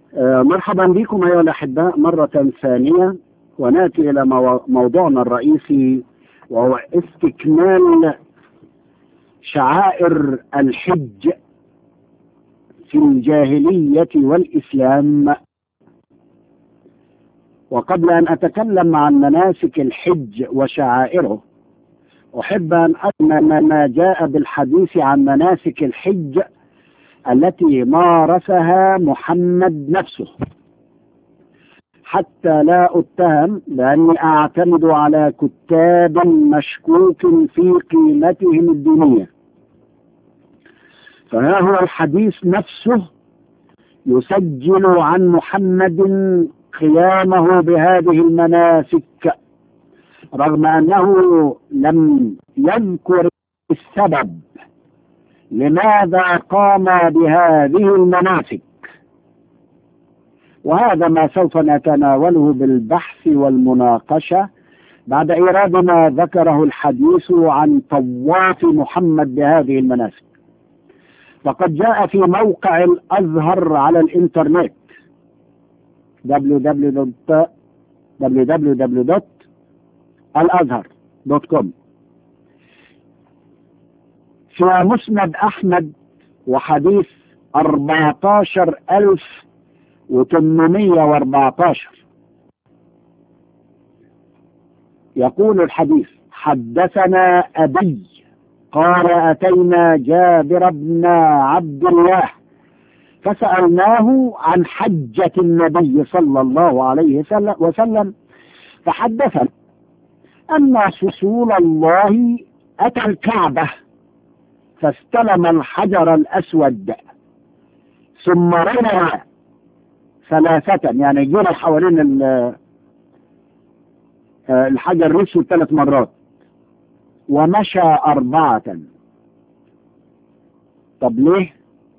آه، مرحبا بكم أيها الأحباء مرة ثانية ونأتي إلى مو- موضوعنا الرئيسي وهو استكمال شعائر الحج في الجاهلية والإسلام وقبل أن أتكلم عن مناسك الحج وشعائره أحب أن أن ما جاء بالحديث عن مناسك الحج التي مارسها محمد نفسه حتى لا أتهم لأني أعتمد على كتاب مشكوك في قيمتهم الدينية فها هو الحديث نفسه يسجل عن محمد قيامه بهذه المناسك رغم أنه لم يذكر السبب لماذا قام بهذه المناسك وهذا ما سوف نتناوله بالبحث والمناقشة بعد إيراد ما ذكره الحديث عن طواف محمد بهذه المناسك فقد جاء في موقع الأزهر على الإنترنت www.الازهر.com في مسند أحمد وحديث 14814 يقول الحديث حدثنا أبي قال أتينا جابر بن عبد الله فسألناه عن حجة النبي صلى الله عليه وسلم فحدثنا أن رسول الله أتى الكعبة فاستلم الحجر الأسود ثم رمى ثلاثة يعني جرى حوالين الحجر الأسود ثلاث مرات ومشى أربعة طب ليه؟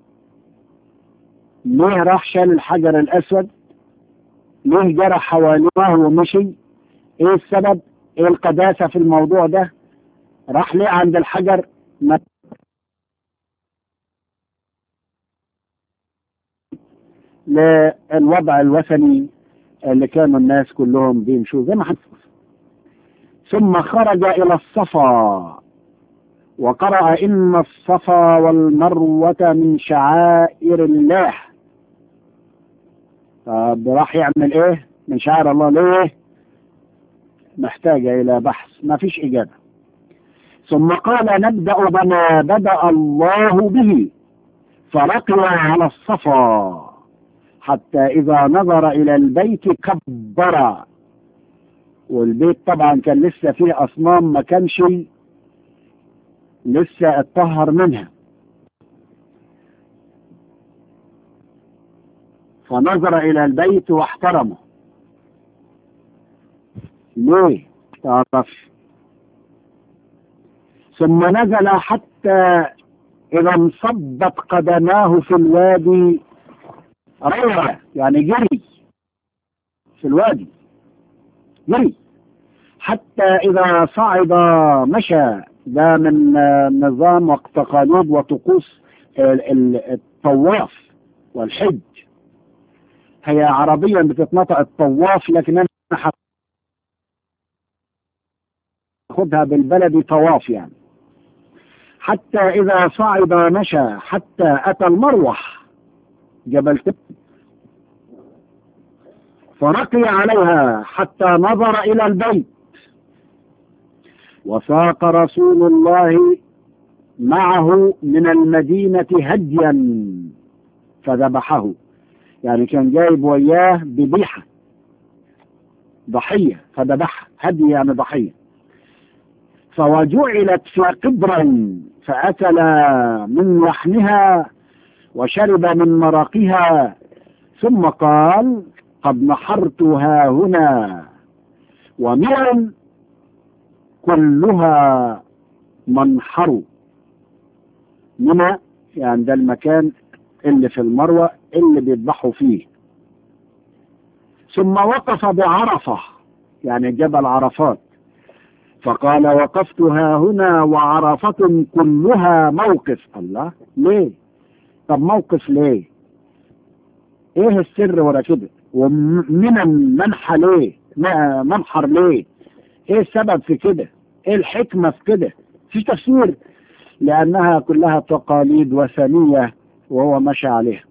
ليه راح شال الحجر الأسود؟ ليه جرى حواليه ومشي؟ إيه السبب؟ إيه القداسة في الموضوع ده؟ راح ليه عند الحجر؟ ما للوضع الوثني اللي كانوا الناس كلهم بيمشوا زي ما حدث ثم خرج إلى الصفا وقرأ إن الصفا والمروة من شعائر الله طب راح يعمل إيه من شعائر الله ليه محتاجة إلى بحث ما فيش إجابة ثم قال نبدأ بما بدأ الله به فرقي على الصفا حتى إذا نظر إلى البيت كبر والبيت طبعا كان لسه فيه أصنام ما كانش لسه اتطهر منها فنظر إلى البيت واحترمه ليه تعرف ثم نزل حتى إذا انصبت قدماه في الوادي روى يعني جري في الوادي جري حتى إذا صعد مشى ده من نظام وتقاليد وطقوس الطواف والحج هي عربيا بتتنطق الطواف لكن انا خدها بالبلدي طواف يعني حتى إذا صعد مشى حتى أتى المروح جبل تب فرقي عليها حتى نظر إلى البيت وساق رسول الله معه من المدينة هديا فذبحه يعني كان جايب وياه بذبيحة ضحية فذبحها هدي يعني ضحية فوجعلت في قدر فأكل من لحمها وشرب من مرقها ثم قال قد نحرتها هنا ومن كلها منحر منى يعني ده المكان اللي في المروة اللي بيذبحوا فيه ثم وقف بعرفة يعني جبل عرفات فقال وقفت ها هنا وعرفة كلها موقف الله ليه طب موقف ليه ايه السر ورا كده ومن المنحى ليه منحر ليه ايه السبب في كده ايه الحكمة في كده في تفسير لانها كلها تقاليد وثنية وهو مشى عليها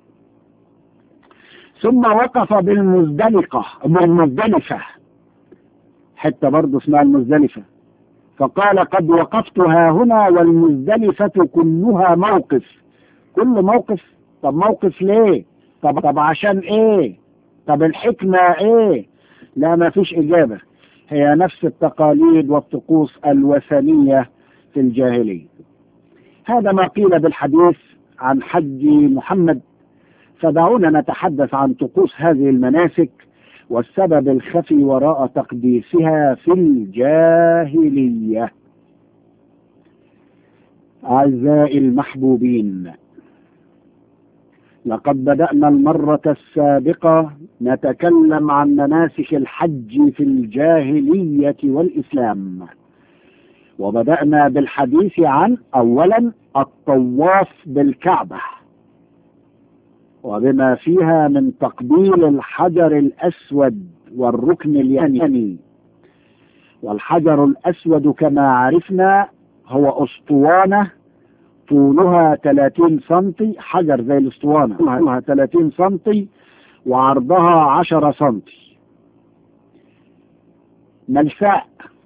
ثم وقف بالمزدلقة بالمزدلفة حتى برضه اسمها المزدلفة فقال قد وقفت ها هنا والمزدلفة كلها موقف كل موقف طب موقف ليه طب طب عشان ايه طب الحكمة ايه لا ما فيش اجابة هي نفس التقاليد والطقوس الوثنية في الجاهلية هذا ما قيل بالحديث عن حج محمد فدعونا نتحدث عن طقوس هذه المناسك والسبب الخفي وراء تقديسها في الجاهلية أعزائي المحبوبين لقد بدأنا المرة السابقة نتكلم عن مناسك الحج في الجاهلية والإسلام وبدأنا بالحديث عن أولا الطواف بالكعبة وبما فيها من تقبيل الحجر الأسود والركن اليمني والحجر الأسود كما عرفنا هو أسطوانة طولها 30 سنتي حجر زي الاسطوانة طولها 30 سنتي وعرضها 10 سنتي ملساء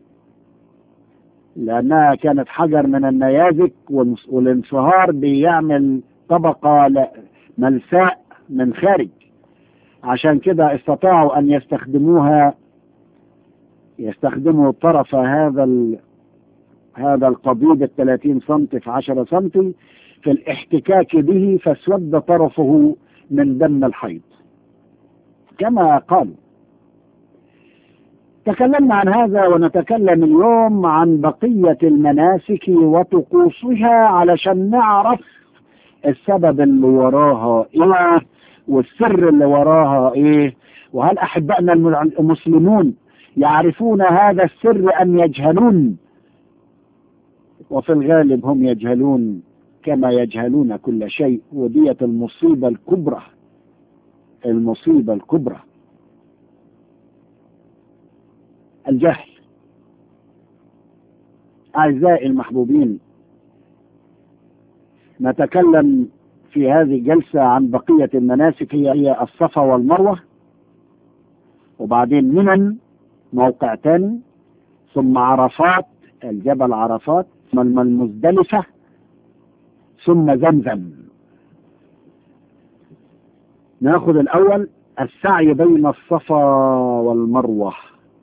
لأنها كانت حجر من النيازك والانصهار بيعمل طبقة ملساء من خارج عشان كده استطاعوا أن يستخدموها يستخدموا طرف هذا ال... هذا القضيب ال 30 سم في 10 سم في الاحتكاك به فاسود طرفه من دم الحيض كما قالوا تكلمنا عن هذا ونتكلم اليوم عن بقية المناسك وطقوسها علشان نعرف السبب اللي وراها ايه والسر اللي وراها ايه وهل احبائنا المسلمون يعرفون هذا السر ام يجهلون وفي الغالب هم يجهلون كما يجهلون كل شيء ودية المصيبة الكبرى المصيبة الكبرى الجهل أعزائي المحبوبين نتكلم في هذه الجلسة عن بقية المناسك هي هي الصفا والمروة وبعدين منن موقع تاني ثم عرفات الجبل عرفات ثم المزدلفة ثم زمزم ناخذ الأول السعي بين الصفا والمروة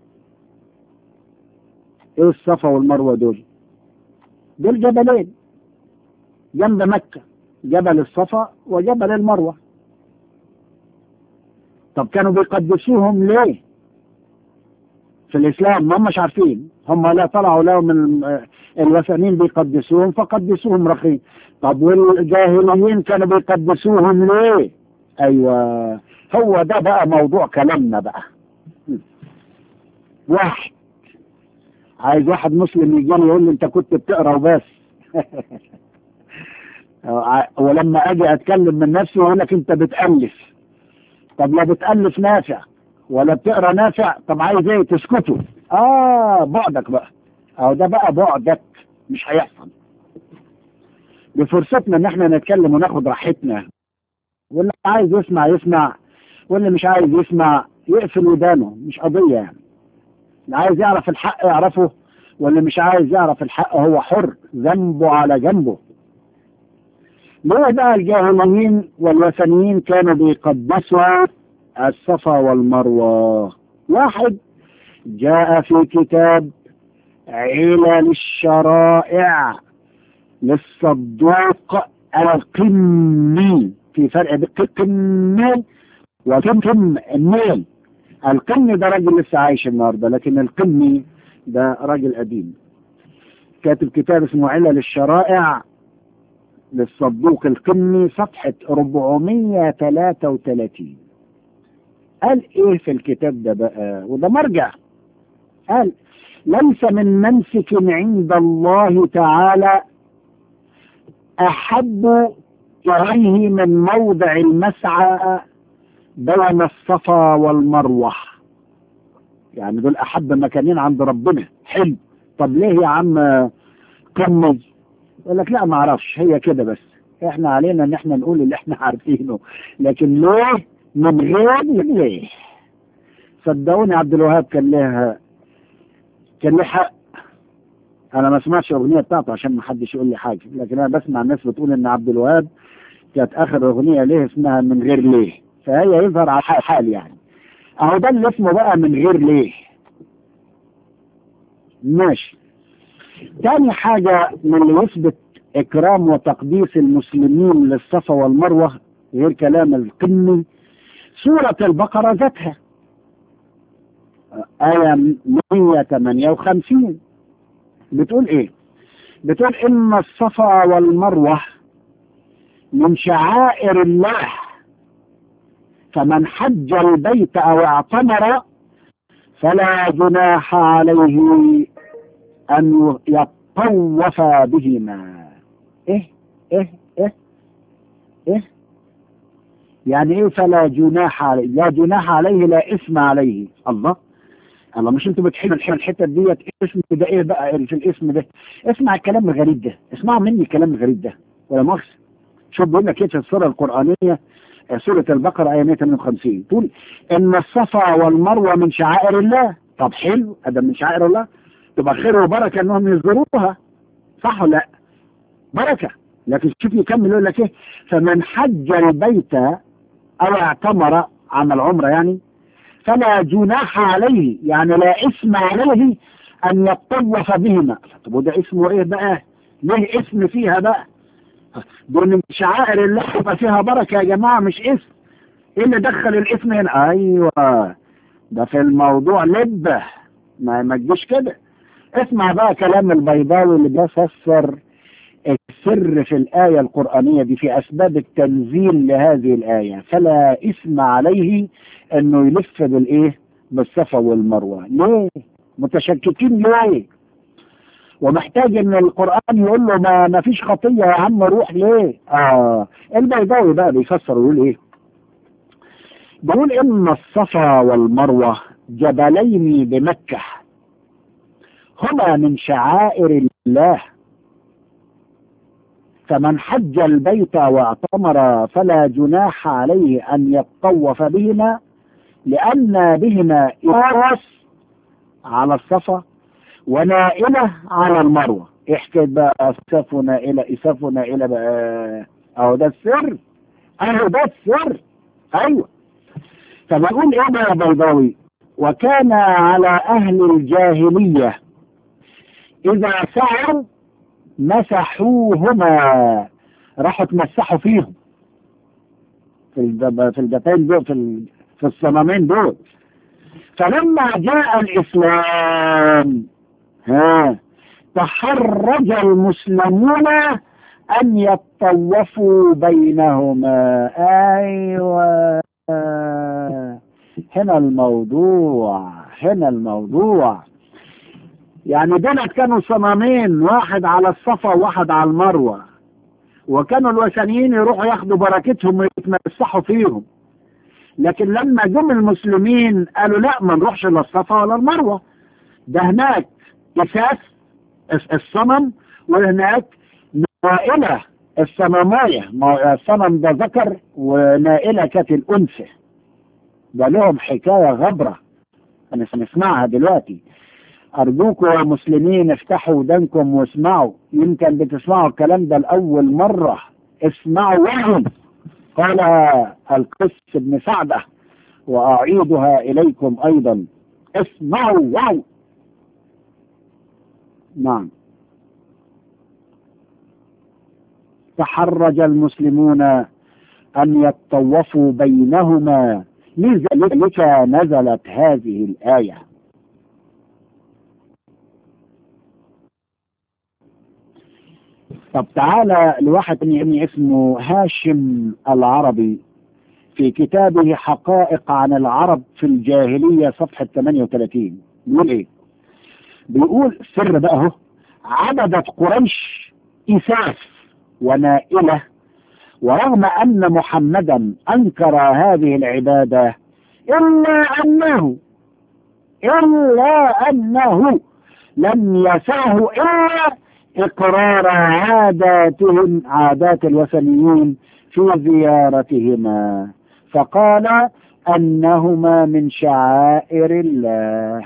ايه الصفا والمروة دول دول جبلين جنب مكة جبل الصفا وجبل المروة طب كانوا بيقدسوهم ليه في الإسلام ما مش عارفين هم لا طلعوا لهم الوثنيين بيقدسوهم فقدسوهم رخيص طب والجاهليين كانوا بيقدسوهم ليه ايوه هو ده بقى موضوع كلامنا بقى واحد عايز واحد مسلم يجي لي يقول لي انت كنت بتقرا وبس ولما اجي اتكلم من نفسي واقول لك انت بتالف طب لا بتالف نافع ولا بتقرا نافع طب عايز ايه تسكتوا اه بعدك بقى اهو ده بقى بعدك مش هيحصل بفرصتنا ان احنا نتكلم وناخد راحتنا واللي عايز يسمع يسمع واللي مش عايز يسمع يقفل ودانه مش قضية يعني اللي عايز يعرف الحق يعرفه واللي مش عايز يعرف الحق هو حر ذنبه على جنبه ليه بقى الجاهليين والوثنيين كانوا بيقدسوا الصفا والمروة واحد جاء في كتاب علل الشرائع للصدوق القمي في فرق بين قمي وقم النيل القمي ده راجل لسه عايش النهارده لكن القمي ده راجل قديم كاتب كتاب اسمه علل الشرائع للصدوق القمي صفحة 433 قال ايه في الكتاب ده بقى وده مرجع قال ليس من منسك عند الله تعالى أحب إليه من موضع المسعى بين الصفا والمروة يعني دول أحب مكانين عند ربنا حلو طب ليه يا عم قمي يقول لك لا ما اعرفش هي كده بس احنا علينا ان احنا نقول اللي احنا عارفينه لكن ليه من غير ليه صدقوني عبد الوهاب كان له كان له حق انا ما سمعتش الاغنيه بتاعته عشان ما حدش يقول لي حاجه لكن انا بسمع الناس بتقول ان عبد الوهاب كانت اخر اغنيه ليه اسمها من غير ليه فهي يظهر على حال يعني اهو ده اللي اسمه بقى من غير ليه ماشي تاني حاجة من اللي يثبت إكرام وتقديس المسلمين للصفا والمروة غير كلام القمي سورة البقرة ذاتها آية 158 بتقول إيه؟ بتقول إن الصفا والمروة من شعائر الله فمن حج البيت أو اعتمر فلا جناح عليه أن يطوف بهما إيه إيه إيه إيه يعني إيه فلا جناح عليه لا جناح عليه لا إثم عليه الله الله مش انتوا بتحبوا الحته ديت اسم ده ايه بقى في الاسم ده اسمع الكلام الغريب ده اسمعوا مني الكلام الغريب ده ولا مؤاخذه شوف بيقول لك ايه في السوره القرانيه سوره البقره ايه 158 تقول ان الصفا والمروه من شعائر الله طب حلو ادم من شعائر الله تبقى خير وبركه انهم يزوروها صح ولا لا؟ بركه لكن شوف يكمل يقول لك ايه فمن حج البيت او اعتمر عمل عمره يعني فلا جناح عليه يعني لا اسم عليه ان يطوف بهما طب وده اسمه ايه بقى ليه اسم فيها بقى دول من شعائر الله يبقى فيها بركه يا جماعه مش اسم ايه اللي دخل الاسم هنا ايوه ده في الموضوع لبه ما ما تجيش كده اسمع بقى كلام البيضاوي اللي بيفسر السر في الآية القرآنية دي في أسباب التنزيل لهذه الآية فلا إثم عليه أنه يلف بالإيه بالصفا والمروة ليه متشككين ليه ومحتاج ان القرآن يقول له ما, ما فيش خطية يا عم روح ليه اه البيضاوي بقى بيفسر ويقول ايه بيقول ان الصفا والمروة جبلين بمكة هما من شعائر الله فمن حج البيت واعتمر فلا جناح عليه أن يطوف بهما لأن بهما إرس على الصفا ونائلة على المروة احكي بقى إساف ونائلة إساف ونائلة بقى أهو ده السر أهو ده السر أيوه فبقول إيه بقى يا بيضاوي وكان على أهل الجاهلية إذا سعوا مسحوهما راحوا تمسحوا فيهم في الجب... في الجبين دول في ال... في الصنمين دول فلما جاء الإسلام ها تحرج المسلمون أن يطوفوا بينهما أيوة هنا الموضوع هنا الموضوع يعني دولت كانوا صنمين واحد على الصفا وواحد على المروة وكانوا الوثنيين يروحوا ياخدوا بركتهم ويتمسحوا فيهم لكن لما جم المسلمين قالوا لا ما نروحش لا الصفا ولا المروة ده هناك اساس الصنم وهناك نائلة الصنماية الصنم ده ذكر ونائلة كانت الأنثى ده لهم حكاية غبرة أنا سنسمعها دلوقتي أرجوكم يا مسلمين افتحوا ودانكم واسمعوا يمكن بتسمعوا الكلام ده لأول مرة اسمعوا وعوا قال القس بن سعدة وأعيدها إليكم أيضا اسمعوا وعوا نعم تحرج المسلمون أن يطوفوا بينهما لذلك نزلت هذه الآية طب تعالى لواحد تاني اسمه هاشم العربي في كتابه حقائق عن العرب في الجاهلية صفحة 38 بيقول ايه بيقول سر بقى اهو عبدت قريش إساف ونائلة ورغم أن محمدا أنكر هذه العبادة إلا أنه إلا أنه لم يسعه إلا إقرار عاداتهم عادات الوثنيين في زيارتهما فقال أنهما من شعائر الله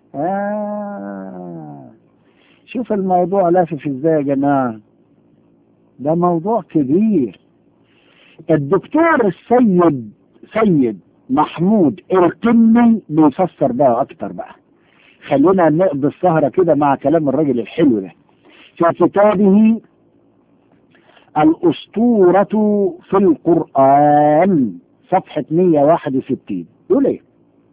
آه. شوف الموضوع لافف ازاي يا جماعة ده موضوع كبير الدكتور السيد سيد محمود القمي بيفسر بقى اكتر بقى خلينا نقضي السهرة كده مع كلام الراجل الحلو ده في كتابه الأسطورة في القرآن صفحة 161 يقول ايه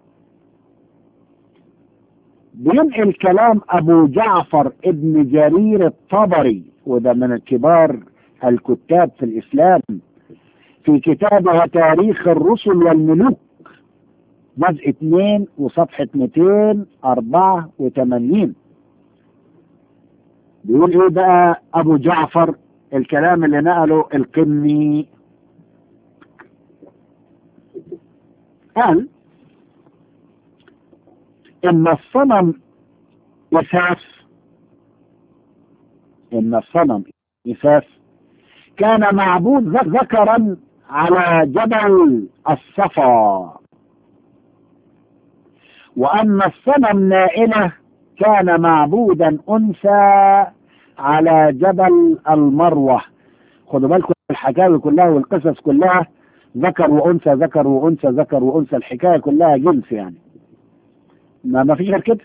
بينقل كلام أبو جعفر ابن جرير الطبري وده من كبار الكتاب في الإسلام في كتابه تاريخ الرسل والملوك جزء 2 وصفحة 284 بيقول ايه بقى ابو جعفر الكلام اللي نقله القمي قال ان الصنم يساس ان الصنم يساس كان معبود ذكرا على جبل الصفا وأن الصنم نائلة كان معبودا أنثى على جبل المروة خدوا بالكم الحكاوي كلها والقصص كلها ذكر وأنثى ذكر وأنثى ذكر وأنثى الحكاية كلها جنس يعني ما ما فيش غير كده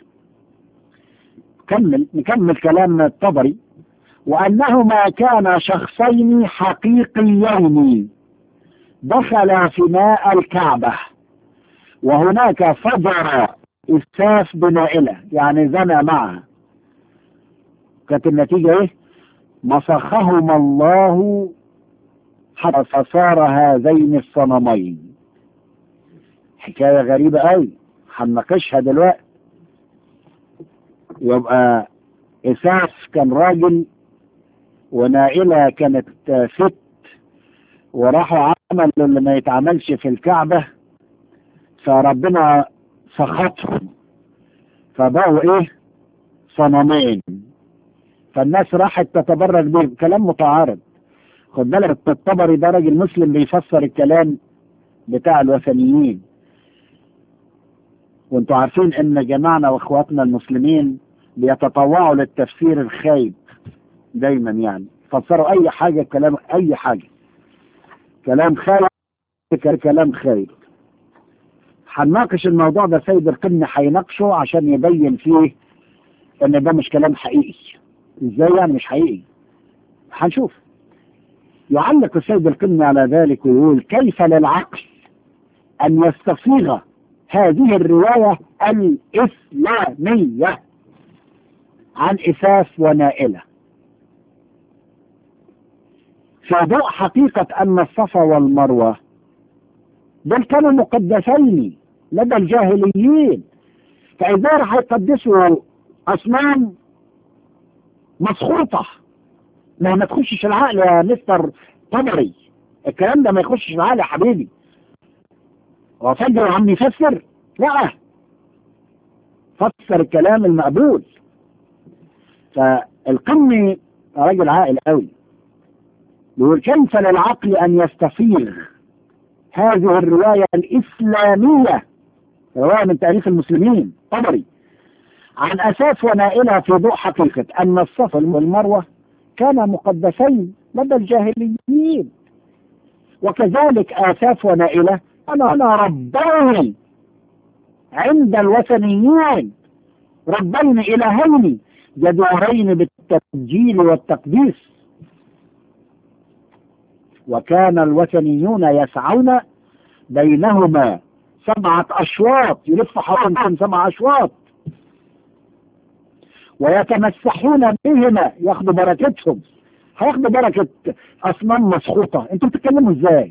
كمل نكمل كلام الطبري وأنهما كانا شخصين حقيقيين دخلا فناء الكعبة وهناك فجر إساف بنائلة يعني زنى معها كانت النتيجة إيه مسخهما الله حتى فصار هذين الصنمين حكاية غريبة قوي هنناقشها دلوقتي يبقى إساف كان راجل ونائلة كانت ست وراحوا عملوا اللي ما يتعملش في الكعبة فربنا سخطهم فبقوا ايه صنمين فالناس راحت تتبرك بيه كلام متعارض خد بالك الطبري ده راجل مسلم بيفسر الكلام بتاع الوثنيين وانتوا عارفين ان جماعنا واخواتنا المسلمين بيتطوعوا للتفسير الخايب دايما يعني فسروا اي حاجه كلام اي حاجه كلام خايب كلام خايب هنناقش الموضوع ده سيد القمة هيناقشه عشان يبين فيه ان ده مش كلام حقيقي ازاي يعني مش حقيقي هنشوف يعلق السيد القمة على ذلك ويقول كيف للعقل ان يستفيغ هذه الرواية الإسلامية عن إساس ونائلة في ضوء حقيقة أن الصفا والمروة دول كانوا مقدسين لدى الجاهليين فإذا راح يقدسوا أصنام مسخوطة ما ما تخشش العقل يا مستر طبري الكلام ده ما يخشش العقل يا حبيبي هو فجر عم يفسر لا فسر الكلام المقبول فالقمي راجل عاقل قوي يقول كيف للعقل أن يستفيغ هذه الرواية الإسلامية رواية من تاريخ المسلمين طبري عن أساس ونائلة في ضوء حقيقة أن الصفا والمروة كانا مقدسين لدى الجاهليين وكذلك آساف ونائلة أنا أنا ربين عند الوثنيين ربين إلهين جدورين بالتسجيل والتقديس وكان الوثنيون يسعون بينهما سبعة أشواط يلف حوالين سبع أشواط ويتمسحون بهما ياخدوا بركتهم هياخدوا بركة أصنام مسخوطة انتوا بتتكلموا ازاي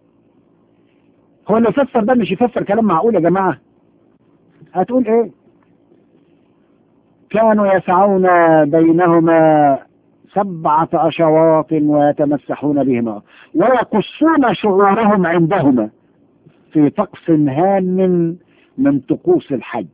هو اللي يفسر ده مش يفسر كلام معقول يا جماعة هتقول ايه كانوا يسعون بينهما سبعة أشواط ويتمسحون بهما ويقصون شعورهم عندهما في طقس هام من طقوس الحج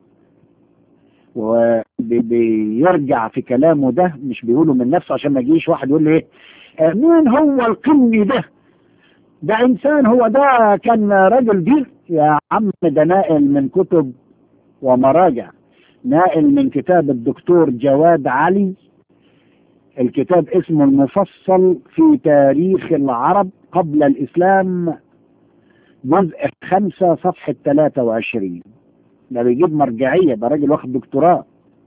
وبيرجع في كلامه ده مش بيقوله من نفسه عشان ما يجيش واحد يقول لي ايه آه، مين هو القني ده ده انسان هو ده كان راجل دير يا عم ده نائل من كتب ومراجع نائل من كتاب الدكتور جواد علي الكتاب اسمه المفصل في تاريخ العرب قبل الإسلام جزء خمسة صفحة 23 ده بيجيب مرجعية ده راجل واخد دكتوراه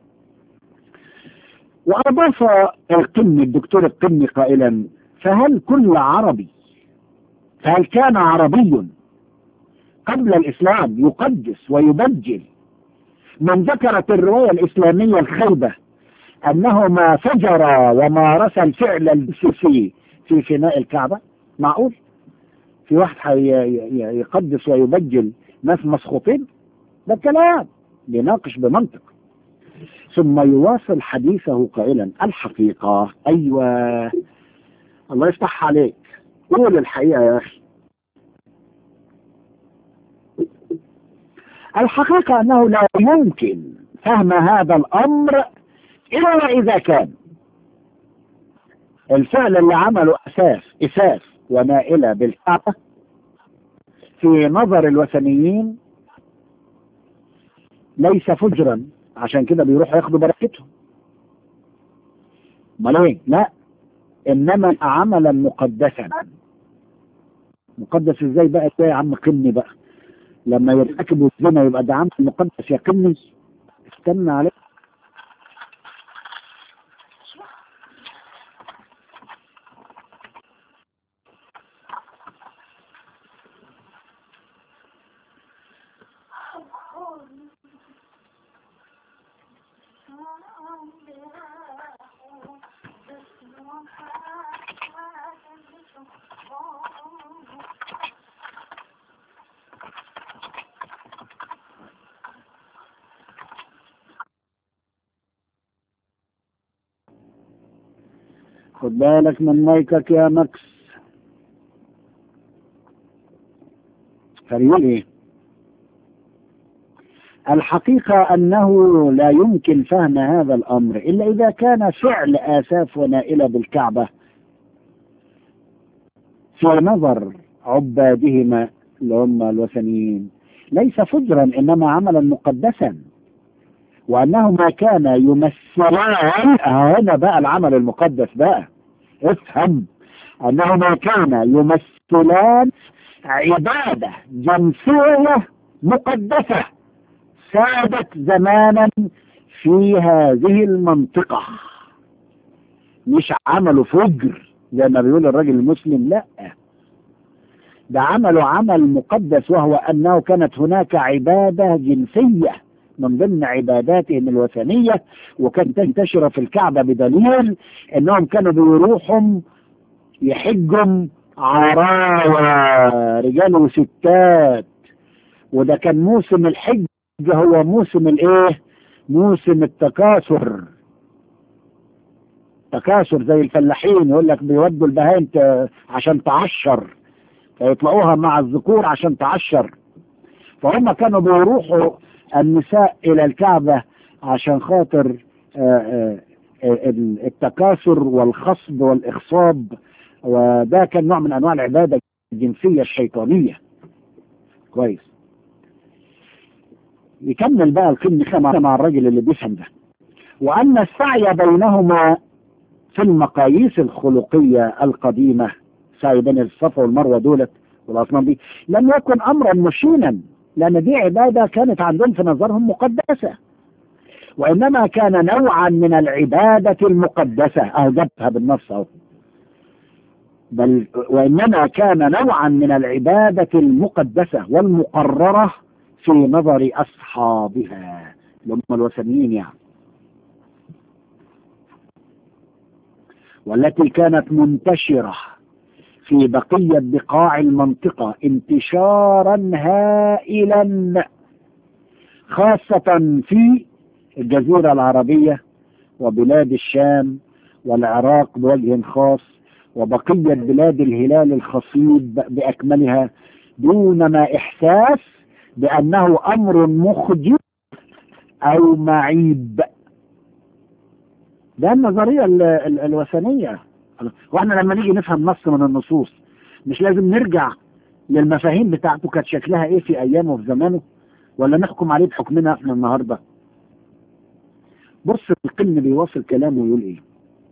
وأضاف القمي الدكتور القمي قائلا فهل كل عربي فهل كان عربي قبل الإسلام يقدس ويبجل من ذكرت الرواية الإسلامية الخيبة أنه ما فجر ومارس الفعل السيسي في فناء الكعبة معقول في واحد يقدس ويبجل ناس مسخوطين ده كلام بيناقش بمنطق ثم يواصل حديثه قائلا الحقيقة أيوة الله يفتح عليك قول الحقيقة يا أخي الحقيقة أنه لا يمكن فهم هذا الأمر إلا إذا كان الفعل اللي عمله أساس إساس ونائلة بالكعبة في نظر الوثنيين ليس فجرا عشان كده بيروحوا ياخدوا بركتهم امال ايه لا انما عملا مقدسا مقدس ازاي بقى ازاي يا عم قني بقى لما يرتكبوا الزنا يبقى ده عمل مقدس يا قني استنى عليه خد بالك من مايكك يا مكس فبيقول ايه الحقيقة أنه لا يمكن فهم هذا الأمر إلا إذا كان فعل آساف ونائلة بالكعبة في نظر عبادهما اللي هم الوثنيين ليس فجرا إنما عملا مقدسا وأنهما كان يمثلان هنا بقى العمل المقدس بقى افهم أنهما كان يمثلان عبادة جنسية مقدسة سادت زمانا في هذه المنطقة مش عملوا فجر زي ما بيقول الراجل المسلم لا ده عملوا عمل مقدس وهو أنه كانت هناك عبادة جنسية من ضمن عباداتهم الوثنية وكانت تنتشر في الكعبة بدليل أنهم كانوا بيروحوا يحجوا عرايا رجال وستات وده كان موسم الحج هو موسم الايه موسم التكاثر تكاثر زي الفلاحين يقول لك بيودوا البهائم عشان تعشر فيطلعوها مع الذكور عشان تعشر فهم كانوا بيروحوا النساء الى الكعبة عشان خاطر التكاثر والخصب والاخصاب وده كان نوع من انواع العبادة الجنسية الشيطانية كويس يكمل بقى القمة خمسة مع الرجل اللي بيفهم ده وأن السعي بينهما في المقاييس الخلقية القديمة سعي بين الصفا والمروة دولت والأصنام دي لم يكن أمرا مشينا لأن دي عبادة كانت عندهم في نظرهم مقدسة وإنما كان نوعا من العبادة المقدسة أهدبها بالنص أهو بل وإنما كان نوعا من العبادة المقدسة والمقررة في نظر أصحابها اللي هم الوثنيين يعني والتي كانت منتشرة في بقية بقاع المنطقة انتشارا هائلا خاصة في الجزيرة العربية وبلاد الشام والعراق بوجه خاص وبقية بلاد الهلال الخصيب بأكملها دون ما إحساس بأنه أمر مخجل أو معيب ده النظرية ال- ال- الوثنية واحنا لما نيجي نفهم نص من النصوص مش لازم نرجع للمفاهيم بتاعته كانت شكلها ايه في ايامه وفي زمانه ولا نحكم عليه بحكمنا احنا النهارده بص القن بيواصل كلامه ويقول ايه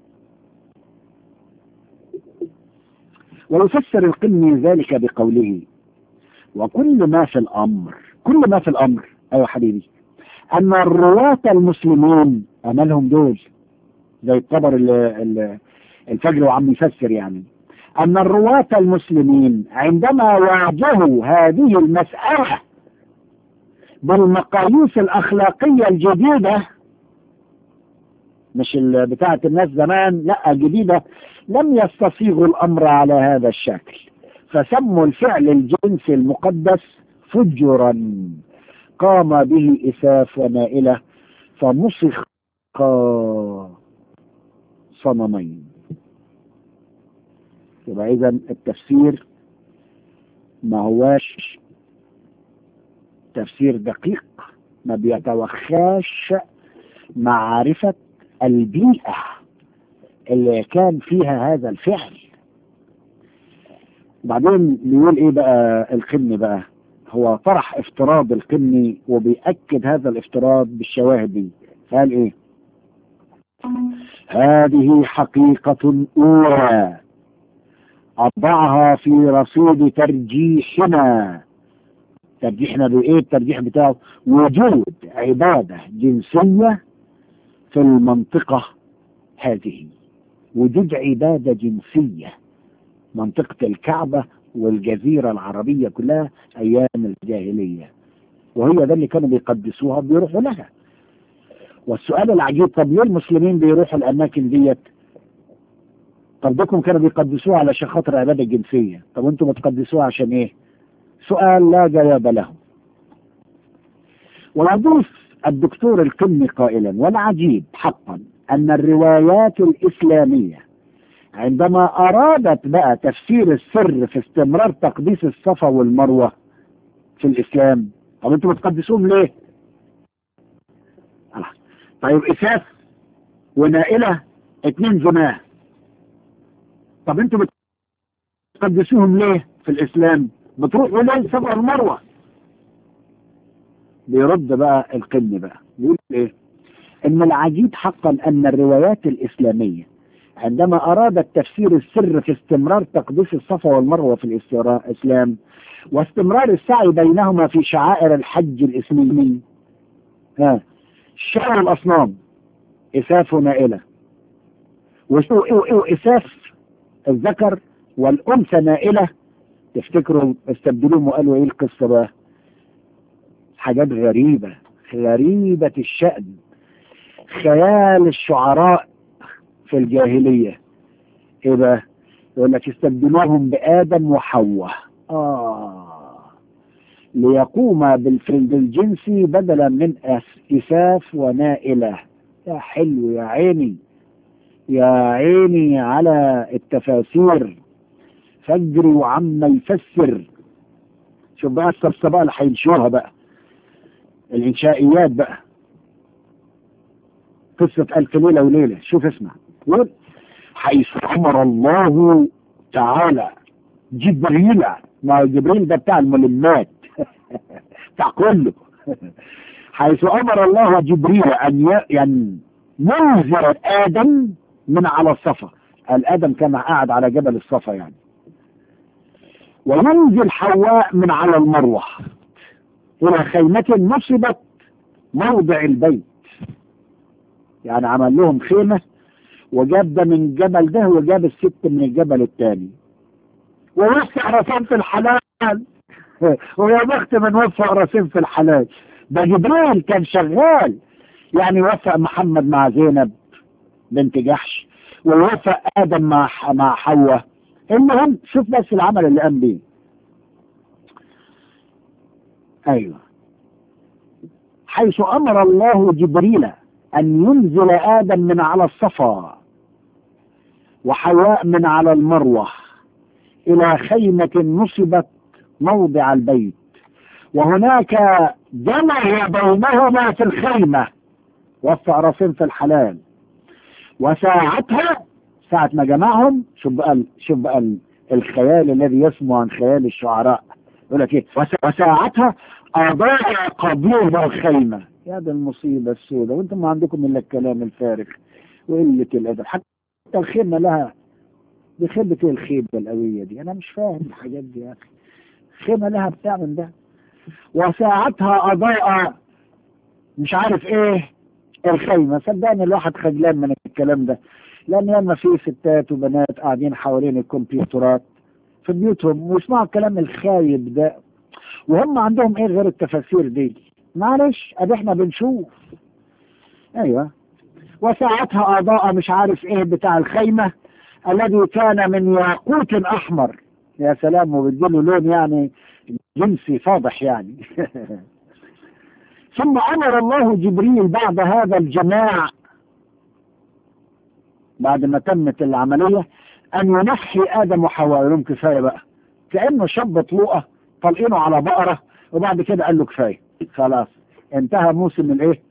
ويفسر القن ذلك بقوله وكل ما في الامر كل ما في الامر ايوه حبيبي ان الرواة المسلمين امالهم دول زي الطبر ال- ال- الفجر وعم يفسر يعني أن الرواة المسلمين عندما واجهوا هذه المسألة بالمقاييس الأخلاقية الجديدة مش ال- بتاعة الناس زمان لا جديدة لم يستصيغوا الأمر على هذا الشكل فسموا الفعل الجنسي المقدس فجرا قام به إساف ونائلة فمسخ صنمين يبقى اذا التفسير ما هواش تفسير دقيق ما بيتوخاش معرفة البيئة اللي كان فيها هذا الفعل بعدين بيقول ايه بقى القن بقى هو طرح افتراض القني وبيأكد هذا الافتراض بالشواهد دي قال ايه هذه حقيقة أولى أضعها في رصيد ترجيحنا ترجيحنا بإيه الترجيح بتاعه وجود عبادة جنسية في المنطقة هذه وجود عبادة جنسية منطقة الكعبة والجزيرة العربية كلها أيام الجاهلية وهي ده اللي كانوا بيقدسوها بيروحوا لها والسؤال العجيب طب ليه المسلمين بيروحوا الأماكن ديت طب دكم كانوا بيقدسوها علشان خاطر عبادة جنسية طب انتم بتقدسوها عشان ايه سؤال لا جواب له ويضيف الدكتور القمي قائلا والعجيب حقا أن الروايات الإسلامية عندما أرادت بقى تفسير السر في استمرار تقديس الصفا والمروة في الإسلام طب انتم بتقدسوهم ليه؟ الله. طيب إساف ونائلة اتنين زناه طب انتوا بتقدسوهم ليه في الاسلام بتروحوا ليه الصفا والمروه بيرد بقى القن بقى بيقول ايه ان العجيب حقا ان الروايات الاسلاميه عندما ارادت تفسير السر في استمرار تقديس الصفا والمروه في الاسلام واستمرار السعي بينهما في شعائر الحج الاسلامي ها شعر الاصنام اساف نائله واساف الذكر والأنثى نائلة تفتكروا استبدلوهم وقالوا ايه القصة بقى حاجات غريبة غريبة الشأن خيال الشعراء في الجاهلية ايه بقى يقول لك استبدلوهم بآدم وحواء آه ليقوم بالفرد الجنسي بدلا من إساف ونائلة يا حلو يا عيني يا عيني على التفاسير فجري وعما يفسر شوف بقى السبسبة اللي هينشرها بقى الإنشائيات بقى قصة ألف ليلة وليلة شوف اسمع يقول حيث أمر الله تعالى جبريل ما جبريل ده بتاع الملمات بتاع كله حيث أمر الله جبريل أن يعني ينزل آدم من على الصفا الآدم كان قاعد على جبل الصفا يعني وينزل حواء من على المروة إلى خيمة نصبت موضع البيت يعني عمل لهم خيمة وجاب ده من جبل ده وجاب الست من الجبل الثاني ووسع راسين في الحلال ويا بخت من وفق راسين في الحلال ده جبريل كان شغال يعني وفق محمد مع زينب بنت جحش ووفق ادم مع مع حواء المهم شوف بس العمل اللي قام بيه ايوه حيث امر الله جبريل ان ينزل ادم من على الصفا وحواء من على المروة إلى خيمة نصبت موضع البيت وهناك جمع بينهما في الخيمة والفأرسين في الحلال وساعتها ساعة ما جمعهم شوف بقى شوف بقى الخيال الذي يسمو عن خيال الشعراء يقول لك ايه وساعتها أضاع قبيل الخيمة يا ده المصيبة السوداء وانتم ما عندكم إلا الكلام الفارغ وقلة الأدب حتى الخيمة لها دي خيمة ايه الخيمة القوية دي أنا مش فاهم الحاجات دي يا أخي خيمة لها بتاع من ده وساعتها أضاء مش عارف ايه الخيمة صدقني الواحد خجلان من الكلام ده لأن ياما في ستات وبنات قاعدين حوالين الكمبيوترات في بيوتهم ويسمعوا الكلام الخايب ده وهم عندهم ايه غير التفاسير دي معلش ادي احنا بنشوف ايوه وساعتها اضاء مش عارف ايه بتاع الخيمة الذي كان من ياقوت احمر يا سلام وبديله لون يعني جنسي فاضح يعني ثم امر الله جبريل بعد هذا الجماع بعد ما تمت العملية ان ينحي ادم وحواء لهم كفاية بقى كأنه شاب طلوقة طلقينه على بقرة وبعد كده قال له كفاية خلاص انتهى موسم الايه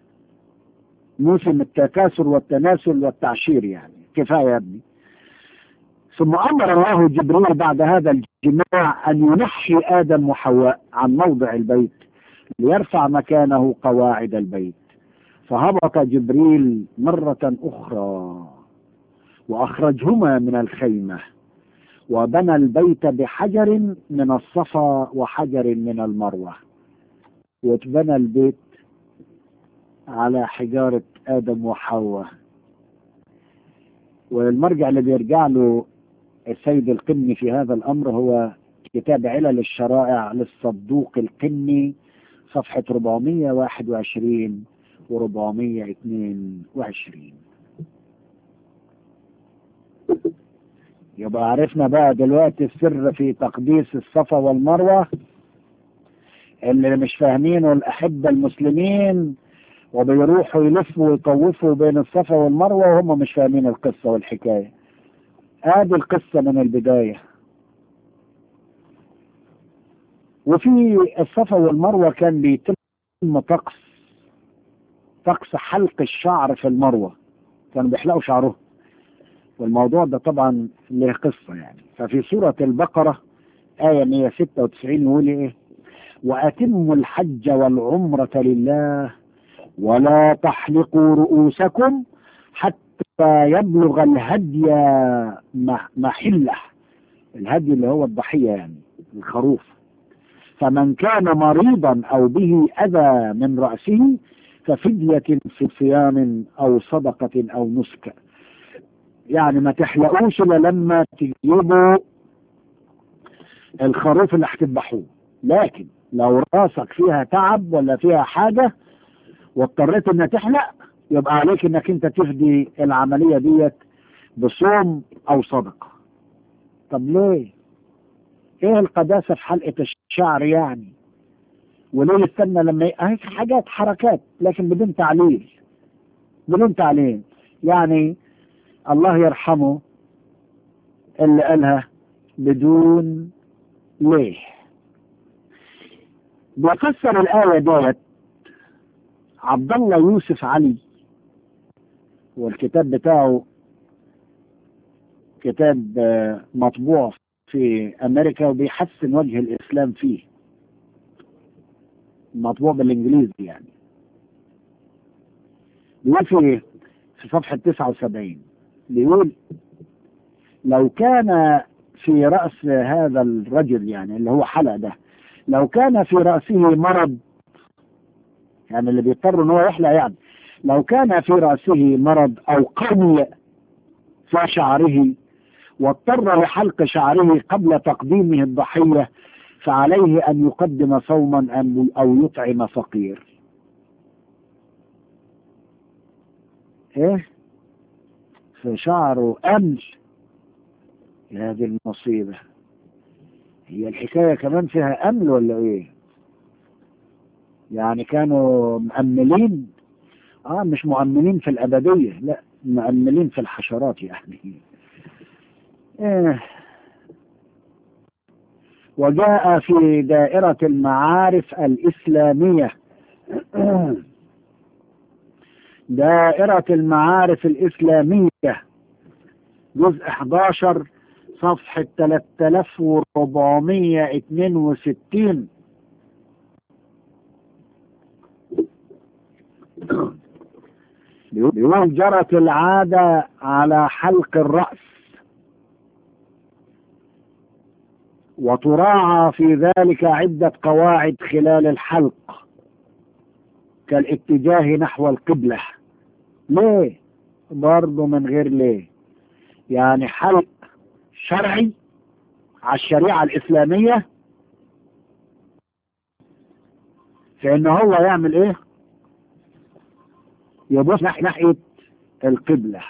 موسم التكاثر والتناسل والتعشير يعني كفاية يا ابني ثم امر الله جبريل بعد هذا الجماع ان ينحي ادم وحواء عن موضع البيت ليرفع مكانه قواعد البيت فهبط جبريل مرة اخرى واخرجهما من الخيمة وبنى البيت بحجر من الصفا وحجر من المروة واتبنى البيت على حجارة آدم وحواء والمرجع اللي بيرجع له السيد القني في هذا الأمر هو كتاب علل الشرائع للصدوق القني صفحة 421 و 422 يبقى عرفنا بقى دلوقتي السر في تقديس الصفا والمروة اللي مش فاهمينه الأحبة المسلمين وبيروحوا يلفوا ويطوفوا بين الصفا والمروة وهم مش فاهمين القصة والحكاية ادي القصة من البداية وفي الصفا والمروة كان بيتم طقس طقس حلق الشعر في المروة كانوا بيحلقوا شعرهم والموضوع ده طبعا له قصة يعني ففي سورة البقرة آية 196 يقول إيه وأتموا الحج والعمرة لله ولا تحلقوا رؤوسكم حتى يبلغ الهدي محله الهدي اللي هو الضحية يعني الخروف فمن كان مريضا أو به أذى من رأسه ففدية في صيام أو صدقة أو نسك يعني ما تحلقوش الا لما تجيبوا الخروف اللي هتذبحوه لكن لو راسك فيها تعب ولا فيها حاجة واضطريت انها تحلق يبقى عليك انك انت تفدي العملية ديت بصوم او صدقة طب ليه ايه القداسة في حلقة الشعر يعني وليه يستنى لما ي... هيك حاجات حركات لكن بدون تعليل بدون تعليل يعني الله يرحمه اللي قالها بدون ليه بيفسر الآية ديت عبد الله يوسف علي والكتاب بتاعه كتاب مطبوع في أمريكا وبيحسن وجه الإسلام فيه مطبوع بالإنجليزي يعني بيقول في في صفحة 79 بيقول لو كان في رأس هذا الرجل يعني اللي هو حلق ده لو كان في رأسه مرض يعني اللي بيضطر ان هو يحلق يعني لو كان في رأسه مرض او قوي في شعره واضطر لحلق شعره قبل تقديمه الضحية فعليه ان يقدم صوما او يطعم فقير ايه في شعره أمل هذه المصيبة هي الحكاية كمان فيها أمل ولا إيه يعني كانوا مأملين آه مش مؤمنين في الأبدية لا مؤملين في الحشرات يعني إيه. وجاء في دائرة المعارف الإسلامية دائرة المعارف الإسلامية جزء 11 صفحة 3462 بيقول جرت العادة على حلق الرأس وتراعى في ذلك عدة قواعد خلال الحلق كالاتجاه نحو القبلة ليه برضه من غير ليه يعني حلق شرعي على الشريعة الإسلامية فإن هو يعمل إيه يبص ناحية القبلة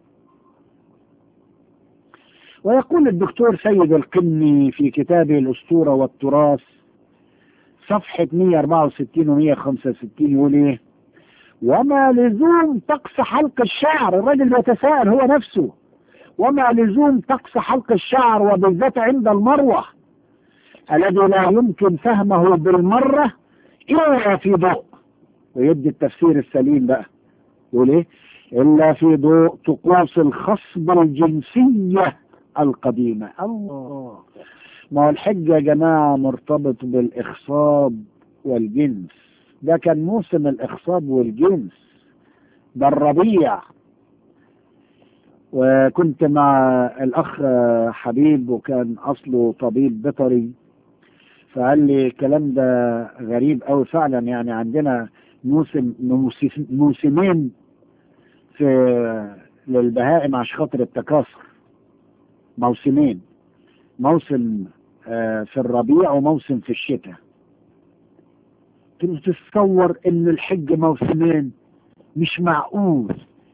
ويقول الدكتور سيد القني في كتابه الأسطورة والتراث صفحة 164 و 165 يقول إيه وما لزوم طقس حلق الشعر الرجل بيتساءل هو نفسه وما لزوم طقس حلق الشعر وبالذات عند المروة الذي لا يمكن فهمه بالمرة إلا في ضوء ويدي التفسير السليم بقى يقول إيه إلا في ضوء طقوس الخصبة الجنسية القديمة الله ما هو الحج يا جماعة مرتبط بالإخصاب والجنس ده كان موسم الإخصاب والجنس ده الربيع وكنت مع الأخ حبيب وكان أصله طبيب بيطري فقال لي الكلام ده غريب أوي فعلا يعني عندنا موسم موسمين في للبهائم عشان خاطر التكاثر موسمين موسم في الربيع وموسم في الشتاء كنت تتصور ان الحج موسمين مش معقول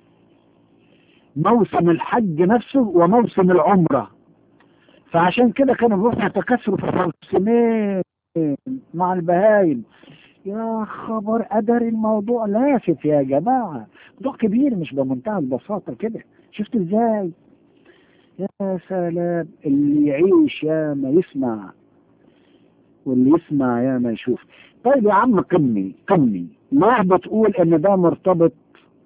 موسم الحج نفسه وموسم العمرة فعشان كده كانوا بيروحوا يتكاثروا في الموسمين مع البهايم يا خبر قدر الموضوع لافت يا جماعة موضوع كبير مش بمنتهى البساطة كده شفت ازاي يا سلام اللي يعيش يا ما يسمع واللي يسمع يا ما يشوف طيب يا عم قمي قمي ليه بتقول ان ده مرتبط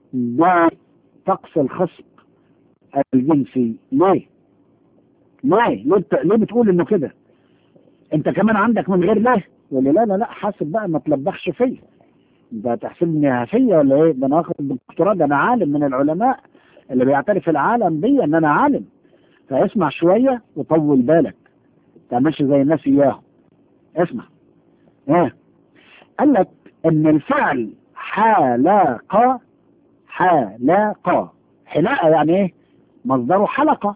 بطقس الخصب الجنسي ليه ليه ليه, بت... ليه بتقول انه كده انت كمان عندك من غير ليه يقول لي لا لا لا حاسب بقى ما تلبخش فيا انت هتحسبني هفيه ولا ايه ده انا واخد دكتوراه ده انا عالم من العلماء اللي بيعترف العالم بي ان انا عالم فاسمع شويه وطول بالك تعملش زي الناس اياهم اسمع ايه قال لك ان الفعل حلاقة حلاقة حلاقة يعني ايه مصدره حلقة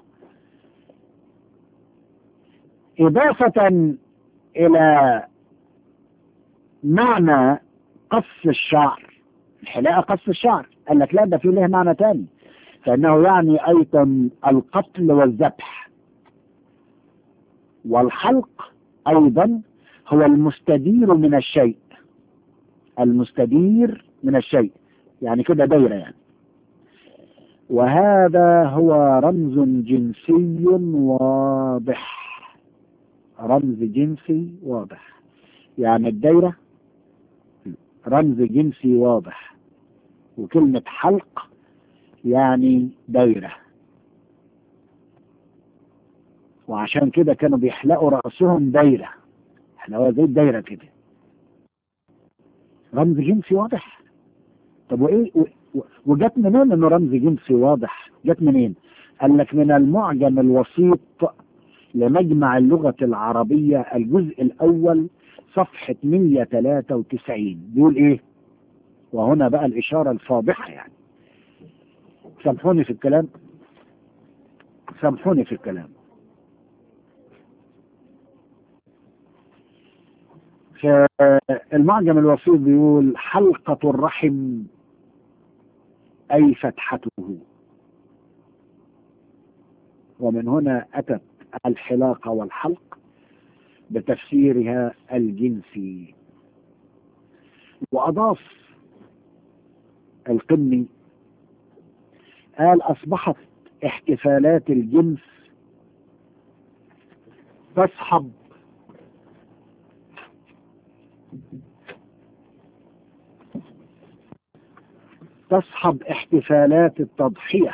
إضافة إلى معنى قص الشعر الحلاقة قص الشعر قال لك لا ده في له معنى تاني فإنه يعني أيضا القتل والذبح والحلق أيضا هو المستدير من الشيء المستدير من الشيء يعني كده دايرة يعني وهذا هو رمز جنسي واضح رمز جنسي واضح يعني الدايرة رمز جنسي واضح وكلمة حلق يعني دايرة وعشان كده كانوا بيحلقوا رأسهم دايرة حلاوة زي الدايرة كده رمز جنسي واضح طب وايه وجت منين انه رمز جنسي واضح جت منين قال لك من المعجم الوسيط لمجمع اللغة العربية الجزء الأول صفحة 193 بيقول إيه وهنا بقى الإشارة الفاضحة يعني سامحوني في الكلام سامحوني في الكلام فالمعجم الوسيط بيقول حلقة الرحم أي فتحته ومن هنا أتت الحلاقة والحلق بتفسيرها الجنسي وأضاف القمي قال أصبحت احتفالات الجنس تصحب تصحب احتفالات التضحية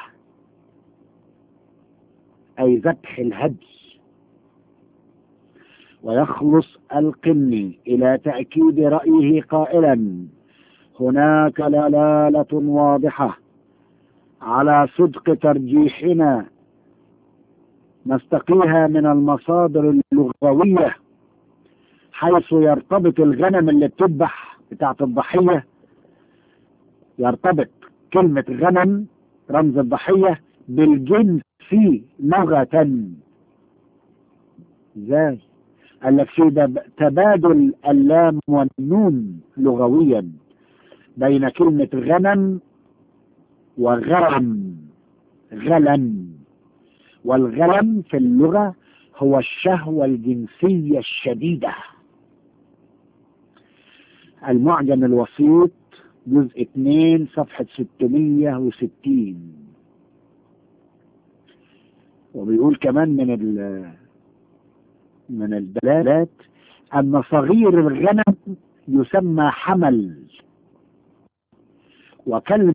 أي ذبح الهدي ويخلص القني إلى تأكيد رأيه قائلا هناك دلالة واضحة على صدق ترجيحنا نستقيها من المصادر اللغوية حيث يرتبط الغنم اللي بتذبح بتاعت الضحية يرتبط كلمة غنم رمز الضحية بالجنس لغة ازاي؟ قال لك في تبادل اللام والنون لغويا بين كلمة غنم وغرم غلم والغلم في اللغة هو الشهوة الجنسية الشديدة المعجم الوسيط جزء 2 صفحة 660 وبيقول كمان من ال من الدلالات أن صغير الغنم يسمى حمل وكلمة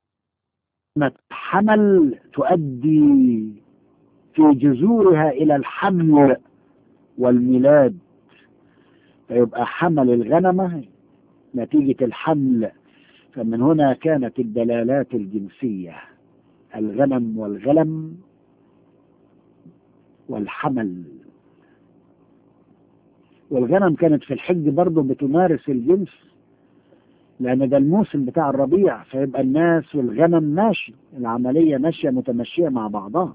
حمل تؤدي في جذورها إلى الحمل والميلاد فيبقى حمل الغنمة نتيجة الحمل فمن هنا كانت الدلالات الجنسية الغنم والغلم والحمل والغنم كانت في الحج برضه بتمارس الجنس لأن ده الموسم بتاع الربيع فيبقى الناس والغنم ماشي العملية ماشية متمشية مع بعضها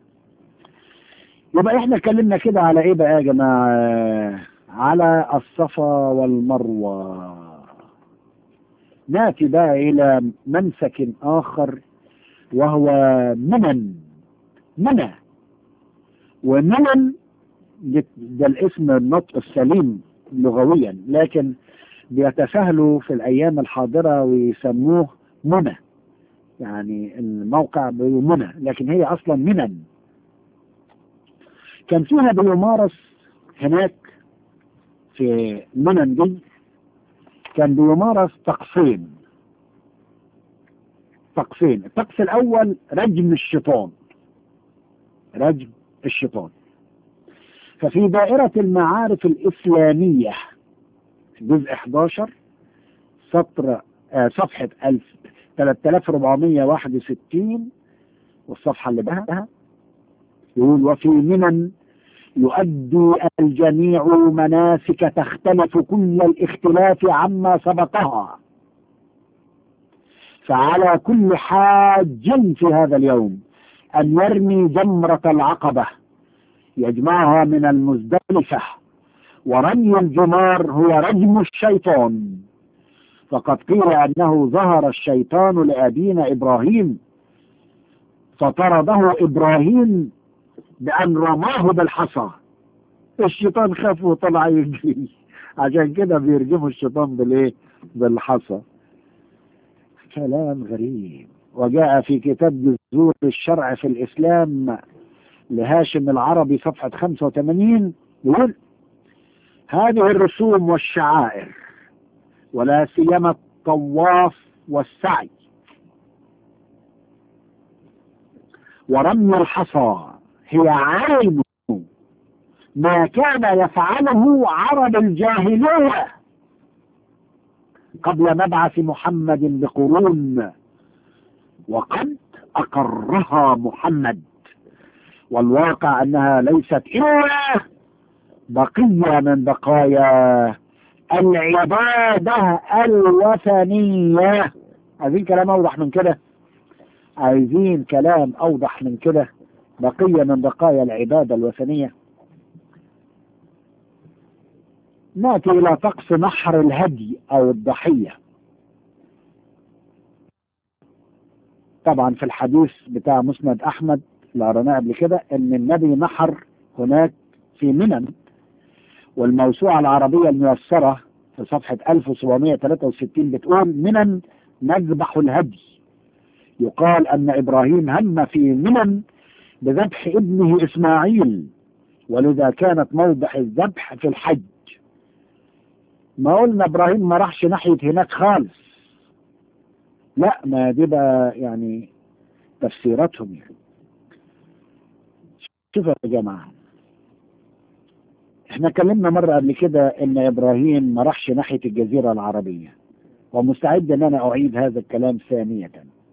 يبقى احنا اتكلمنا كده على ايه بقى يا جماعة على الصفا والمروة ناتي بقى الى منسك اخر وهو منن منى ومنن ده الاسم النطق السليم لغويا لكن بيتساهلوا في الايام الحاضره ويسموه منى يعني الموقع منى لكن هي اصلا منن كان فيها بيمارس هناك في منن دي كان بيمارس طقسين طقسين الطقس الاول رجم الشيطان رجم الشيطان ففي دائرة المعارف الإسلامية جزء 11 سطر آه صفحة 3461 والصفحة اللي بعدها يقول وفي منن يؤدي الجميع مناسك تختلف كل الاختلاف عما سبقها فعلى كل حاج في هذا اليوم أن يرمي جمرة العقبة يجمعها من المزدلفة ورمي الجمار هو رجم الشيطان فقد قيل أنه ظهر الشيطان لأبينا إبراهيم فطرده إبراهيم بأن رماه بالحصى الشيطان خاف وطلع يجري عشان كده بيرجموا الشيطان بالايه بالحصى كلام غريب وجاء في كتاب جذور الشرع في الإسلام لهاشم العربي صفحة 85 يقول هذه الرسوم والشعائر ولا سيما الطواف والسعي ورمي الحصى هي عين ما كان يفعله عرب الجاهلية قبل مبعث محمد بقرون وقد أقرها محمد والواقع أنها ليست إلا بقية من بقايا العبادة الوثنية عايزين كلام أوضح من كده عايزين كلام أوضح من كده بقية من بقايا العبادة الوثنية نأتي إلى طقس نحر الهدي أو الضحية طبعا في الحديث بتاع مسند أحمد اللي قريناه قبل كده إن النبي نحر هناك في منن والموسوعة العربية الميسرة في صفحة 1763 بتقول منن نذبح الهدي يقال أن إبراهيم هم في منن بذبح ابنه إسماعيل ولذا كانت موضع الذبح في الحج ما قلنا ابراهيم ما راحش ناحية هناك خالص لا ما دي بقى يعني تفسيراتهم يعني شوفوا يا جماعة احنا اتكلمنا مرة قبل كده ان ابراهيم ما راحش ناحية الجزيرة العربية ومستعد ان انا اعيد هذا الكلام ثانية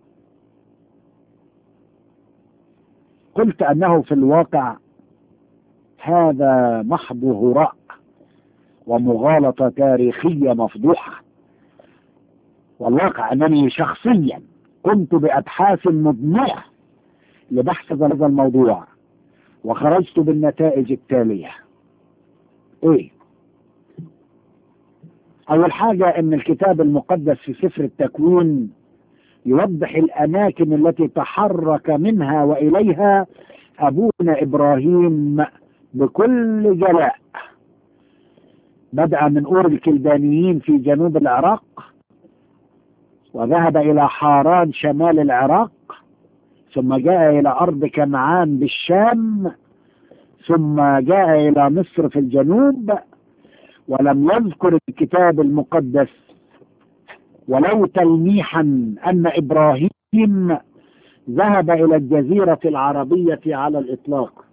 قلت انه في الواقع هذا محض هراء ومغالطة تاريخية مفضوحة والواقع أنني شخصيا قمت بأبحاث مضنية لبحث هذا الموضوع وخرجت بالنتائج التالية ايه اول حاجة ان الكتاب المقدس في سفر التكوين يوضح الاماكن التي تحرك منها واليها ابونا ابراهيم بكل جلاء بدأ من أور الكلدانيين في جنوب العراق وذهب إلى حاران شمال العراق ثم جاء إلى أرض كنعان بالشام ثم جاء إلى مصر في الجنوب ولم يذكر الكتاب المقدس ولو تلميحا أن إبراهيم ذهب إلى الجزيرة العربية على الإطلاق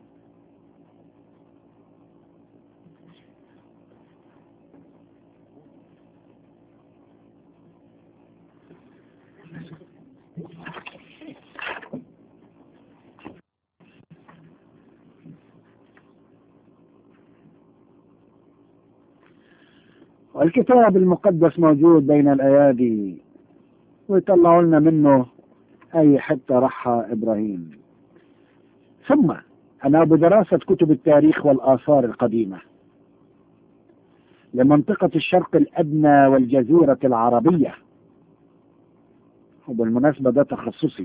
الكتاب المقدس موجود بين الأيادي ويطلعوا لنا منه أي حتة رحها إبراهيم ثم أنا بدراسة كتب التاريخ والآثار القديمة لمنطقة الشرق الأدنى والجزيرة العربية وبالمناسبة ده تخصصي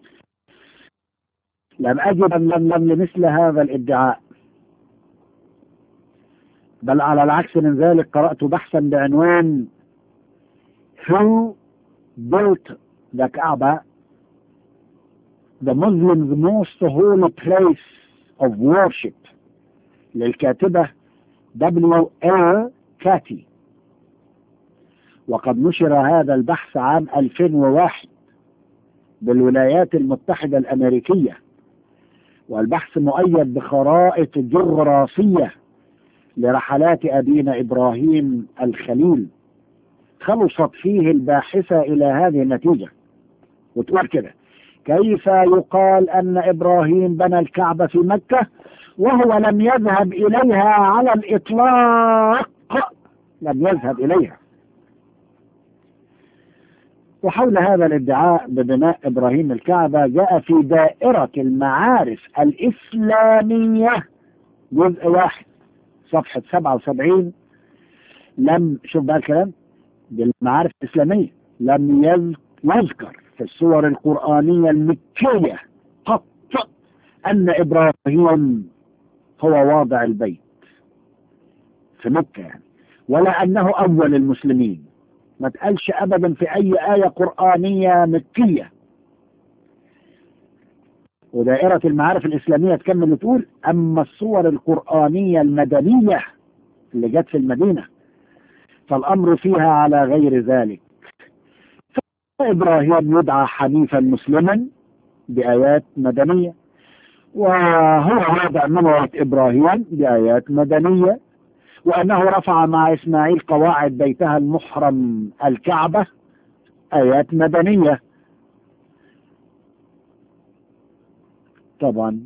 لم أجد لم لم لمثل هذا الادعاء بل على العكس من ذلك قرأت بحثا بعنوان Who built the Kaaba the Muslims most holy place of worship للكاتبة دبليو ال كاتي وقد نشر هذا البحث عام 2001 بالولايات المتحدة الأمريكية والبحث مؤيد بخرائط جغرافية لرحلات أبينا إبراهيم الخليل خلصت فيه الباحثة إلى هذه النتيجة وتقول كده كيف يقال أن إبراهيم بنى الكعبة في مكة وهو لم يذهب إليها على الإطلاق لم يذهب إليها وحول هذا الادعاء ببناء إبراهيم الكعبة جاء في دائرة المعارف الإسلامية جزء واحد صفحة 77 لم شوف بقى الكلام بالمعارف الإسلامية لم يذكر في السور القرآنية المكية قط أن إبراهيم هو واضع البيت في مكة يعني ولا أنه أول المسلمين ما تقالش أبدا في أي آية قرآنية مكية ودائرة المعارف الإسلامية تكمل وتقول أما الصور القرآنية المدنية اللي جت في المدينة فالأمر فيها على غير ذلك فإبراهيم يدعى حنيفا مسلما بآيات مدنية وهو وضع منوة إبراهيم بآيات مدنية وأنه رفع مع إسماعيل قواعد بيتها المحرم الكعبة آيات مدنية طبعا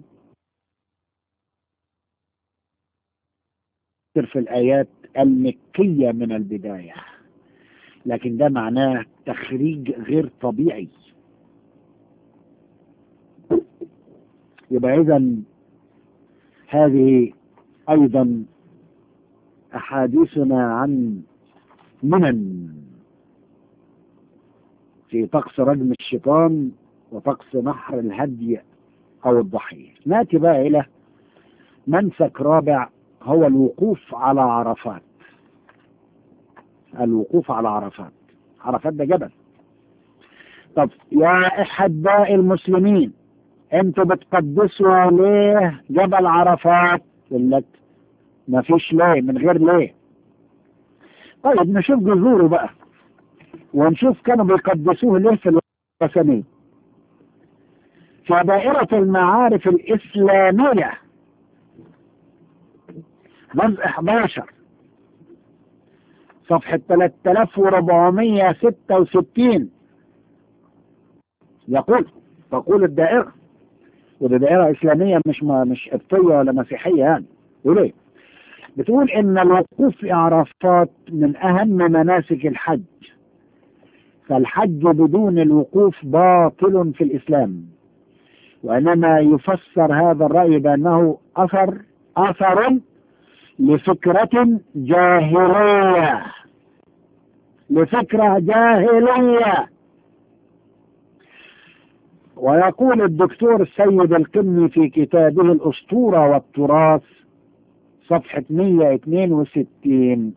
في الآيات المكية من البداية لكن ده معناه تخريج غير طبيعي يبقى إذا هذه أيضا أحاديثنا عن منن في طقس رجم الشيطان وطقس نحر الهدي أو الضحية نأتي بقى إلى منسك رابع هو الوقوف على عرفات الوقوف على عرفات عرفات ده جبل طب يا أحباء المسلمين انتوا بتقدسوا ليه جبل عرفات يقول لك ما فيش ليه من غير ليه طيب نشوف جذوره بقى ونشوف كانوا بيقدسوه ليه في الوثنية في دائرة المعارف الإسلامية جزء 11 صفحة 3466 يقول تقول الدائرة ودي دائرة إسلامية مش ما مش قبطية ولا مسيحية يعني يقول إيه؟ بتقول إن الوقوف في عرفات من أهم مناسك الحج فالحج بدون الوقوف باطل في الإسلام وإنما يفسر هذا الرأي بأنه أثر أثر لفكرة جاهلية لفكرة جاهلية ويقول الدكتور السيد القمي في كتابه الأسطورة والتراث صفحة 162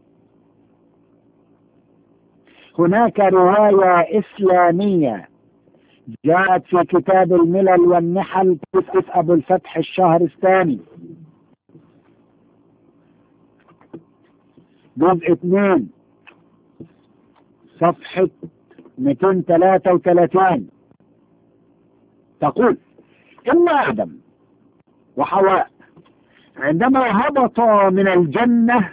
هناك رواية إسلامية جاءت في كتاب الملل والنحل تسقط أبو الفتح الشهر الثاني جزء اثنين صفحة 233 تقول إن آدم وحواء عندما هبطا من الجنة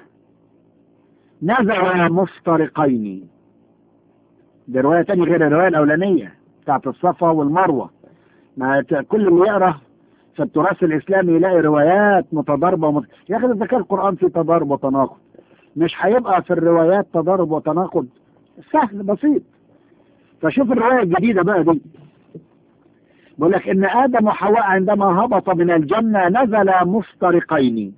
نزلا مفترقين دي رواية تانية غير الرواية الأولانية بتاعت الصفا والمروة ما كل اللي يقرأ في التراث الإسلامي يلاقي روايات متضاربة ومت... يا أخي إذا كان القرآن فيه تضارب وتناقض مش هيبقى في الروايات تضارب وتناقض سهل بسيط فشوف الرواية الجديدة بقى دي بيقول لك ان ادم وحواء عندما هبط من الجنة نزل مفترقين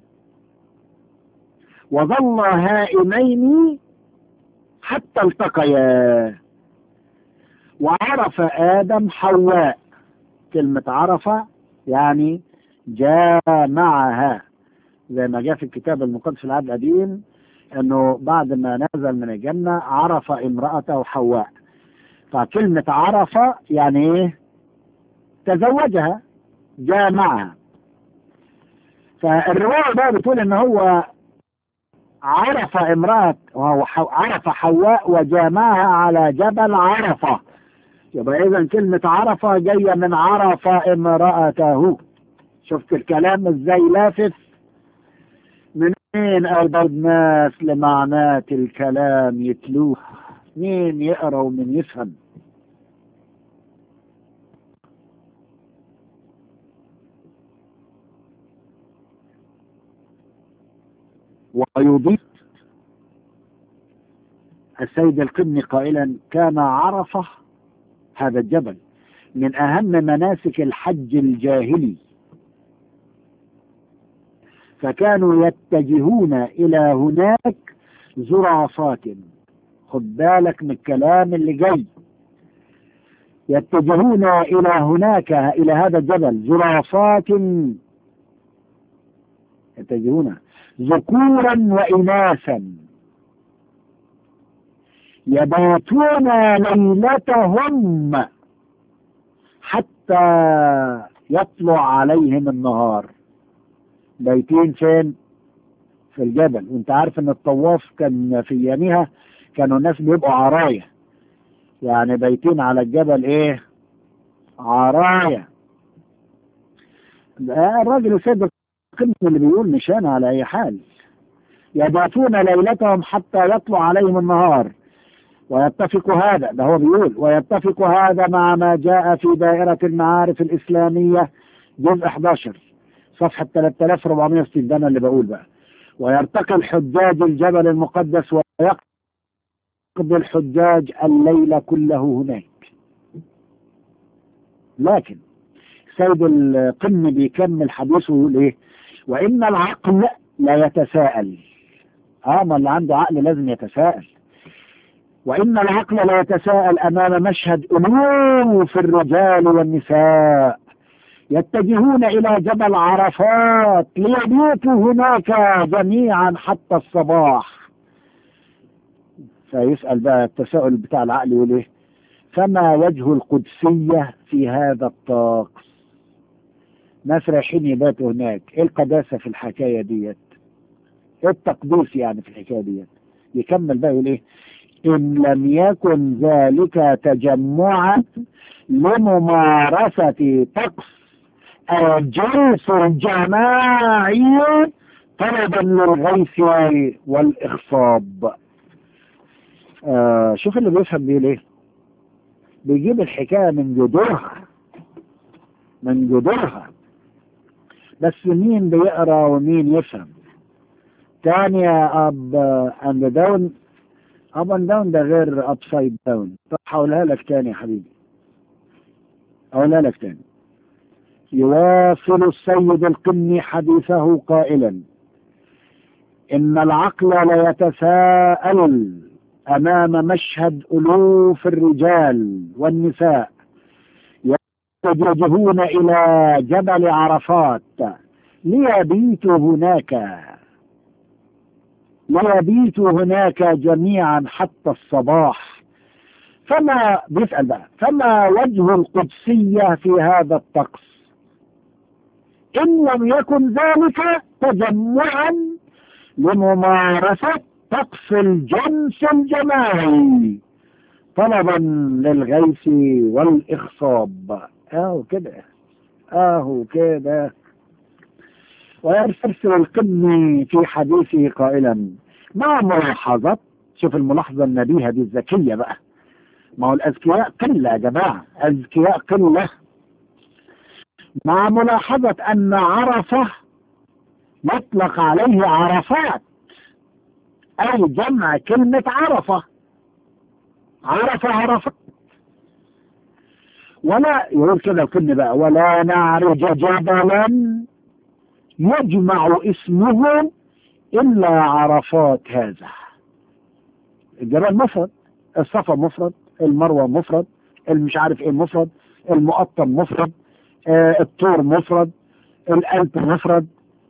وظل هائمين حتى التقيا وعرف ادم حواء كلمة عرف يعني جامعها زي ما جاء في الكتاب المقدس في العهد القديم انه بعد ما نزل من الجنة عرف امرأته حواء فكلمة عرف يعني ايه تزوجها جامعها فالرواية بقى بتقول ان هو عرف امرأة وهو عرف حواء وجامعها على جبل عرفة يبقى اذا كلمة عرفة جاية من عرف امرأته شفت الكلام ازاي لافف منين قلب الناس لمعنات الكلام يتلوه مين يقرا ومن يفهم ويضيف السيد القمي قائلا كان عرفه هذا الجبل من أهم مناسك الحج الجاهلي فكانوا يتجهون إلى هناك زرافات خد بالك من الكلام اللي جاي يتجهون إلى هناك إلى هذا الجبل زرافات يتجهون ذكورا وإناثا يباتون ليلتهم حتى يطلع عليهم النهار بيتين فين في الجبل وانت عارف ان الطواف كان في ايامها كانوا الناس بيبقوا عراية يعني بيتين على الجبل ايه عراية الراجل السيد القمة اللي بيقول مش انا على اي حال يباتون ليلتهم حتى يطلع عليهم النهار ويتفق هذا ده هو بيقول ويتفق هذا مع ما جاء في دائرة المعارف الإسلامية جزء 11 صفحة 3460 ده أنا اللي بقول بقى ويرتقي الحجاج الجبل المقدس ويقضي الحجاج الليل كله هناك لكن سيد القم بيكمل حديثه ويقول ايه وان العقل لا يتساءل اه ما اللي عنده عقل لازم يتساءل وإن العقل لا يتساءل أمام مشهد ألوف الرجال والنساء يتجهون إلى جبل عرفات ليبيتوا هناك جميعا حتى الصباح فيسأل بقى التساؤل بتاع العقل يقول إيه فما وجه القدسية في هذا الطقس ناس رايحين يباتوا هناك ايه القداسة في الحكاية ديت ايه التقديس يعني في الحكاية ديت يكمل بقى يقول ايه ان لم يكن ذلك تجمعا لممارسة طقس الجنس الجماعي طلبا للغيث والإخصاب آه شوف اللي بيفهم بيه ليه بيجيب الحكاية من جذورها من جذورها بس مين بيقرا ومين يفهم تاني يا اب اند داون اب اند داون ده غير اب سايد داون طب هقولها لك تاني يا حبيبي اقولها لك تاني يواصل السيد القني حديثه قائلا ان العقل لا يتساءل امام مشهد الوف الرجال والنساء يتجهون الى جبل عرفات ليبيتوا هناك ليبيتوا هناك جميعا حتى الصباح فما بيسأل بقى فما وجه القدسية في هذا الطقس إن لم يكن ذلك تجمعا لممارسة طقس الجنس الجماعي طلبا للغيث والإخصاب اهو كده اهو كده ويرسل القمي في حديثه قائلا مع ملاحظة شوف الملاحظة النبيهة دي الذكية بقى ما هو الأذكياء قلة يا جماعة أذكياء قلة مع ملاحظة أن عرفة مطلق عليه عرفات أي جمع كلمة عرفة عرفة عرفة ولا يقول كده الكل بقى ولا نعرج جبلا يجمع اسمه إلا عرفات هذا الجبل مفرد الصفا مفرد المروة مفرد المش عارف ايه مفرد المقطم مفرد آه الطور مفرد الألب مفرد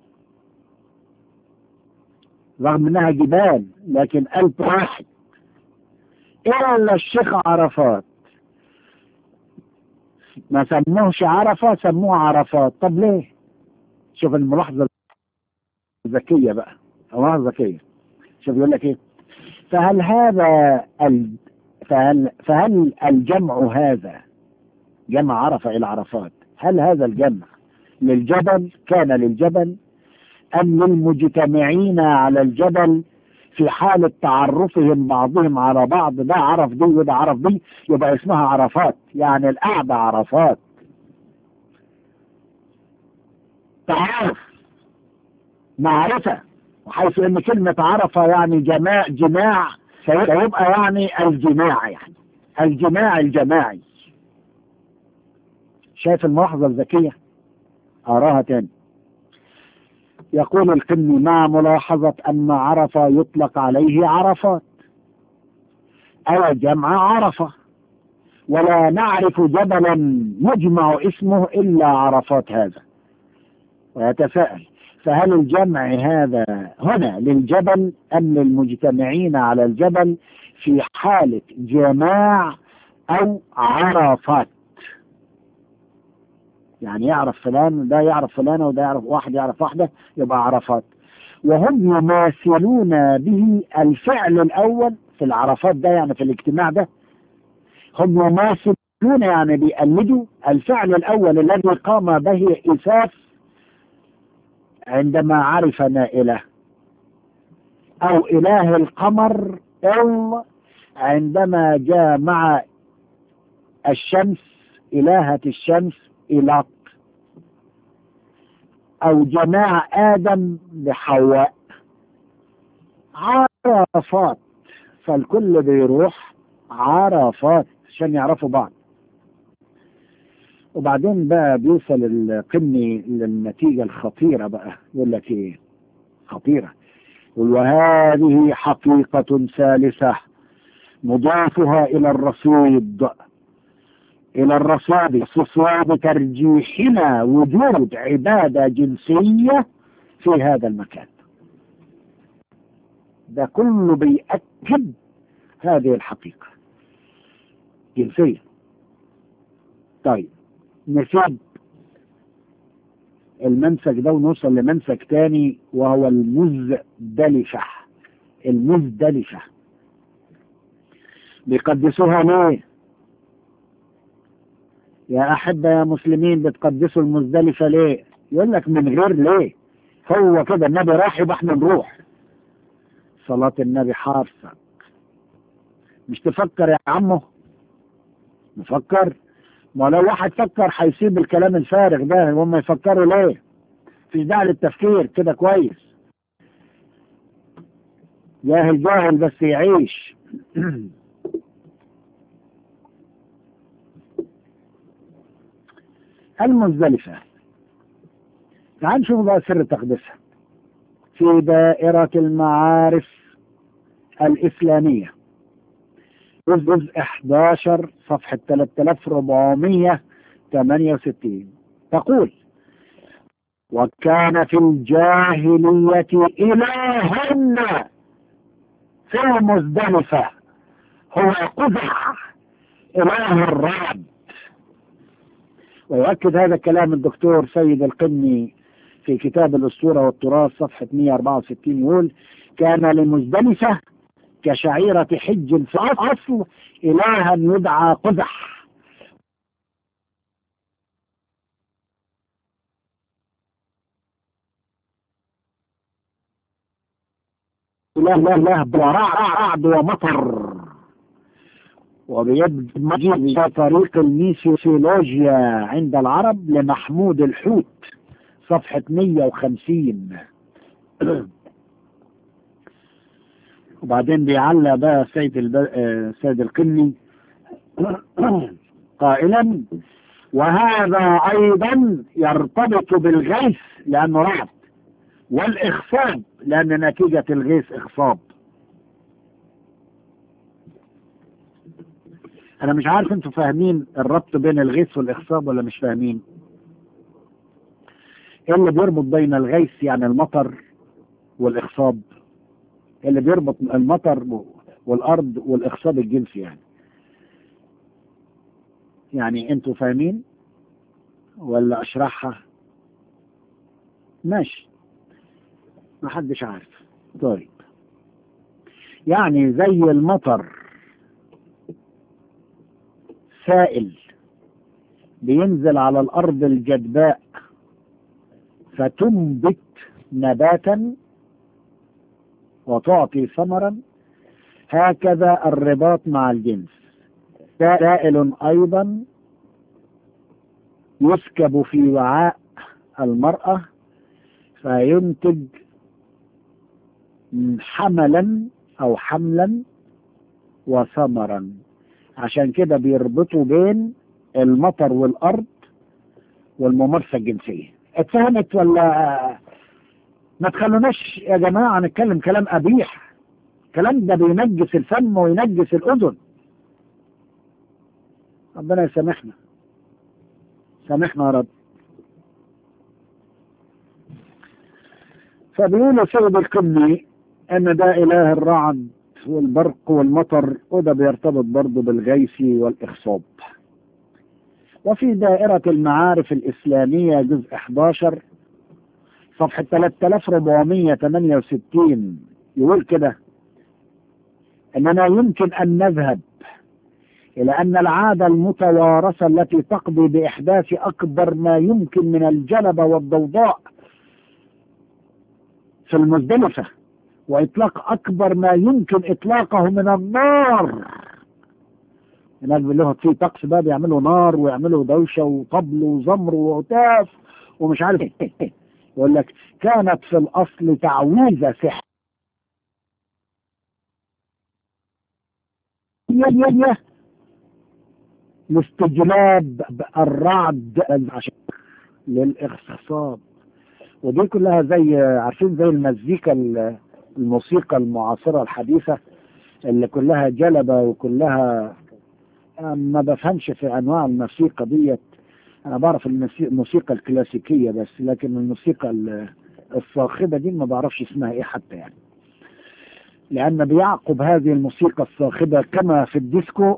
رغم انها جبال لكن ألب واحد إلا الشيخ عرفات ما سموهش عرفة سموه عرفات طب ليه شوف الملاحظة الذكية بقى الملاحظة ذكية شوف يقول لك ايه فهل هذا ال... فهل, فهل الجمع هذا جمع عرفة إلى عرفات هل هذا الجمع للجبل كان للجبل أم للمجتمعين على الجبل في حالة تعرفهم بعضهم على بعض ده عرف دي وده عرف دي يبقى اسمها عرفات يعني القعدة عرفات تعارف معرفة وحيث ان كلمة عرفة يعني جماع جماع سيبقى يعني الجماع يعني الجماع الجماعي شايف الملاحظة الذكية أراها تاني يقول القني مع ملاحظة أن عرفة يطلق عليه عرفات أو جمع عرفة ولا نعرف جبلا يجمع اسمه إلا عرفات هذا ويتساءل فهل الجمع هذا هنا للجبل أم للمجتمعين على الجبل في حالة جماع أو عرفات يعني يعرف فلان ده يعرف فلانة وده يعرف واحد يعرف واحدة يبقى عرفات وهم يماثلون به الفعل الأول في العرفات ده يعني في الاجتماع ده هم يماثلون يعني بيقلدوا الفعل الأول الذي قام به إساف عندما عرف نائله أو إله القمر أو عندما جاء مع الشمس إلهة الشمس إلاق أو جماع آدم بحواء عرفات فالكل بيروح عرفات عشان يعرفوا بعض وبعدين بقى بيوصل القني للنتيجة الخطيرة بقى يقول لك ايه خطيرة يقول وهذه حقيقة ثالثة نضافها إلى الرصيد إلى الرصاد صصاد ترجيحنا وجود عبادة جنسية في هذا المكان ده كله بيأكد هذه الحقيقة جنسية طيب نسيب المنسك ده ونوصل لمنسك تاني وهو المزدلفة المزدلفة بيقدسوها ليه يا أحبة يا مسلمين بتقدسوا المزدلفة ليه يقول لك من غير ليه هو كده النبي راح يبقى احنا نروح صلاة النبي حارسك مش تفكر يا عمو نفكر ما لو واحد فكر هيسيب الكلام الفارغ ده هم يفكروا ليه مفيش داعي للتفكير كده كويس جاهل جاهل بس يعيش المزدلفة تعال نشوف بقى سر تقديسها في دائرة المعارف الإسلامية جزء 11 صفحة 3468 تقول وكان في الجاهلية إلها في المزدلفة هو قزح إله الرعد ويؤكد هذا كلام الدكتور سيد القني في كتاب الأسطورة والتراث صفحة 164 يقول كان لمزدلفة كشعيرة حج في الأصل إلها يدعى قزح لا لا لا رعد ومطر وبيد طريق الميسيولوجيا عند العرب لمحمود الحوت صفحة 150 وبعدين بيعلق بقى سيد الب... سيد القني قائلا وهذا ايضا يرتبط بالغيث لانه رعد والاخصاب لان نتيجة الغيث اخصاب انا مش عارف انتوا فاهمين الربط بين الغيث والاخصاب ولا مش فاهمين ايه اللي بيربط بين الغيث يعني المطر والاخصاب اللي بيربط المطر والارض والاخصاب الجنسي يعني يعني انتوا فاهمين ولا اشرحها ماشي ما حدش عارف طيب يعني زي المطر سائل بينزل على الارض الجدباء فتنبت نباتا وتعطي ثمرا هكذا الرباط مع الجنس سائل ايضا يسكب في وعاء المرأة فينتج حملا او حملا وثمرا عشان كده بيربطوا بين المطر والارض والممارسة الجنسية اتفهمت ولا ما تخلوناش يا جماعة نتكلم كلام قبيح الكلام ده بينجس الفم وينجس الأذن ربنا يسامحنا سامحنا يا رب فبيقول سيد القمي ان ده اله الرعد والبرق والمطر وده بيرتبط برضه بالغيث والاخصاب وفي دائرة المعارف الإسلامية جزء 11 صفحة 3468 يقول كده اننا يمكن ان نذهب الى ان العادة المتوارثة التي تقضي باحداث اكبر ما يمكن من الجلبة والضوضاء في المزدلفة واطلاق اكبر ما يمكن اطلاقه من النار هناك لهم في طقس بقى بيعملوا نار ويعملوا دوشة وطبل وزمر وهتاف ومش عارف يقول لك كانت في الاصل تعويذة سحر لاستجلاب الرعد للاختصاب ودي كلها زي عارفين زي المزيكا الموسيقى المعاصرة الحديثة اللي كلها جلبة وكلها ما بفهمش في انواع الموسيقى ديت انا بعرف الموسيقى الكلاسيكية بس لكن الموسيقى الصاخبة دي ما بعرفش اسمها ايه حتى يعني لان بيعقب هذه الموسيقى الصاخبة كما في الديسكو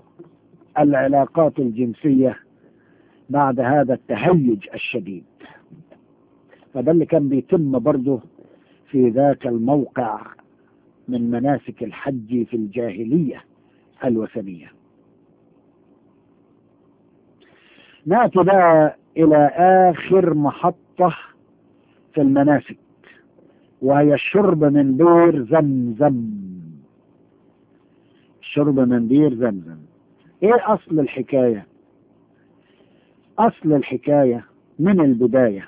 العلاقات الجنسية بعد هذا التهيج الشديد فده اللي كان بيتم برضه في ذاك الموقع من مناسك الحج في الجاهلية الوثنية نأتي بقى إلى آخر محطة في المناسك وهي الشرب من بير زمزم الشرب من بير زمزم ايه اصل الحكاية اصل الحكاية من البداية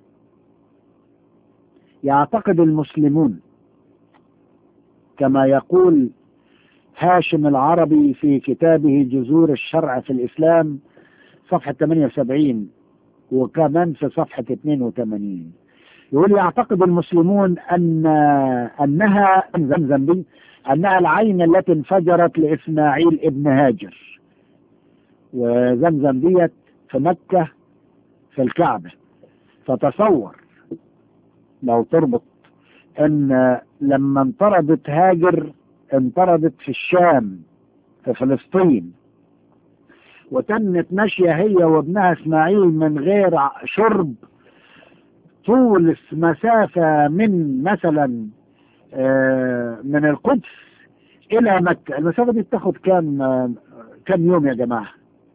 يعتقد المسلمون كما يقول هاشم العربي في كتابه جذور الشرع في الإسلام صفحة 78 وكمان في صفحة 82 يقول يعتقد المسلمون أن أنها زمزم دي أنها العين التي انفجرت لإسماعيل ابن هاجر وزمزم ديت في مكة في الكعبة فتصور لو تربط ان لما انطردت هاجر انطردت في الشام في فلسطين وتمت ماشية هي وابنها اسماعيل من غير شرب طول مسافة من مثلا من القدس إلى مكة المسافة دي بتاخد كام كام يوم يا جماعة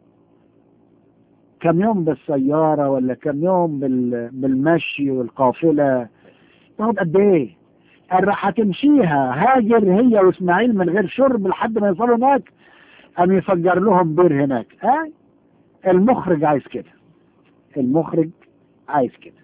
كم يوم بالسيارة ولا كم يوم بالمشي والقافلة تاخد قد ايه؟ راح هتمشيها هاجر هي واسماعيل من غير شرب لحد ما يوصلوا هناك قام يفجر لهم بير هناك ها آه؟ المخرج عايز كده المخرج عايز كده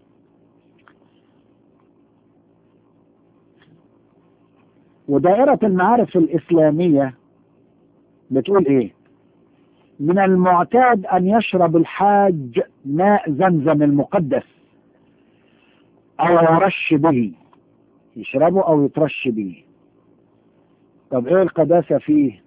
ودائرة المعارف الإسلامية بتقول إيه؟ من المعتاد أن يشرب الحاج ماء زمزم المقدس أو يرش به يشربه أو يترش به طب إيه القداسة فيه؟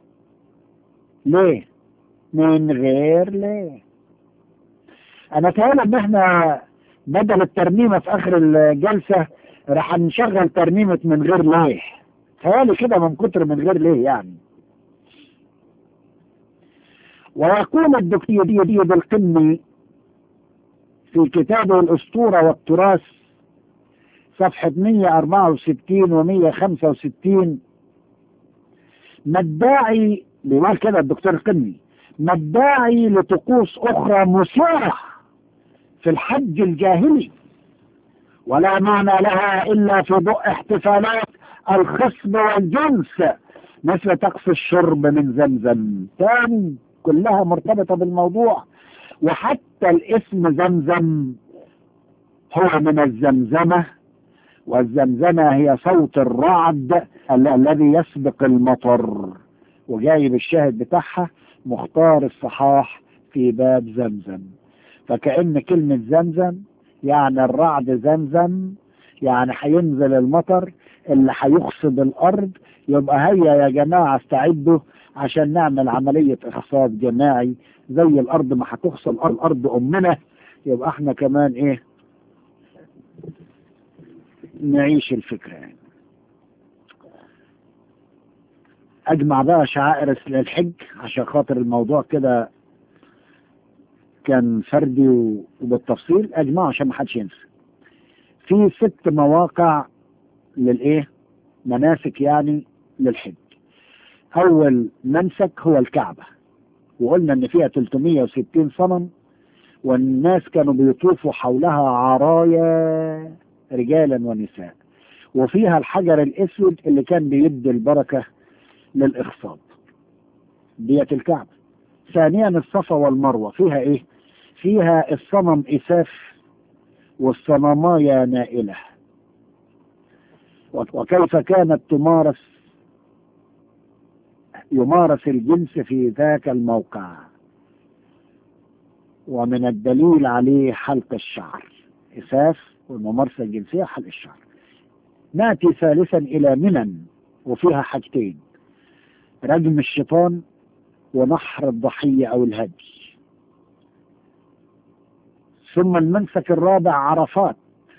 ليه؟ من غير ليه؟ أنا أتهيألي إن إحنا بدل الترنيمة في آخر الجلسة راح نشغل ترنيمة من غير ليه تهيألي كده من كتر من غير ليه يعني ويقول الدكتور بالقمي في كتابه الأسطورة والتراث صفحة 164 و 165 ما الداعي بيقول كده الدكتور القمي ما الداعي لطقوس أخرى مثيرة في الحج الجاهلي ولا معنى لها إلا في ضوء احتفالات الخصب والجنس مثل طقس الشرب من زمزم تاني كلها مرتبطة بالموضوع وحتى الاسم زمزم هو من الزمزمة والزمزمة هي صوت الرعد الذي يسبق المطر وجايب الشاهد بتاعها مختار الصحاح في باب زمزم فكأن كلمة زمزم يعني الرعد زمزم يعني هينزل المطر اللي هيخصب الأرض يبقى هيا يا جماعة استعدوا عشان نعمل عملية إخصاب جماعي زي الأرض ما هتخصب الأرض أمنا يبقى احنا كمان إيه نعيش الفكرة يعني. أجمع بقى شعائر الحج عشان خاطر الموضوع كده كان فردي وبالتفصيل أجمعه عشان ما حدش ينسى في ست مواقع للإيه مناسك يعني للحج أول منسك هو الكعبة وقلنا إن فيها 360 صنم والناس كانوا بيطوفوا حولها عرايا رجالا ونساء وفيها الحجر الأسود اللي كان بيدي البركة للإخصاب ديت الكعبة ثانيا الصفا والمروة فيها إيه؟ فيها الصنم إساف والصنمايا نائلة وكيف كانت تمارس يمارس الجنس في ذاك الموقع ومن الدليل عليه حلق الشعر إساف والممارسة الجنسية حلق الشعر نأتي ثالثا إلى منن وفيها حاجتين رجم الشيطان ونحر الضحية أو الهدي ثم المنسك الرابع عرفات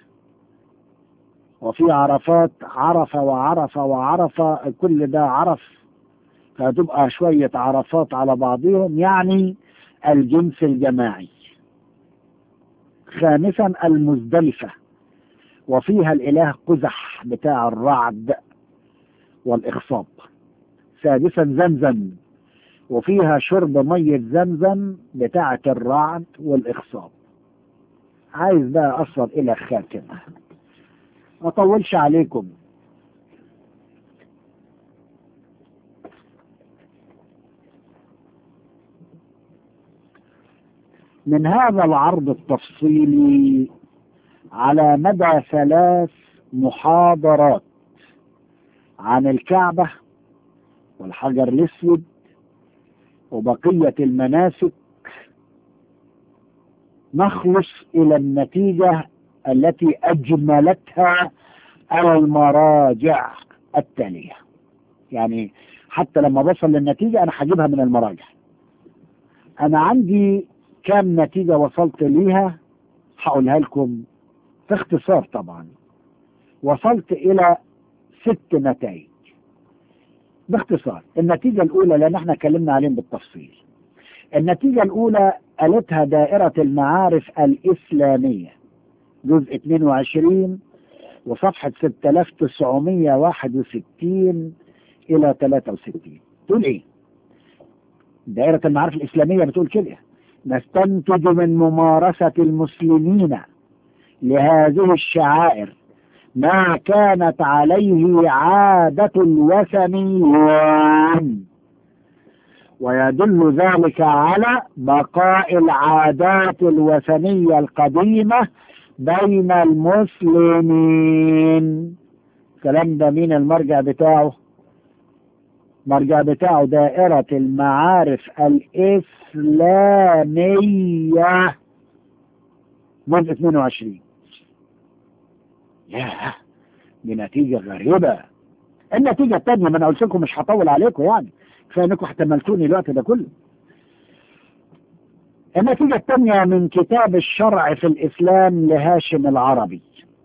وفي عرفات عرفة وعرفة وعرفة كل ده عرف فتبقى شوية عرفات على بعضهم يعني الجنس الجماعي خامسا المزدلفة وفيها الإله قزح بتاع الرعد والإخصاب سادسا زمزم وفيها شرب مية زمزم بتاعة الرعد والإخصاب عايز بقى أصل إلى خاتمة ما أطولش عليكم من هذا العرض التفصيلي على مدى ثلاث محاضرات عن الكعبة والحجر الأسود وبقية المناسك نخلص إلى النتيجة التي أجملتها المراجع التالية يعني حتى لما بصل للنتيجة أنا هجيبها من المراجع أنا عندي كام نتيجة وصلت ليها هقولها لكم في اختصار طبعا وصلت إلى ست نتائج باختصار النتيجة الأولى لأن احنا اتكلمنا عليهم بالتفصيل النتيجة الأولى قالتها دائرة المعارف الإسلامية جزء 22 وصفحة 6961 إلى 63 تقول إيه؟ دائرة المعارف الإسلامية بتقول كده نستنتج من ممارسة المسلمين لهذه الشعائر ما كانت عليه عادة الوثنيين ويدل ذلك على بقاء العادات الوثنية القديمة بين المسلمين الكلام ده مين المرجع بتاعه مرجع بتاعه دائرة المعارف الإسلامية جزء 22 ياه دي نتيجة غريبة النتيجة التانية ما انا قلت لكم مش هطول عليكم يعني كفاية انكم احتملتوني الوقت ده كله النتيجة الثانية من كتاب الشرع في الإسلام لهاشم العربي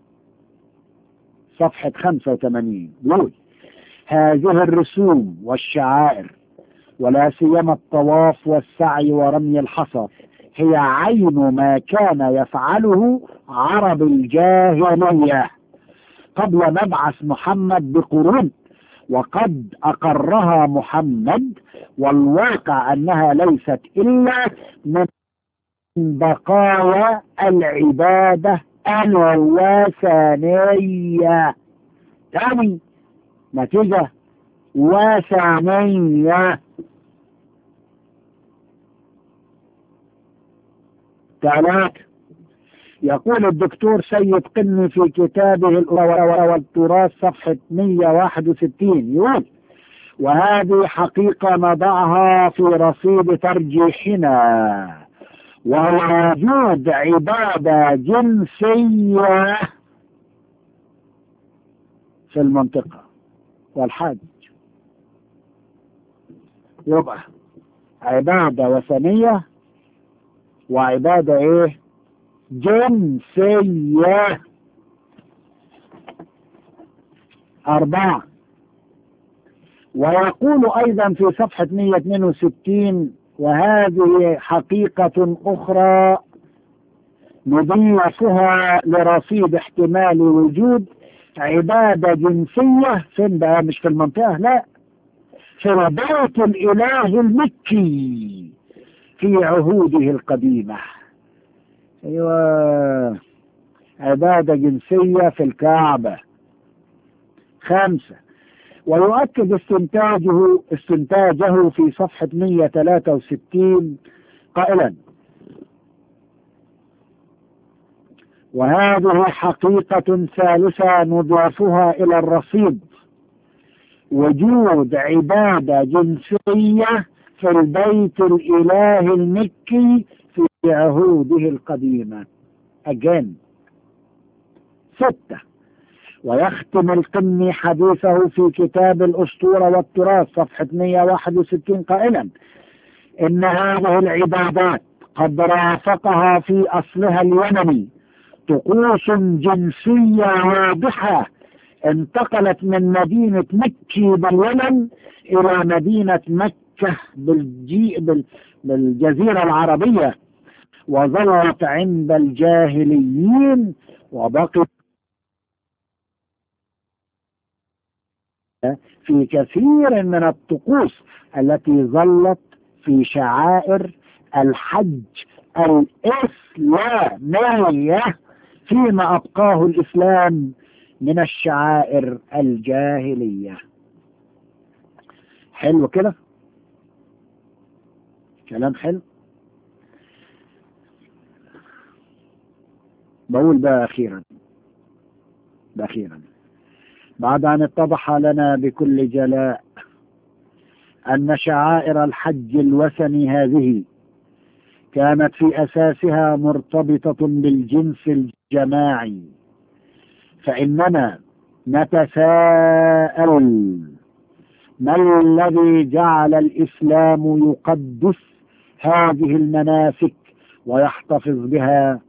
صفحة 85 يقول هذه الرسوم والشعائر ولا سيما الطواف والسعي ورمي الحصى هي عين ما كان يفعله عرب الجاهلية قبل مبعث محمد بقرون وقد أقرها محمد والواقع أنها ليست إلا من بقايا العبادة الوثنية ثاني نتيجة وثنية ثلاث يقول الدكتور سيد قني في كتابه والتراث صفحة 161 يقول وهذه حقيقة نضعها في رصيد ترجيحنا وهو وجود عبادة جنسية في المنطقة والحج يبقى عبادة وثنية وعبادة ايه جنسية أربعة ويقول أيضا في صفحة 162 وهذه حقيقة أخرى نضيفها لرصيد احتمال وجود عبادة جنسية فين بقى مش في المنطقة لا في بيت الإله المكي في عهوده القديمة أيوة عبادة جنسية في الكعبة خمسة ويؤكد استنتاجه استنتاجه في صفحة 163 قائلا وهذه حقيقة ثالثة نضيفها إلى الرصيد وجود عبادة جنسية في البيت الإله المكي في عهوده القديمة أجان ستة ويختم القني حديثه في كتاب الأسطورة والتراث صفحة 161 قائلا إن هذه العبادات قد رافقها في أصلها اليمني طقوس جنسية واضحة انتقلت من مدينة مكي باليمن إلى مدينة مكة بالجي بالجزيرة العربية وظلت عند الجاهليين وبقي في كثير من الطقوس التي ظلت في شعائر الحج الإسلامية فيما أبقاه الإسلام من الشعائر الجاهلية حلو كده كلام حلو بقول بقى أخيرا أخيرا بعد أن اتضح لنا بكل جلاء أن شعائر الحج الوثني هذه كانت في أساسها مرتبطة بالجنس الجماعي فإننا نتساءل ما الذي جعل الإسلام يقدس هذه المناسك ويحتفظ بها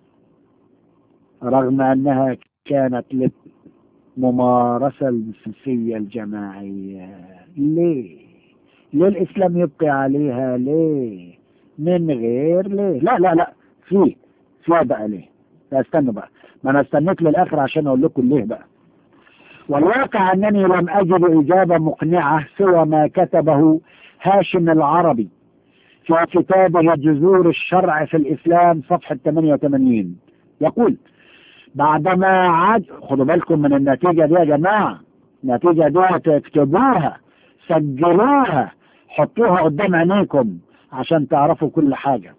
رغم أنها كانت للممارسة الجنسية الجماعية ليه ليه الإسلام يبقي عليها ليه من غير ليه لا لا لا في في بقى ليه لا استنوا بقى ما انا استنيت للاخر عشان اقول لكم ليه بقى والواقع انني لم اجد اجابه مقنعه سوى ما كتبه هاشم العربي في كتابه جذور الشرع في الاسلام صفحه 88 يقول بعدما عاد خدوا بالكم من النتيجه دي يا جماعه النتيجه دي تكتبوها سجلوها حطوها قدام عينيكم عشان تعرفوا كل حاجة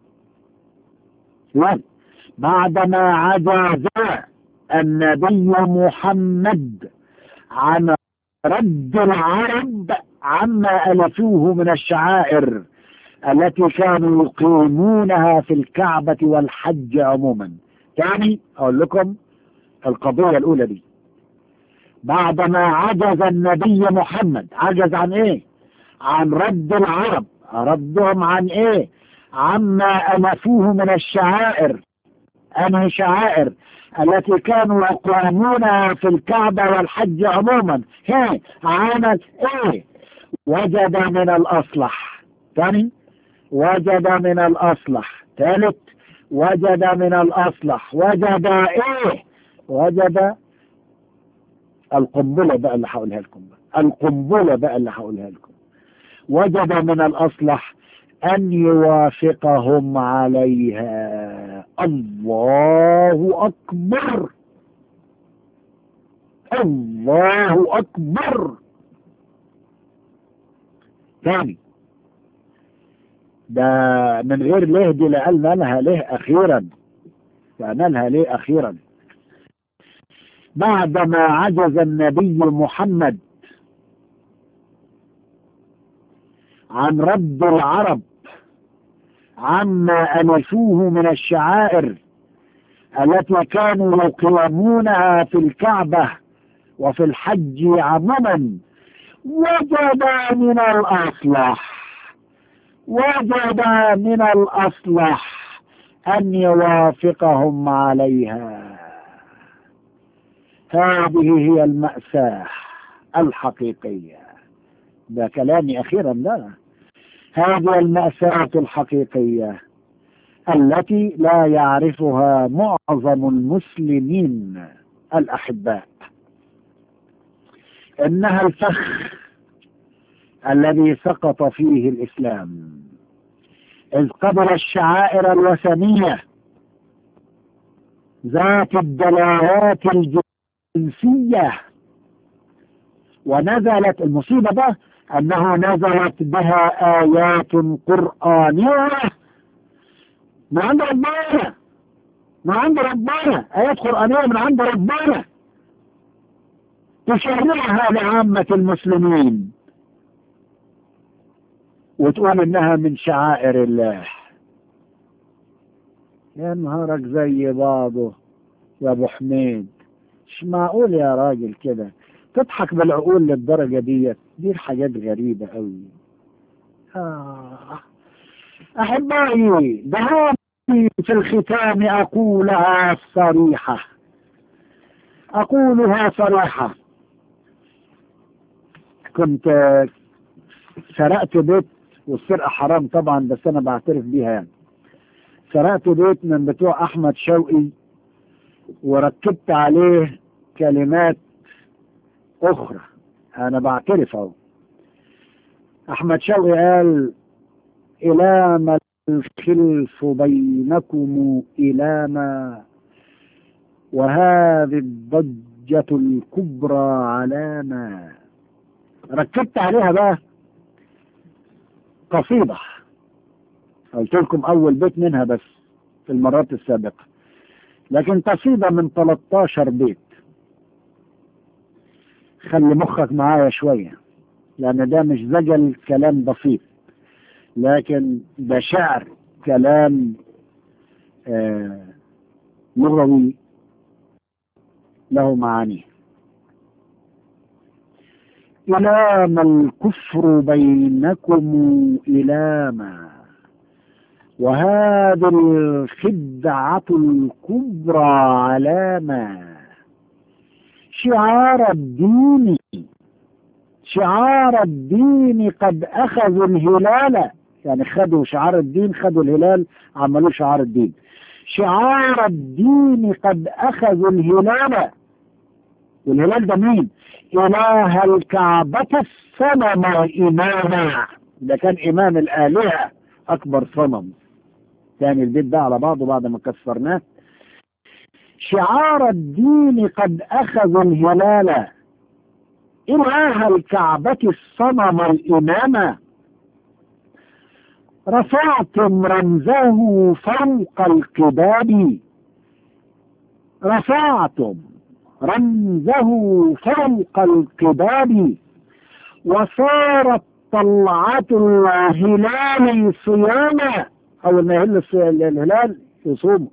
بعدما عجز النبي محمد عن رد العرب عما ألفوه من الشعائر التي كانوا يقيمونها في الكعبة والحج عموما يعني أقول لكم القضية الأولى دي بعدما عجز النبي محمد عجز عن إيه عن رد العرب ردهم عن ايه عما ألفوه من الشعائر أنهي شعائر التي كانوا يقومونها في الكعبة والحج عموما هي عمل ايه وجد من الأصلح ثاني وجد من الأصلح ثالث وجد من الأصلح وجد ايه وجد القنبلة بقى اللي هقولها لكم بقى. القنبلة بقى اللي هقولها لكم وجد من الأصلح أن يوافقهم عليها الله أكبر الله أكبر ثاني ده من غير ليه دي لقالنا لها ليه أخيرا لها ليه أخيرا بعدما عجز النبي محمد عن رد العرب عما ألفوه من الشعائر التي كانوا يقيمونها في الكعبة وفي الحج عموما وجد من الأصلح وجد من الأصلح أن يوافقهم عليها هذه هي المأساة الحقيقية ده كلامي أخيرا لا هذه المأساة الحقيقية التي لا يعرفها معظم المسلمين الأحباء إنها الفخ الذي سقط فيه الإسلام إذ قبل الشعائر الوثنية ذات الدلالات الجنسية ونزلت المصيبة بقى أنها نزلت بها آيات قرآنية من عند ربنا من عند ربنا آيات قرآنية من عند ربنا تشرعها لعامة المسلمين وتقول انها من شعائر الله يا نهارك زي بعضه يا ابو حميد مش معقول يا راجل كده تضحك بالعقول للدرجة ديت دي الحاجات غريبة قوي آه. أحبائي دعوني في الختام أقولها صريحة أقولها صريحة كنت سرقت بيت والسرقة حرام طبعا بس أنا بعترف بيها يعني سرقت بيت من بتوع احمد شوقي وركبت عليه كلمات اخرى انا بعترف اهو احمد شوقي قال الى ما الخلف بينكم الى ما وهذه الضجة الكبرى علامة ركبت عليها بقى قصيدة قلت لكم أول بيت منها بس في المرات السابقة لكن قصيدة من 13 بيت خلي مخك معايا شوية لأن ده مش زجل كلام بسيط لكن ده شعر كلام آه لغوي له معانيه إلى ما الكفر بينكم إلى ما وهذه الخدعة الكبرى علامة شعار الدين شعار الدين قد أخذوا الهلال يعني خدوا شعار الدين خدوا الهلال عملوا شعار الدين شعار الدين قد أخذوا الهلال والهلال ده مين؟ إله الكعبة الصنم إماما ده كان إمام الآلهة أكبر صنم ثاني البيت ده على بعضه بعد ما كسرناه شعار الدين قد أخذوا الهلال إله الكعبة الصنم الإماما رفعتم رمزه فوق القباب رفعتم رمزه فوق القباب وصارت طلعة الهلال صياما أول ما يهل الهلال يصوم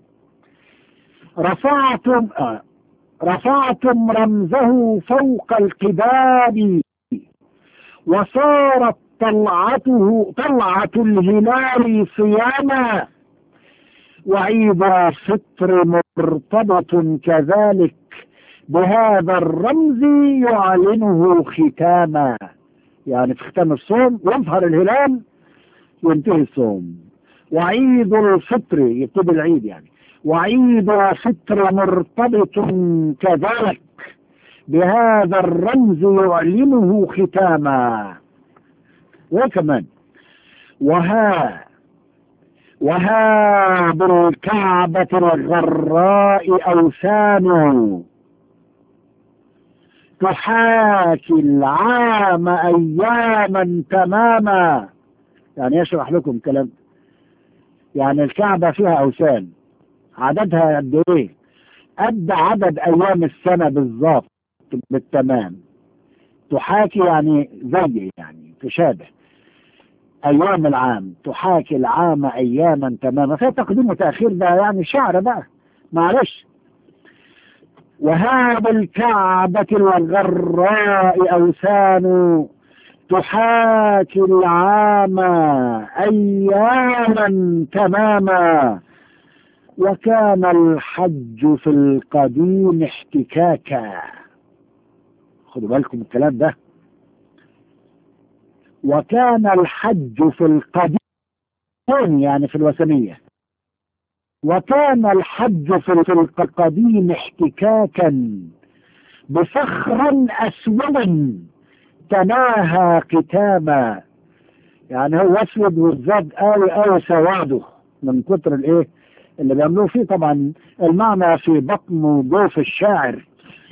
رفعتم آه رفعتم رمزه فوق القباب وصارت طلعته طلعة الهلال صياما وعيد الفطر مرتبط كذلك بهذا الرمز يعلنه ختاما يعني في ختام الصوم يظهر الهلال ينتهي الصوم وعيد الفطر يبتدي العيد يعني وعيد الفطر مرتبط كذلك بهذا الرمز يعلنه ختاما وكمان وها وها بالكعبة الغراء أوثان تحاكي العام أياما تماما يعني يشرح لكم كلام يعني الكعبة فيها أوثان عددها قد إيه؟ قد عدد أيام السنة بالظبط بالتمام تحاكي يعني زي يعني تشابه أيام العام تحاكي العام أياما تماما فيها تقديم وتأخير ده يعني شعر بقى معلش وهذا الكعبة الغراء أوثان تحاكي العام أياما تماما وكان الحج في القديم احتكاكا خدوا بالكم الكلام ده وكان الحج في القديم يعني في الوثنية وكان الحج في القديم احتكاكا بصخر أسود تناهى كتاما يعني هو أسود والزاد قوي قوي سواده من كتر الايه اللي بيعملوه فيه طبعا المعنى في بطن وجوف الشاعر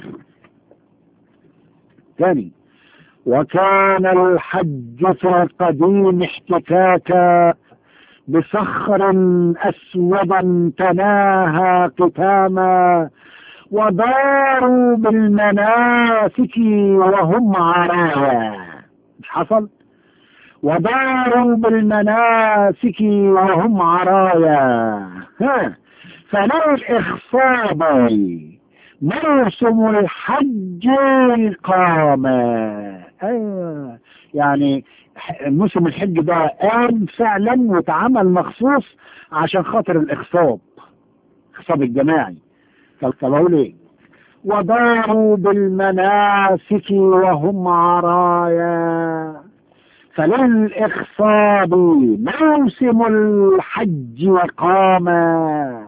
ثاني وكان الحج في القديم احتكاكا بصخر أسود تناهى قتاما وداروا بالمناسك وهم عرايا مش حصل وداروا بالمناسك وهم عرايا ها فلو الإخصاب موسم الحج قام أيوة يعني موسم الحج ده قام فعلا واتعمل مخصوص عشان خاطر الاخصاب الاخصاب الجماعي طب اقول ايه وداروا بالمناسك وهم عرايا فللإخصاب موسم الحج قاما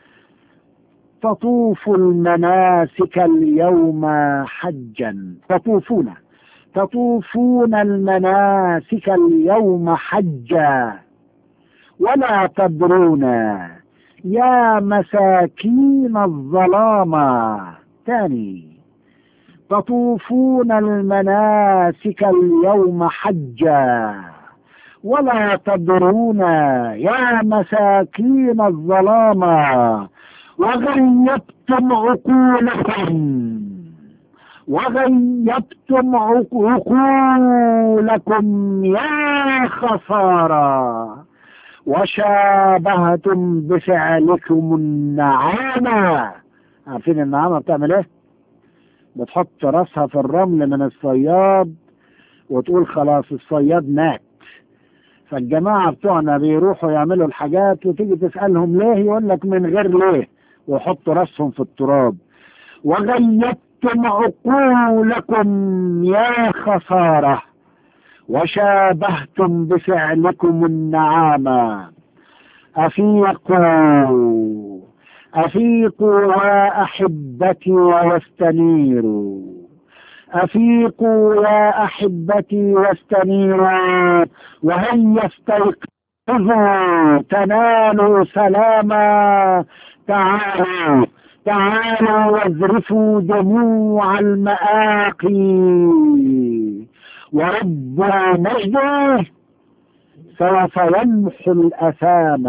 تطوف المناسك اليوم حجا تطوفون تطوفون المناسك اليوم حجا ولا تدرون يا مساكين الظلامة ثاني تطوفون المناسك اليوم حجا ولا تدرون يا مساكين الظلامة وغيبتم عقولكم وغيبتم عقولكم يا خسارة وشابهتم بفعلكم النعامة عارفين النعامة بتعمل ايه بتحط راسها في الرمل من الصياد وتقول خلاص الصياد مات فالجماعة بتوعنا بيروحوا يعملوا الحاجات وتيجي تسألهم ليه يقول لك من غير ليه ويحطوا راسهم في التراب وغيبتم عقولكم يا خسارة وشابهتم بفعلكم النعامة أفيقوا أفيقوا يا أحبتي واستنيروا أفيقوا يا أحبتي واستنيروا وهيا استيقظوا تنالوا سلاما تعالوا تعالوا واذرفوا دموع المآقي ورب مجده سوف يمحو الأثام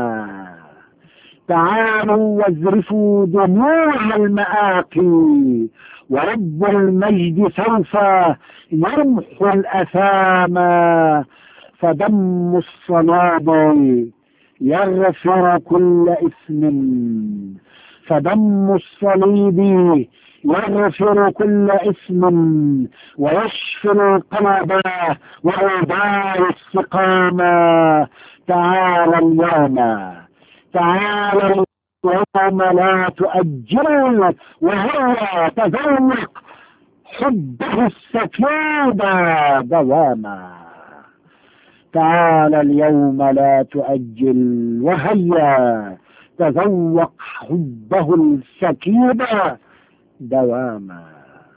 تعالوا واذرفوا دموع المآقي ورب المجد سوف يمحو الأثام فدم الصنادل يغفر كل إثم فدم الصليب يغفر كل اسم ويشفي القلب ويدار السقامة تعالى اليوم تعالى اليوم لا تؤجل وهو تذوق حبه السكينة دواما تعالى اليوم لا تؤجل وهيا تذوق حبه السكينة دواما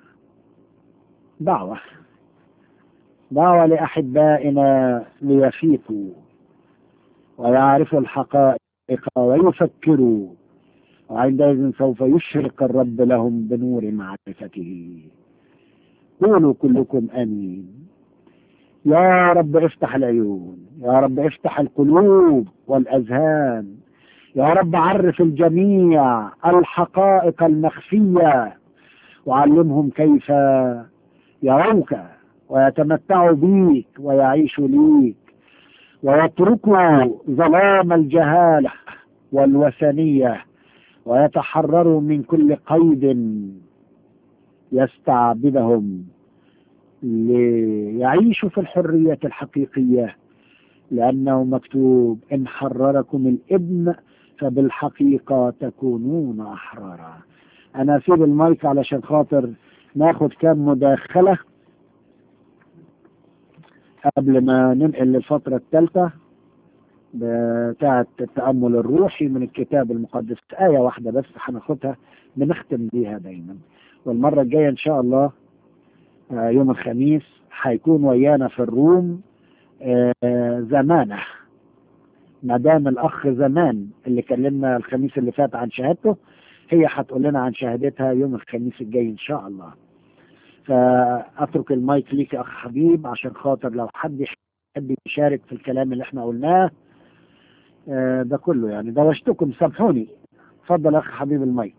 دعوة دعوة لأحبائنا ليفيقوا ويعرفوا الحقائق ويفكروا وعندئذ سوف يشرق الرب لهم بنور معرفته قولوا كلكم امين يا رب افتح العيون يا رب افتح القلوب والاذهان يا رب عرف الجميع الحقائق المخفيه وعلمهم كيف يروك ويتمتعوا بيك ويعيشوا ليك ويتركوا ظلام الجهاله والوثنيه ويتحرروا من كل قيد يستعبدهم ليعيشوا في الحرية الحقيقية لأنه مكتوب إن حرركم الابن فبالحقيقة تكونون أحرارا أنا أسيب المايك علشان خاطر ناخد كام مداخلة قبل ما ننقل للفترة الثالثة بتاعة التأمل الروحي من الكتاب المقدس آية واحدة بس هناخدها بنختم بيها دايما والمرة الجاية إن شاء الله يوم الخميس هيكون ويانا في الروم زمانة مدام الأخ زمان اللي كلمنا الخميس اللي فات عن شهادته هي هتقول لنا عن شهادتها يوم الخميس الجاي إن شاء الله فأترك المايك ليك يا أخ حبيب عشان خاطر لو حد يحب يشارك في الكلام اللي احنا قلناه ده كله يعني دوشتكم سامحوني اتفضل أخ حبيب المايك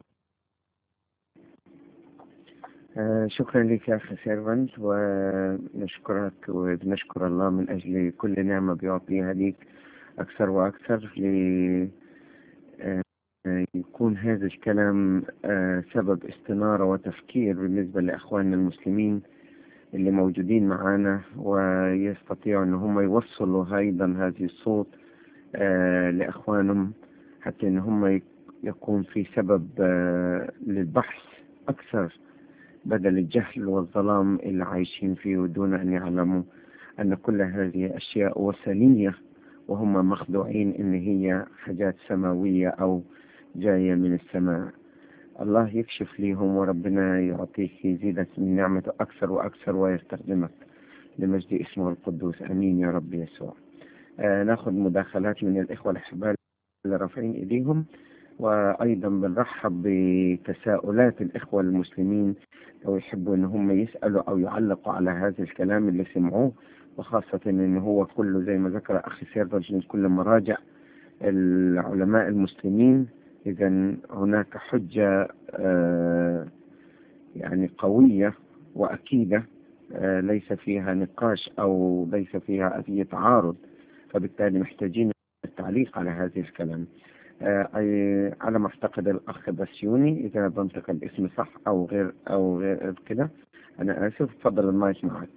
آه شكرا لك يا أخي سيرفنت ونشكرك وبنشكر الله من أجل كل نعمة بيعطيها ليك أكثر وأكثر لي آه يكون هذا الكلام آه سبب استنارة وتفكير بالنسبة لأخواننا المسلمين اللي موجودين معنا ويستطيعوا أن هم يوصلوا أيضا هذه الصوت لأخوانهم حتى أن هم يكون في سبب للبحث أكثر بدل الجهل والظلام اللي عايشين فيه دون أن يعلموا أن كل هذه أشياء وثنية وهم مخدوعين إن هي حاجات سماوية أو جاية من السماء الله يكشف ليهم وربنا يعطيك يزيدك من نعمته أكثر وأكثر ويستخدمك لمجد اسمه القدوس أمين يا رب يسوع آه ناخذ مداخلات من الإخوة الأحباء اللي رافعين إيديهم وأيضا بنرحب بتساؤلات الإخوة المسلمين لو يحبوا إن هم يسألوا أو يعلقوا على هذا الكلام اللي سمعوه وخاصة إن هو كله زي ما ذكر أخي سيرفرجن كل مراجع العلماء المسلمين إذا هناك حجة آه يعني قوية وأكيدة آه ليس فيها نقاش أو ليس فيها أي تعارض فبالتالي محتاجين التعليق على هذا الكلام آه على ما اعتقد الأخ بسيوني إذا بنطق الاسم صح أو غير أو غير كده أنا آسف تفضل المايك معك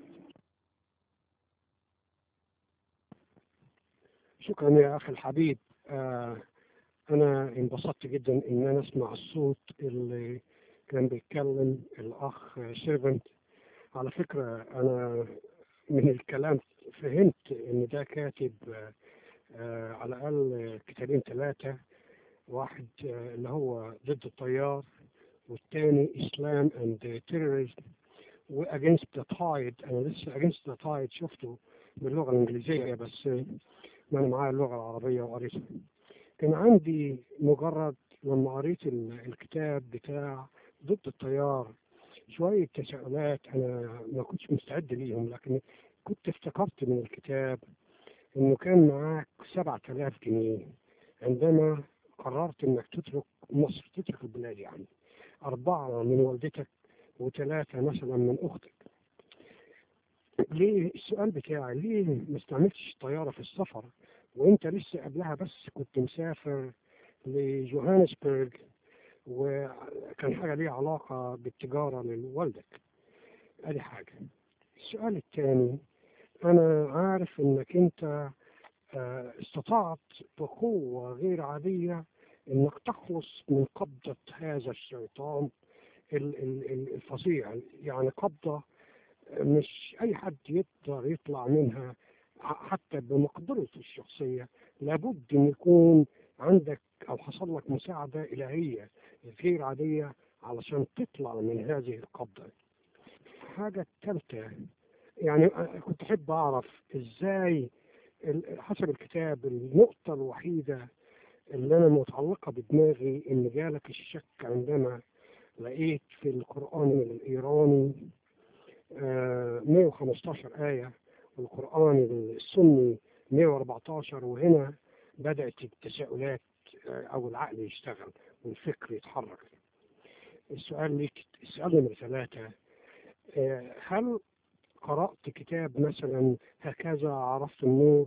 شكرا يا أخي الحبيب آه أنا انبسطت جدا إن أنا أسمع الصوت اللي كان بيتكلم الأخ سيرفنت على فكرة أنا من الكلام فهمت إن ده كاتب آه على الأقل كتابين ثلاثة واحد آه اللي هو ضد الطيار والتاني إسلام أند تيروريزم وأجينست ذا تايد أنا لسه أجينست ذا تايد شفته باللغة الإنجليزية بس ما أنا معايا اللغة العربية وقريتها كان عندي مجرد لما قريت الكتاب بتاع ضد الطيار شوية تساؤلات أنا ما كنتش مستعد ليهم لكن كنت افتكرت من الكتاب إنه كان معاك سبعة آلاف جنيه عندما قررت إنك تترك مصر تترك البلاد يعني أربعة من والدتك وثلاثة مثلا من أختك ليه السؤال بتاعي ليه ما استعملتش طيارة في السفر وانت لسه قبلها بس كنت مسافر لجوهانسبرج وكان حاجة ليها علاقة بالتجارة لوالدك ادي حاجة السؤال الثاني انا عارف انك انت استطعت بقوة غير عادية انك تخلص من قبضة هذا الشيطان الفظيع يعني قبضة مش اي حد يقدر يطلع منها حتى بمقدرته الشخصية لابد ان يكون عندك او حصل لك مساعدة الهية غير عادية علشان تطلع من هذه القبضة حاجة ثالثة يعني كنت احب اعرف ازاي حسب الكتاب النقطة الوحيدة اللي انا متعلقة بدماغي ان جالك الشك عندما لقيت في القرآن الإيراني آه 115 آية والقرآن السني 114 وهنا بدأت التساؤلات أو العقل يشتغل والفكر يتحرك السؤال ليك السؤال نمرة ثلاثة هل قرأت كتاب مثلا هكذا عرفت النور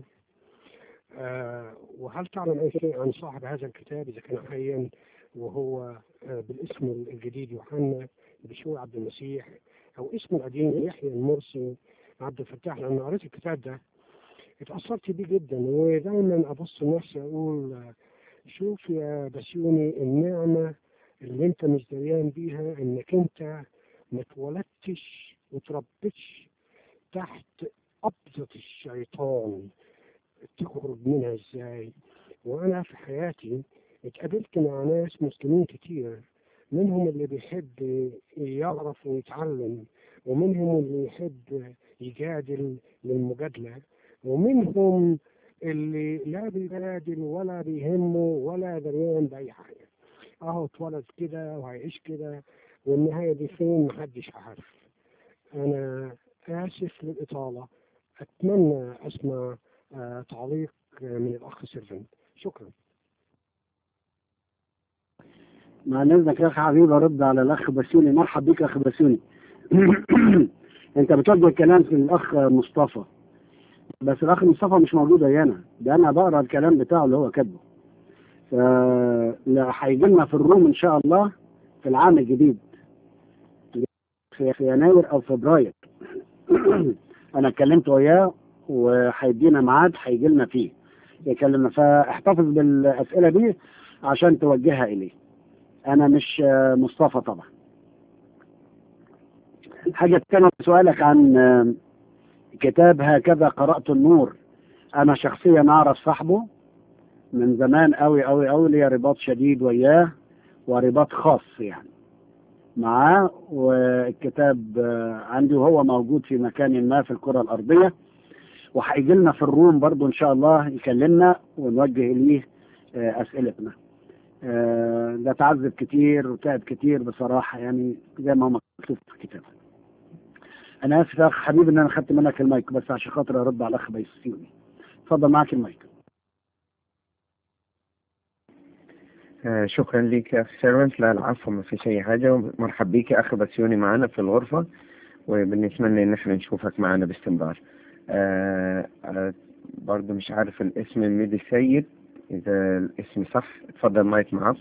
وهل تعلم أي شيء عن صاحب هذا الكتاب إذا كان حيا وهو بالاسم الجديد يوحنا بشوي عبد المسيح أو اسمه القديم يحيى المرسي عبد الفتاح لما قريت الكتاب ده اتأثرت بيه جدا ودايما أبص لنفسي أقول شوف يا بسيوني النعمة اللي أنت مش دريان بيها إنك أنت ما اتولدتش وتربيتش تحت قبضة الشيطان تخرج منها إزاي وأنا في حياتي اتقابلت مع ناس مسلمين كتير منهم اللي بيحب يعرف ويتعلم ومنهم اللي يحب يجادل للمجادلة ومنهم اللي لا بيجادل ولا بيهمه ولا دريان بأي حاجة اهو اتولد كده وهيعيش كده والنهاية دي فين محدش عارف أنا آسف للإطالة أتمنى أسمع آه تعليق من الأخ سيرفنت شكرا مع اذنك يا اخي حبيبي ارد على الاخ بسيوني مرحب بك يا اخ بسيوني انت بتوجه الكلام في الاخ مصطفى بس الاخ مصطفى مش موجود ويانا ده انا بقرا الكلام بتاعه اللي هو كاتبه ف هيجي لنا في الروم ان شاء الله في العام الجديد في, في يناير او فبراير انا اتكلمت وياه وهيدينا ميعاد هيجي لنا فيه يكلمنا فاحتفظ بالاسئله دي عشان توجهها اليه انا مش مصطفى طبعا حاجة تانية سؤالك عن كتاب هكذا قرأت النور أنا شخصيا أعرف صاحبه من زمان أوي أوي أوي لي رباط شديد وياه ورباط خاص يعني معاه والكتاب آه، عندي وهو موجود في مكان ما في الكرة الأرضية وهيجي لنا في الروم برضو إن شاء الله يكلمنا ونوجه إليه آه، أسئلتنا آه، ده تعذب كتير وتعب كتير بصراحة يعني زي ما هو مكتوب في الكتاب أنا آسف يا أخ حبيبي إن أنا خدت منك المايك بس عشان خاطر أرد على الأخ بيسيوني اتفضل معاك المايك آه، شكرا لك يا اخي سيرفنت لا العفو ما فيش اي حاجه مرحب بيك يا اخي بسيوني معانا في الغرفه وبنتمنى ان احنا نشوفك معانا باستمرار آه آه برضو مش عارف الاسم ميدي سيد اذا الاسم صح اتفضل مايك معاك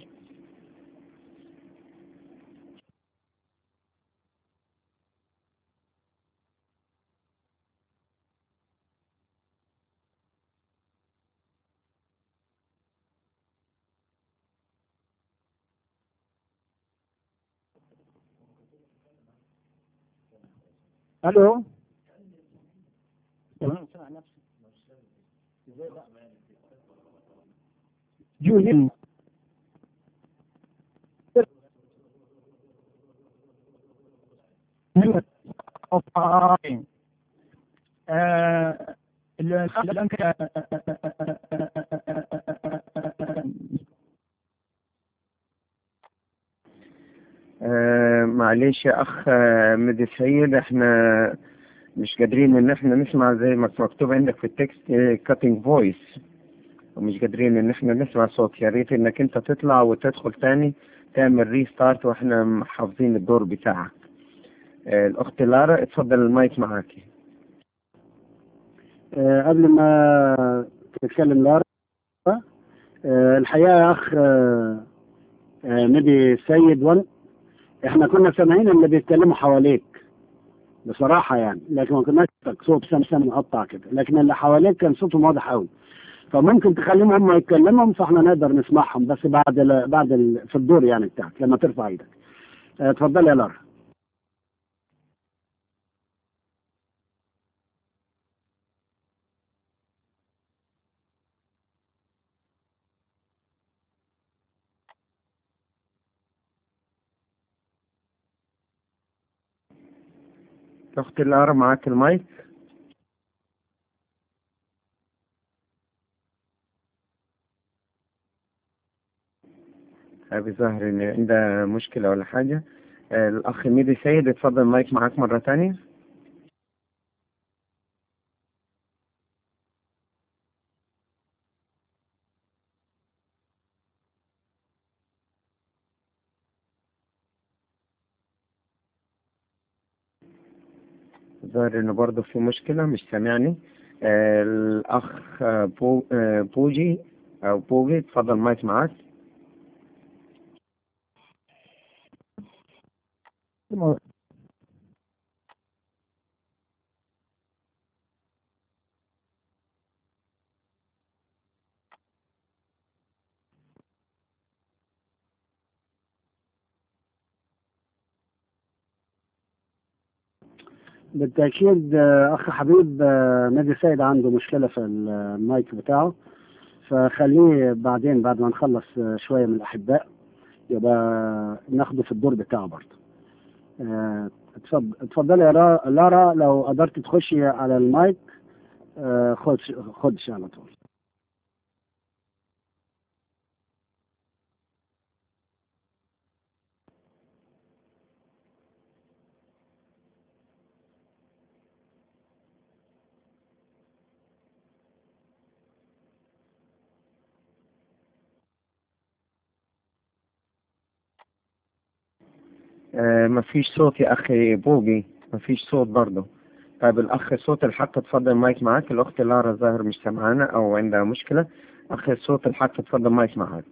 ألو تمام سمع نفسي جولي آه، الآن آه معلش يا اخ آه، ميدي سيد احنا مش قادرين ان احنا نسمع زي ما مكتوب عندك في التكست كاتنج فويس ومش قادرين ان احنا نسمع صوت يا ريت انك انت تطلع وتدخل تاني تعمل ريستارت واحنا حافظين الدور بتاعك آه، الاخت لارا اتفضل المايك معاكي آه، قبل ما تتكلم لارا آه، الحقيقة يا أخ آه، آه، نبي سيد ون احنا كنا سامعين اللي بيتكلموا حواليك بصراحة يعني لكن ما كناش صوت سام سام مقطع كده لكن اللي حواليك كان صوتهم واضح قوي فممكن تخليهم هم يتكلموا فاحنا نقدر نسمعهم بس بعد ال بعد ال في الدور يعني بتاعك لما ترفع ايدك آه، اتفضل يا لارا الاخت لارا معاك المايك ابي ظاهر ان عنده مشكله ولا حاجه آه، الاخ ميدي سيد اتفضل المايك معاك مره تانية ظاهر انه برضه في مشكله مش سامعني آه، الاخ آه، بو آه، بوجي او بوجي اتفضل المايك معاك بالتأكيد آه، أخ حبيب آه، نادي سيد عنده مشكلة في المايك بتاعه فخليه بعدين بعد ما نخلص آه، شوية من الأحباء يبقى ناخده في الدور بتاعه برضه آه، اتفضل اتفضلي يا را- لارا لو قدرت تخشي على المايك آه، خدش خدش على طول آه، مفيش صوت يا اخي بوجي مفيش صوت برضه طيب الاخ صوت الحق اتفضل المايك معاك الاخت لارا ظاهر مش سامعانا او عندها مشكله اخ صوت الحق اتفضل المايك معاك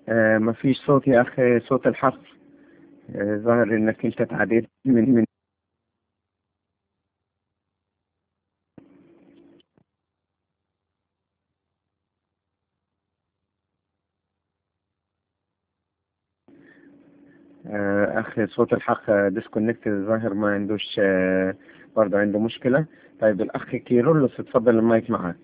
آه مفيش صوت يا أخي صوت الحصر آه ظاهر إنك أنت تعديت من من آه أخي صوت الحق ديسكونكت ظاهر ما عندوش آه برضه عنده مشكلة طيب الأخ كيرلس اتفضل المايك معك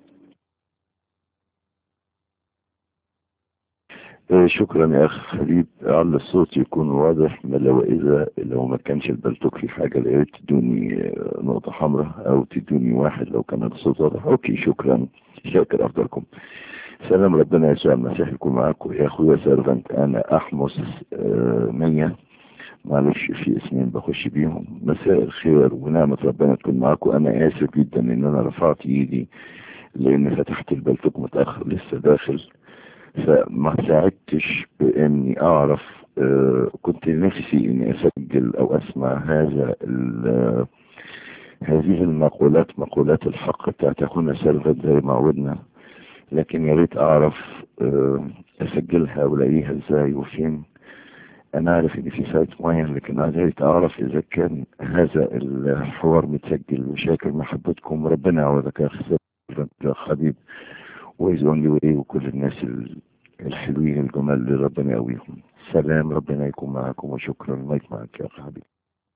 آه، شكرا يا اخ خليل على الصوت يكون واضح ما لو اذا لو ما كانش البلتوك في حاجه يا ريت تدوني آه، نقطه حمراء او تدوني واحد لو كان الصوت واضح اوكي شكرا شاكر افضلكم سلام ربنا يسوع المسيح يكون معاكم يا اخويا سيرفنت انا احمس آه، مية معلش في اسمين بخش بيهم مساء الخير ونعمة ربنا تكون معاكم انا اسف جدا ان انا رفعت ايدي لان فتحت البلتوك متاخر لسه داخل فما ساعدتش باني اعرف آه كنت نفسي اني اسجل او اسمع هذا ال- هذه المقولات مقولات الحق بتاعت اخونا سلفت زي ما عودنا لكن يا ريت اعرف آه اسجلها والاقيها ازاي وفين انا عارف ان في سايت معين لكن انا يا ريت اعرف اذا كان هذا الحوار متسجل وشاكر محبتكم وربنا يعوضك يا اخي سلفت يا حبيب ويزون لي وايه وكل الناس ال- الحلوين الجمال اللي ربنا يقويهم سلام ربنا يكون معكم وشكرا المايك معك يا أخي حبيبي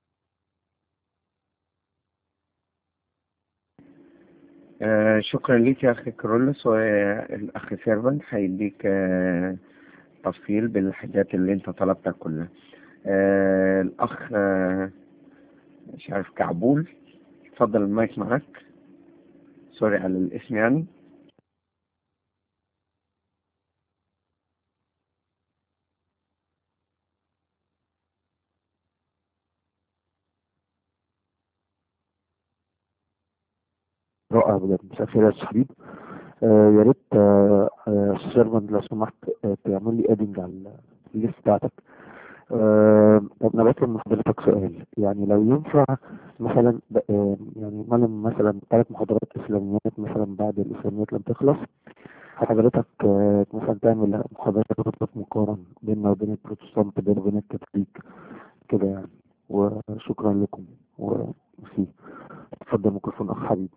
آه شكرا ليك يا أخي كرولس والأخ سيرفنت هيديك آه تفصيل بالحاجات اللي أنت طلبتها كلها آه الأخ آه مش عارف كعبول اتفضل المايك معاك سوري على الاسم يعني رائع بجد مساء الخير يا أستاذ حبيب آه يا ريت آه آه سيرفنت لو سمحت آه تعمل لي ادنج على الليست بتاعتك آه طب انا بطلب من حضرتك سؤال يعني لو ينفع مثلا ب- آه يعني ملم مثلا ثلاث محاضرات اسلاميات مثلا بعد الاسلاميات لم تخلص حضرتك آه مثلا تعمل محاضرات مقارن بيننا وبين البروتستانت بيننا وبين الكاثوليك كده يعني وشكرا لكم وفي اتفضل ميكروفون اخ حبيب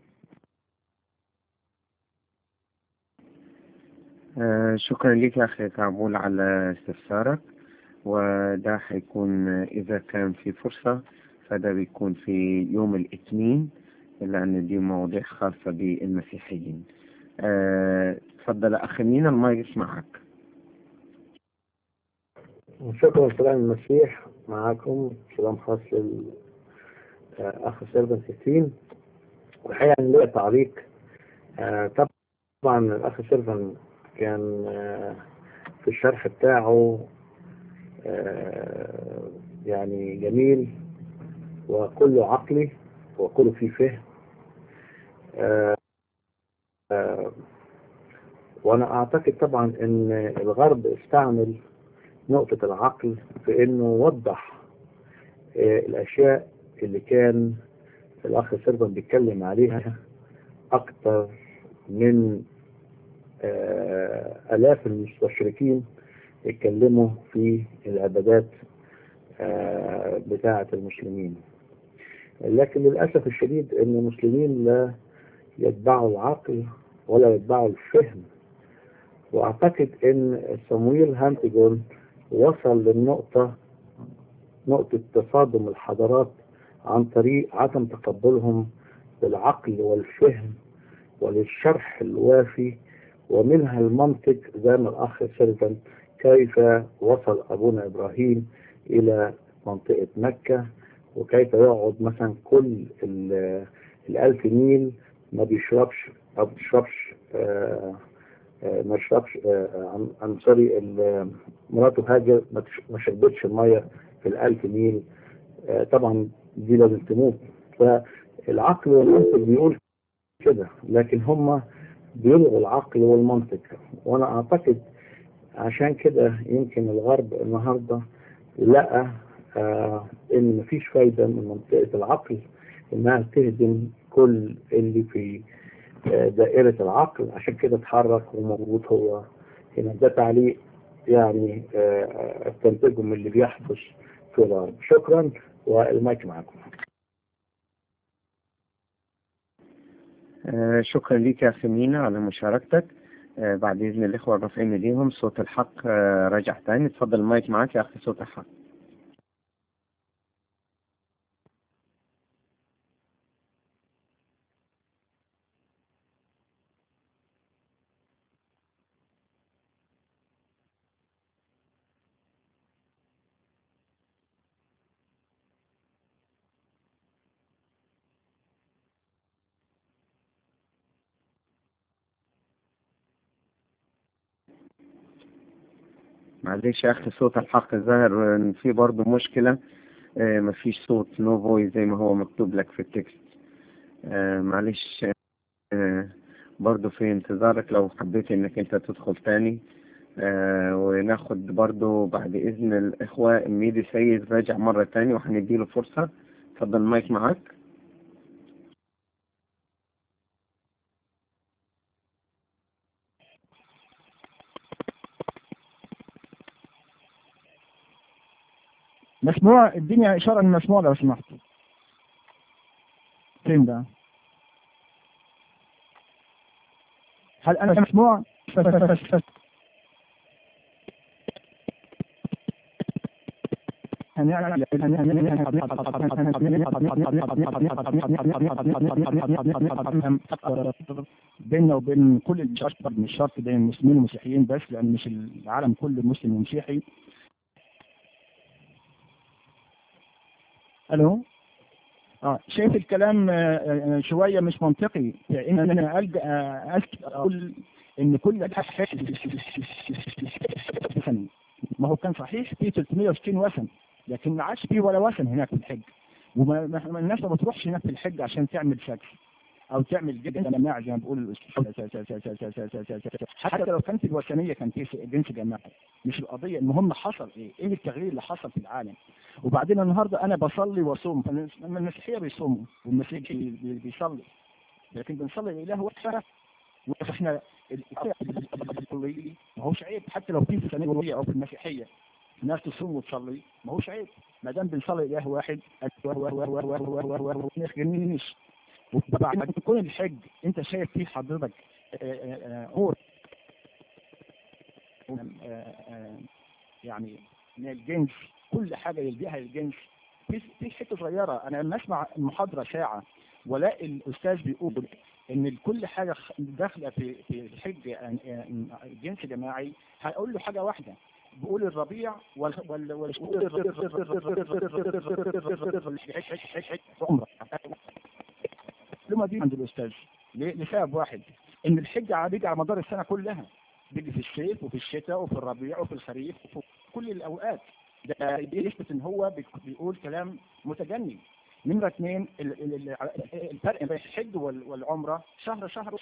آه شكرا لك يا أخي كعبول على استفسارك وده هيكون آه، إذا كان في فرصة فده بيكون في يوم الاثنين لأن دي مواضيع خاصة بالمسيحيين آه، تفضل أخ مينا المايك معك شكرا سلام المسيح معاكم سلام خاص للأخ سيرفن ستين والحقيقة أن ليا تعليق آه، طبعا الأخ سيرفن كان آه، في الشرح بتاعه آه، يعني جميل وكله عقلي وكله فيه فهم آه، آه، وأنا أعتقد طبعا أن الغرب استعمل نقطة العقل في انه وضح آه، الاشياء اللي كان الاخ سيرفن بيتكلم عليها اكتر من آه، الاف المستشرقين اتكلموا في العبادات آه، بتاعة المسلمين لكن للأسف الشديد أن المسلمين لا يتبعوا العقل ولا يتبعوا الفهم وأعتقد أن صمويل هانتيجون وصل للنقطة نقطة تصادم الحضارات عن طريق عدم تقبلهم بالعقل والفهم وللشرح الوافي ومنها المنطق زي ما الأخ سيرفن كيف وصل أبونا إبراهيم إلى منطقة مكة وكيف يقعد مثلا كل ال- الألف ميل ما بيشربش ما بيشربش آه آه، ما يشربش آه، عن- عن سوري ال- مراته هاجر ما تش- ما شربتش المية في الألف ميل آه، طبعا دي لازم تموت فالعقل والمنطق بيقول كده لكن هم بيلغوا العقل والمنطق وانا اعتقد عشان كده يمكن الغرب النهارده لقى آه ان مفيش فايده من منطقه العقل انها تهدم كل اللي في آه دائره العقل عشان كده اتحرك وموجود هو هنا ده تعليق يعني آه، استنتجه من اللي بيحدث في الغرب شكرا والمايك معكم آه، شكرا ليك يا أخي مينا على مشاركتك آه، بعد إذن الإخوة الرافعين ليهم صوت الحق آه، رجع تاني اتفضل المايك معاك يا أخي صوت الحق معلش يا أخي صوت الحق ظاهر إن في برضه مشكلة آه، مفيش صوت نو فويس زي ما هو مكتوب لك في التكست آه، معلش آه، برضه في انتظارك لو حبيت إنك أنت تدخل تاني آه، وناخد برضه بعد إذن الإخوة ميدي سيد راجع مرة تاني وهنديله فرصة اتفضل المايك معاك مسموع اديني اشاره ان مسموع لو سمحت فين ده هل انا مسموع بيننا وبين كل الشرط مش شرط بين المسلمين والمسيحيين بس لان مش العالم كله مسلم ومسيحي الو اه شايف الكلام آه، آه، شويه مش منطقي يعني ان انا الجا آه، أسك- اقول ان كل ده وثن ما هو كان صحيح في 360 وثن لكن ما عادش فيه ولا وثن هناك في الحج وما ما- ما- الناس ما بتروحش هناك في الحج عشان تعمل شكل او تعمل جدا جماعي زي ما بيقول الأستاذ. حتى لو كانت الوثنيه كان في جنس جماعي مش القضيه المهم حصل ايه؟ ايه التغيير اللي حصل في العالم؟ وبعدين النهارده انا بصلي واصوم فالمسيحيه بيصوموا والمسيحي بي- بيصلي لكن بنصلي لاله واحد واحنا ال- ما هوش عيب حتى لو في في الثانويه او في المسيحيه الناس تصوم وتصلي ما هوش عيب ما دام بنصلي اله واحد ما يخجلنيش وبعد كون الحج انت شايف فيه حضرتك آه، آه، آه، هو آه، آه، يعني من الجنس كل حاجه يلبيها الجنس في في حته صغيره انا لما اسمع المحاضره ساعه والاقي الاستاذ بيقول ان كل حاجه خ- داخله في في الحج آه، آه، جنس جماعي هقول له حاجه واحده بقول الربيع وال وال وال عمره المعلومه دي عند الاستاذ ليه؟ لسبب واحد ان الحج بيجي على مدار السنه كلها بيجي في الصيف وفي الشتاء وفي الربيع وفي الخريف وفي كل الاوقات ده بيثبت ان هو بيك- بيقول كلام متجني نمرة اثنين ال- ال- ال- الفرق بين الحج وال- والعمرة شهر شهر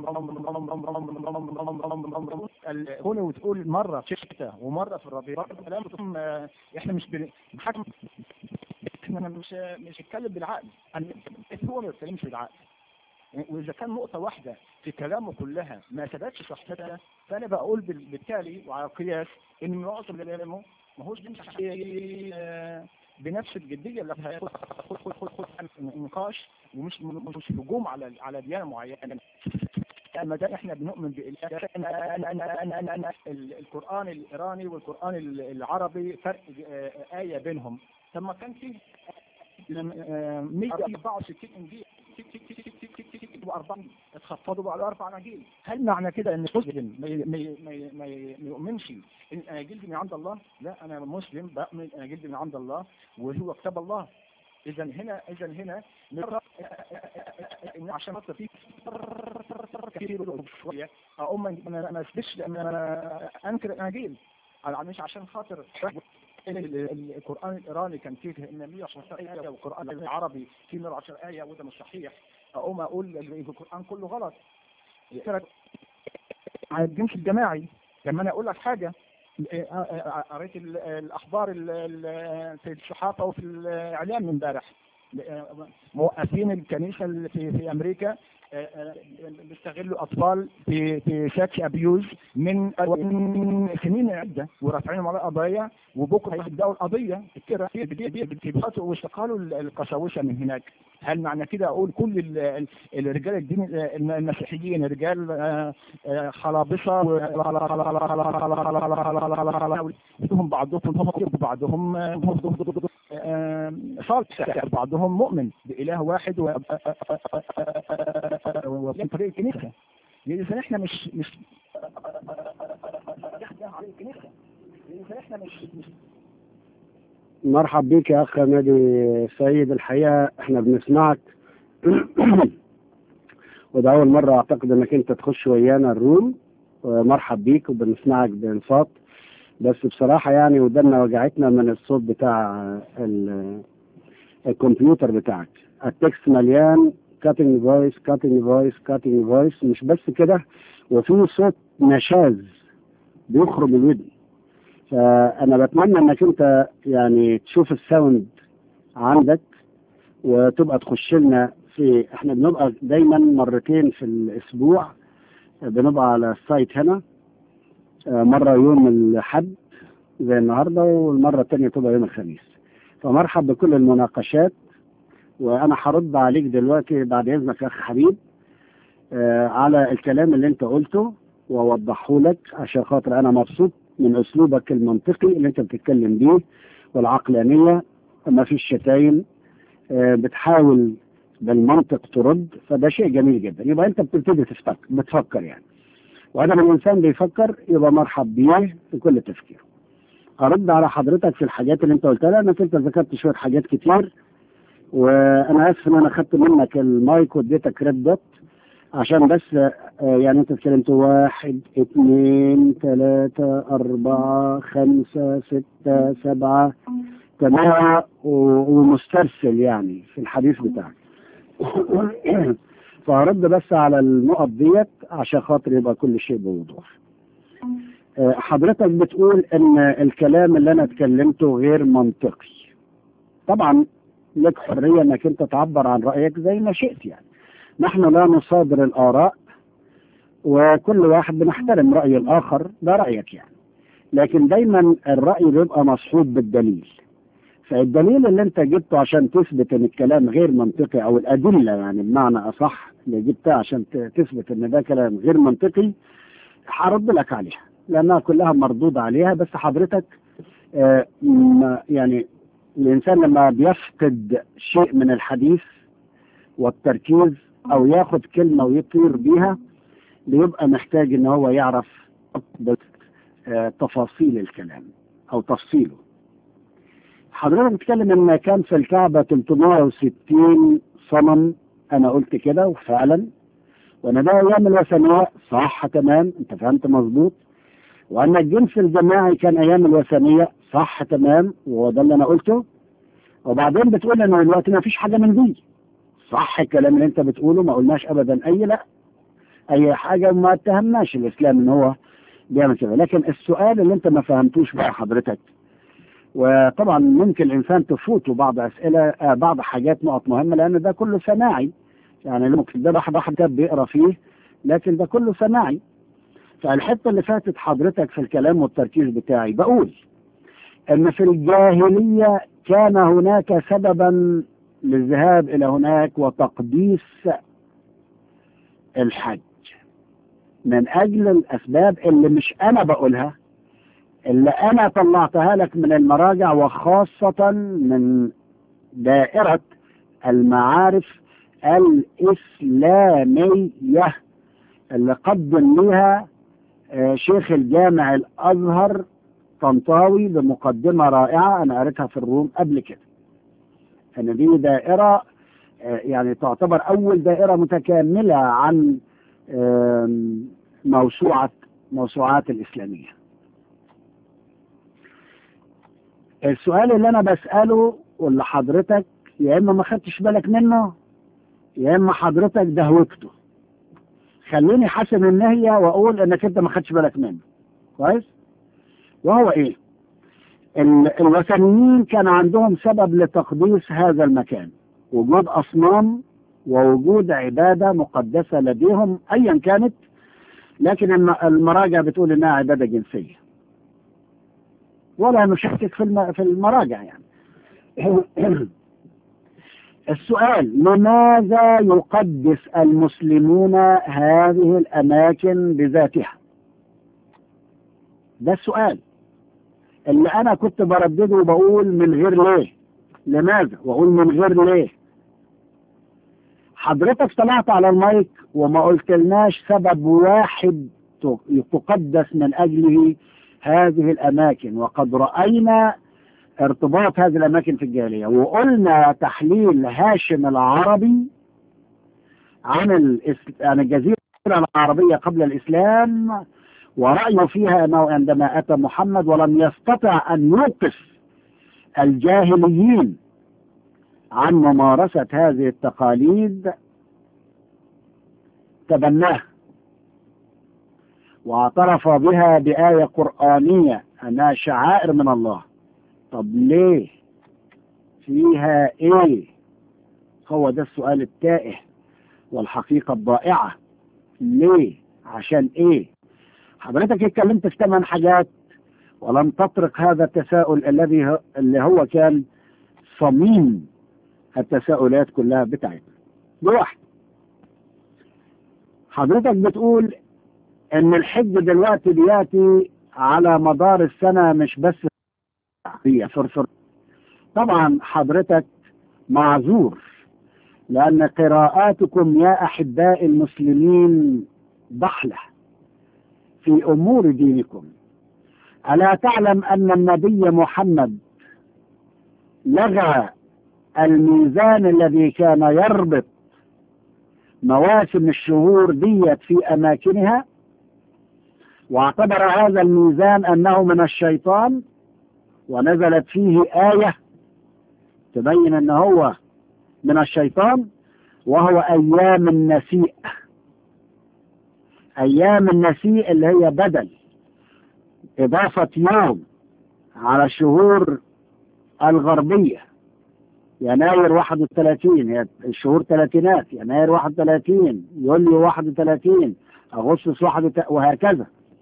ال- كونه وتقول مرة في الشتاء ومرة في الربيع كلام بتقوم، آه، احنا مش بن- بنحكم احنا مش مش بنتكلم بالعقل أنا- هو ما بيتكلمش بالعقل واذا كان نقطة واحدة في كلامه كلها ما ثبتش صحتها فانا بقول بال- بالتالي وعلى القياس ان معظم اللي كلامه ما هوش بيمشي آه، بنفس الجدية اللي فيها خد خد خد خد خد نقاش ومش مش هجوم على على ديانة معينة ما دام احنا بنؤمن بإله أنا أنا أنا أنا أنا أنا ال- القرآن الإيراني والقرآن ال- العربي فرق آه، آية بينهم طب ما كان في لم- آه، 164 انجيل وأربعين اتخفضوا على أربع أناجيل هل معنى كده إن مسلم ما ي- ما ي- ما ي- ما ي- ما يؤمنش إن الأناجيل دي من عند الله؟ لا أنا مسلم بؤمن الأناجيل دي من عند الله وهو كتاب الله إذا هنا إذا هنا نقرأ إن عشان خاطر في كتير شوية أقوم ما ما أثبتش لأن أنا أنكر الأناجيل على- مش عشان خاطر ال- ال- القرآن الإيراني كان فيه 110 آية والقرآن العربي فيه 110 آية وده مش صحيح أقوم أقول ال- القرآن كله غلط على الجنس الجماعي لما أنا أقول لك حاجة قريت ال- الأخبار ال- ال- في الصحافة وفي الإعلام من امبارح موقفين الكنيسة اللي في, في أمريكا آه، آه، بيستغلوا اطفال في في سكس ابيوز من من سنين عده ورافعين على قضايا وبكره هيبداوا القضيه كده بيبقوا واستقالوا القساوسه من هناك هل معنى كده اقول كل ال- ال- الرجال الدين الم- المسيحيين رجال آه، آه، خلابصه فيهم بعضهم هم بعضهم آه، صالح بعضهم مؤمن بإله واحد و- ومن طريق الكنيسة إذا احنا مش مش إذا احنا مش مش مرحب بيك يا اخ نادي سيد الحقيقه احنا بنسمعك وده اول مره اعتقد انك انت تخش ويانا الروم ومرحب بيك وبنسمعك بانصات بس بصراحه يعني ودنا وجعتنا من الصوت بتاع ال- الكمبيوتر بتاعك التكست مليان كاتنج فويس كاتنج فويس كاتنج فويس مش بس كده وفي صوت نشاز بيخرج من الودن فانا بتمنى انك انت يعني تشوف الساوند عندك وتبقى تخش لنا في احنا بنبقى دايما مرتين في الاسبوع بنبقى على السايت هنا آه، مره يوم الاحد زي النهارده والمره الثانيه تبقى يوم الخميس فمرحب بكل المناقشات وانا هرد عليك دلوقتي بعد اذنك يا اخ حبيب آه، على الكلام اللي انت قلته واوضحه لك عشان خاطر انا مبسوط من اسلوبك المنطقي اللي انت بتتكلم بيه والعقلانيه ما فيش شتايم آه، بتحاول بالمنطق ترد فده شيء جميل جدا يبقى انت بتبتدي تفكر بتفكر يعني وادام الانسان بيفكر يبقى مرحب بيه في كل تفكيره ارد على حضرتك في الحاجات اللي انت قلتها لانك انت ذكرت شويه حاجات كتير وانا اسف ان انا خدت منك المايك واديتك ريد دوت عشان بس آه، يعني انت اتكلمت واحد اثنين ثلاثة أربعة خمسة ستة سبعة تمام و- ومسترسل يعني في الحديث بتاعك فهرد بس على النقط ديت عشان خاطر يبقى كل شيء بوضوح آه، حضرتك بتقول ان الكلام اللي انا اتكلمته غير منطقي طبعا لك حرية انك انت تعبر عن رأيك زي ما شئت يعني نحن لا نصادر الآراء وكل واحد بنحترم رأي الآخر ده رأيك يعني لكن دايما الرأي بيبقى مصحوب بالدليل فالدليل اللي انت جبته عشان تثبت ان الكلام غير منطقي او الأدلة يعني بمعنى أصح اللي جبتها عشان ت- تثبت ان ده كلام غير منطقي هرد لك عليها لأنها كلها مردود عليها بس حضرتك آه، ما- يعني الإنسان لما بيفقد شيء من الحديث والتركيز او ياخد كلمه ويطير بيها بيبقى محتاج ان هو يعرف بس آه، تفاصيل الكلام او تفصيله حضرتك بتتكلم ان كان في الكعبه 360 صنم انا قلت كده وفعلا وان ده ايام الوثنيه صح تمام انت فهمت مظبوط وان الجنس الجماعي كان ايام الوثنيه صح تمام وهو ده اللي انا قلته وبعدين بتقول ان دلوقتي ما فيش حاجه من دي صح الكلام اللي انت بتقوله ما قلناش ابدا اي لا اي حاجه ما اتهمناش الاسلام ان هو بيعمل كده لكن السؤال اللي انت ما فهمتوش بقى حضرتك وطبعا ممكن الانسان تفوته بعض اسئله آه بعض حاجات نقط مهمه لان ده كله سماعي يعني ممكن ده واحد واحد كتاب بيقرا فيه لكن ده كله سماعي فالحته اللي فاتت حضرتك في الكلام والتركيز بتاعي بقول ان في الجاهليه كان هناك سببا للذهاب الى هناك وتقديس الحج من اجل الاسباب اللي مش انا بقولها اللي انا طلعتها لك من المراجع وخاصة من دائرة المعارف الاسلامية اللي قدم لها آه، شيخ الجامع الازهر طنطاوي بمقدمة رائعة انا قريتها في الروم قبل كده ان دي دائرة آه، يعني تعتبر اول دائرة متكاملة عن آم، موسوعة موسوعات الاسلامية السؤال اللي انا بسأله واللي حضرتك يا اما ما خدتش بالك منه يا اما حضرتك دهوكته خليني حسن النهية واقول انك انت ما خدتش بالك منه كويس وهو ايه ال- الوثنيين كان عندهم سبب لتقديس هذا المكان وجود اصنام ووجود عبادة مقدسة لديهم أيا كانت لكن الم- المراجع بتقول إنها عبادة جنسية ولا نشكك في الم- في المراجع يعني السؤال لماذا يقدس المسلمون هذه الأماكن بذاتها ده السؤال اللي أنا كنت بردده وبقول من غير ليه لماذا وأقول من غير ليه حضرتك طلعت على المايك وما قلتلناش سبب واحد ت- تقدس من أجله هذه الأماكن وقد رأينا ارتباط هذه الأماكن في الجاهلية وقلنا تحليل هاشم العربي عن الإس- عن الجزيرة العربية قبل الإسلام ورأيه فيها أنه عندما أتى محمد ولم يستطع أن يوقف الجاهليين عن ممارسة هذه التقاليد تبناها واعترف بها بآية قرآنية أنها شعائر من الله طب ليه فيها ايه هو ده السؤال التائه والحقيقة الضائعة ليه عشان ايه حضرتك اتكلمت في ثمان حاجات ولم تطرق هذا التساؤل الذي ه- اللي هو كان صميم التساؤلات كلها بتاعتنا بواحد حضرتك بتقول ان الحج دلوقتي بياتي على مدار السنة مش بس هي فرفر طبعا حضرتك معذور لأن قراءاتكم يا أحباء المسلمين ضحلة في أمور دينكم ألا تعلم أن النبي محمد لغى الميزان الذي كان يربط مواسم الشهور ديت في أماكنها واعتبر هذا الميزان أنه من الشيطان ونزلت فيه آية تبين أن هو من الشيطان وهو أيام النسيء أيام النسيء اللي هي بدل إضافة يوم على الشهور الغربية يناير 31 هي الشهور ثلاثينات يناير 31 يوليو 31 أغسطس 31 وهكذا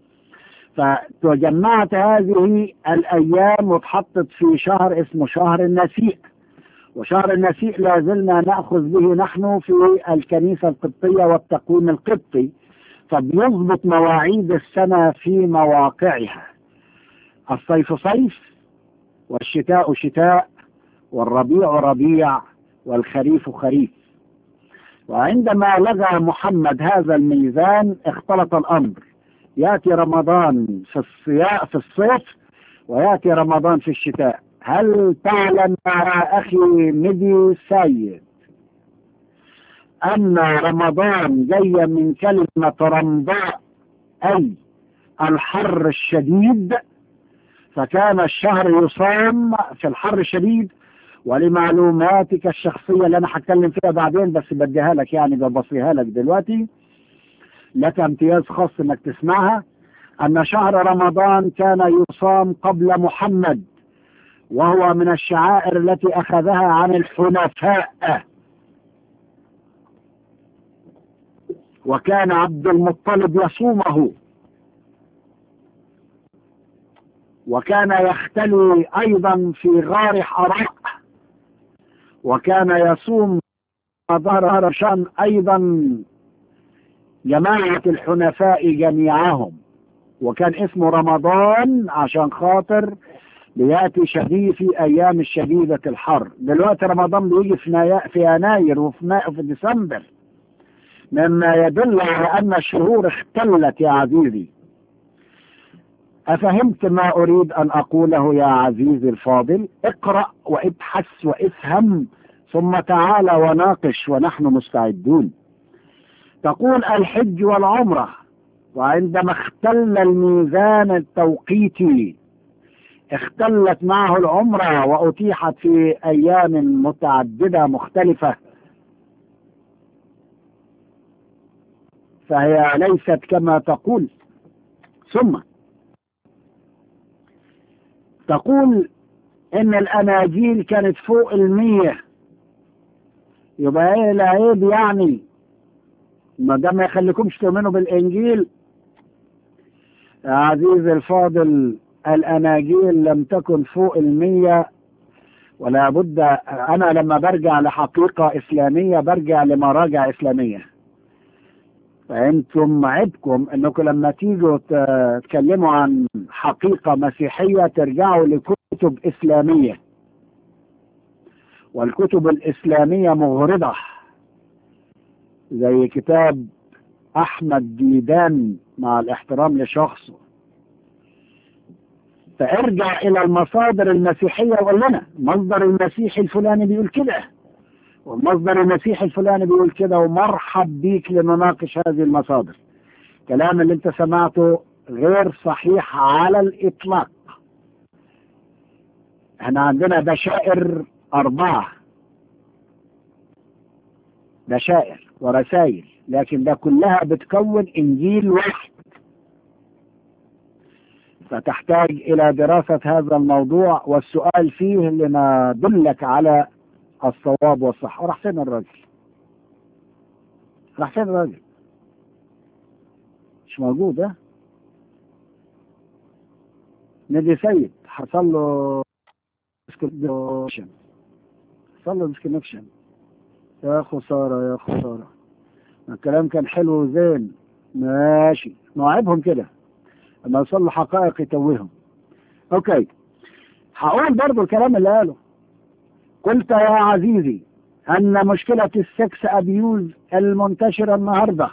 فتجمعت هذه الأيام واتحطت في شهر اسمه شهر النسيء وشهر النسيء لا زلنا نأخذ به نحن في الكنيسة القبطية والتقويم القبطي فبيضبط مواعيد السنة في مواقعها الصيف صيف والشتاء شتاء والربيع ربيع والخريف خريف وعندما لغى محمد هذا الميزان اختلط الأمر يأتي رمضان في الصياء في الصيف ويأتي رمضان في الشتاء هل تعلم يا أخي مدي سيد أن رمضان جاي من كلمة رمضاء أي الحر الشديد فكان الشهر يصام في الحر الشديد ولمعلوماتك الشخصية اللي أنا هتكلم فيها بعدين بس بديها لك يعني ببصيها لك دلوقتي لك امتياز خاص انك تسمعها ان شهر رمضان كان يصام قبل محمد وهو من الشعائر التي اخذها عن الحنفاء وكان عبد المطلب يصومه وكان يختلي ايضا في غار حراء وكان يصوم ظهر شان ايضا جماعة الحنفاء جميعهم وكان اسمه رمضان عشان خاطر بياتي شديد في ايام الشديدة الحر دلوقتي رمضان بيجي في, نيا في يناير وفي ما في ديسمبر مما يدل على ان الشهور اختلت يا عزيزي افهمت ما اريد ان اقوله يا عزيزي الفاضل اقرأ وابحث وافهم ثم تعال وناقش ونحن مستعدون تقول الحج والعمرة وعندما اختل الميزان التوقيتي اختلت معه العمرة وأتيحت في أيام متعددة مختلفة فهي ليست كما تقول ثم تقول إن الأناجيل كانت فوق المية يبقى ايه العيب يعني ما دام ما يخليكمش تؤمنوا بالانجيل يا عزيزي الفاضل الاناجيل لم تكن فوق المية ولا بد انا لما برجع لحقيقة اسلامية برجع لمراجع اسلامية فانتم عيبكم انكم لما تيجوا ت- تتكلموا عن حقيقة مسيحية ترجعوا لكتب اسلامية والكتب الاسلامية مغرضة زي كتاب احمد ديدان مع الاحترام لشخصه فارجع الى المصادر المسيحية وقول لنا مصدر المسيحي الفلاني بيقول كده والمصدر المسيحي الفلاني بيقول كده ومرحب بيك لنناقش هذه المصادر الكلام اللي انت سمعته غير صحيح على الاطلاق احنا عندنا بشائر اربعة بشائر ورسائل لكن ده كلها بتكون انجيل واحد فتحتاج الى دراسة هذا الموضوع والسؤال فيه لندلك على الصواب والصح راح فين الراجل راح فين الراجل مش موجود ها نادي سيد حصل له ديسكونكشن حصل له ديسكونكشن يا خسارة يا خسارة الكلام كان حلو وزين ماشي نوعبهم كده لما يوصل له حقائق يتوههم اوكي هقول برضو الكلام اللي قاله قلت يا عزيزي أن مشكلة السكس أبيوز المنتشرة النهاردة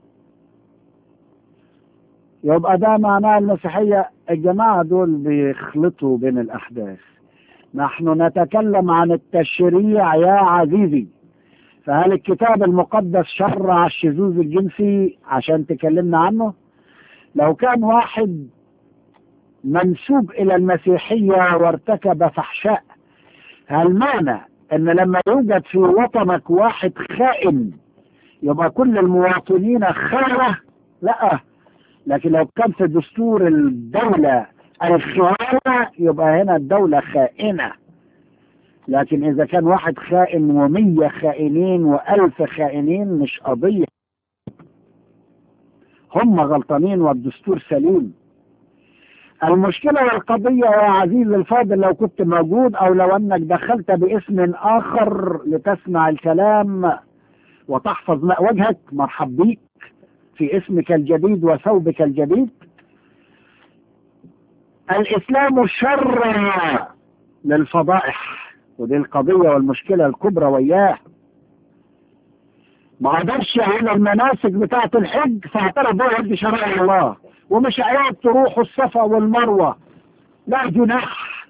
يبقى ده معناه المسيحية الجماعة دول بيخلطوا بين الأحداث نحن نتكلم عن التشريع يا عزيزي فهل الكتاب المقدس شرع الشذوذ الجنسي عشان تكلمنا عنه لو كان واحد منسوب إلى المسيحية وارتكب فحشاء هل معنى ان لما يوجد في وطنك واحد خائن يبقى كل المواطنين خانة لا لكن لو كان في دستور الدولة الخيانة يبقى هنا الدولة خائنة لكن إذا كان واحد خائن ومية خائنين وألف خائنين مش قضية هم غلطانين والدستور سليم المشكلة والقضية يا عزيزي الفاضل لو كنت موجود أو لو أنك دخلت باسم آخر لتسمع الكلام وتحفظ ماء وجهك مرحب بيك في اسمك الجديد وثوبك الجديد الإسلام شرع للفضائح ودي القضية والمشكلة الكبرى وياه ما قدرش على المناسك بتاعة الحج فاعترف بها يد شرائع الله ومش عيب تروحوا الصفا والمروة لا جناح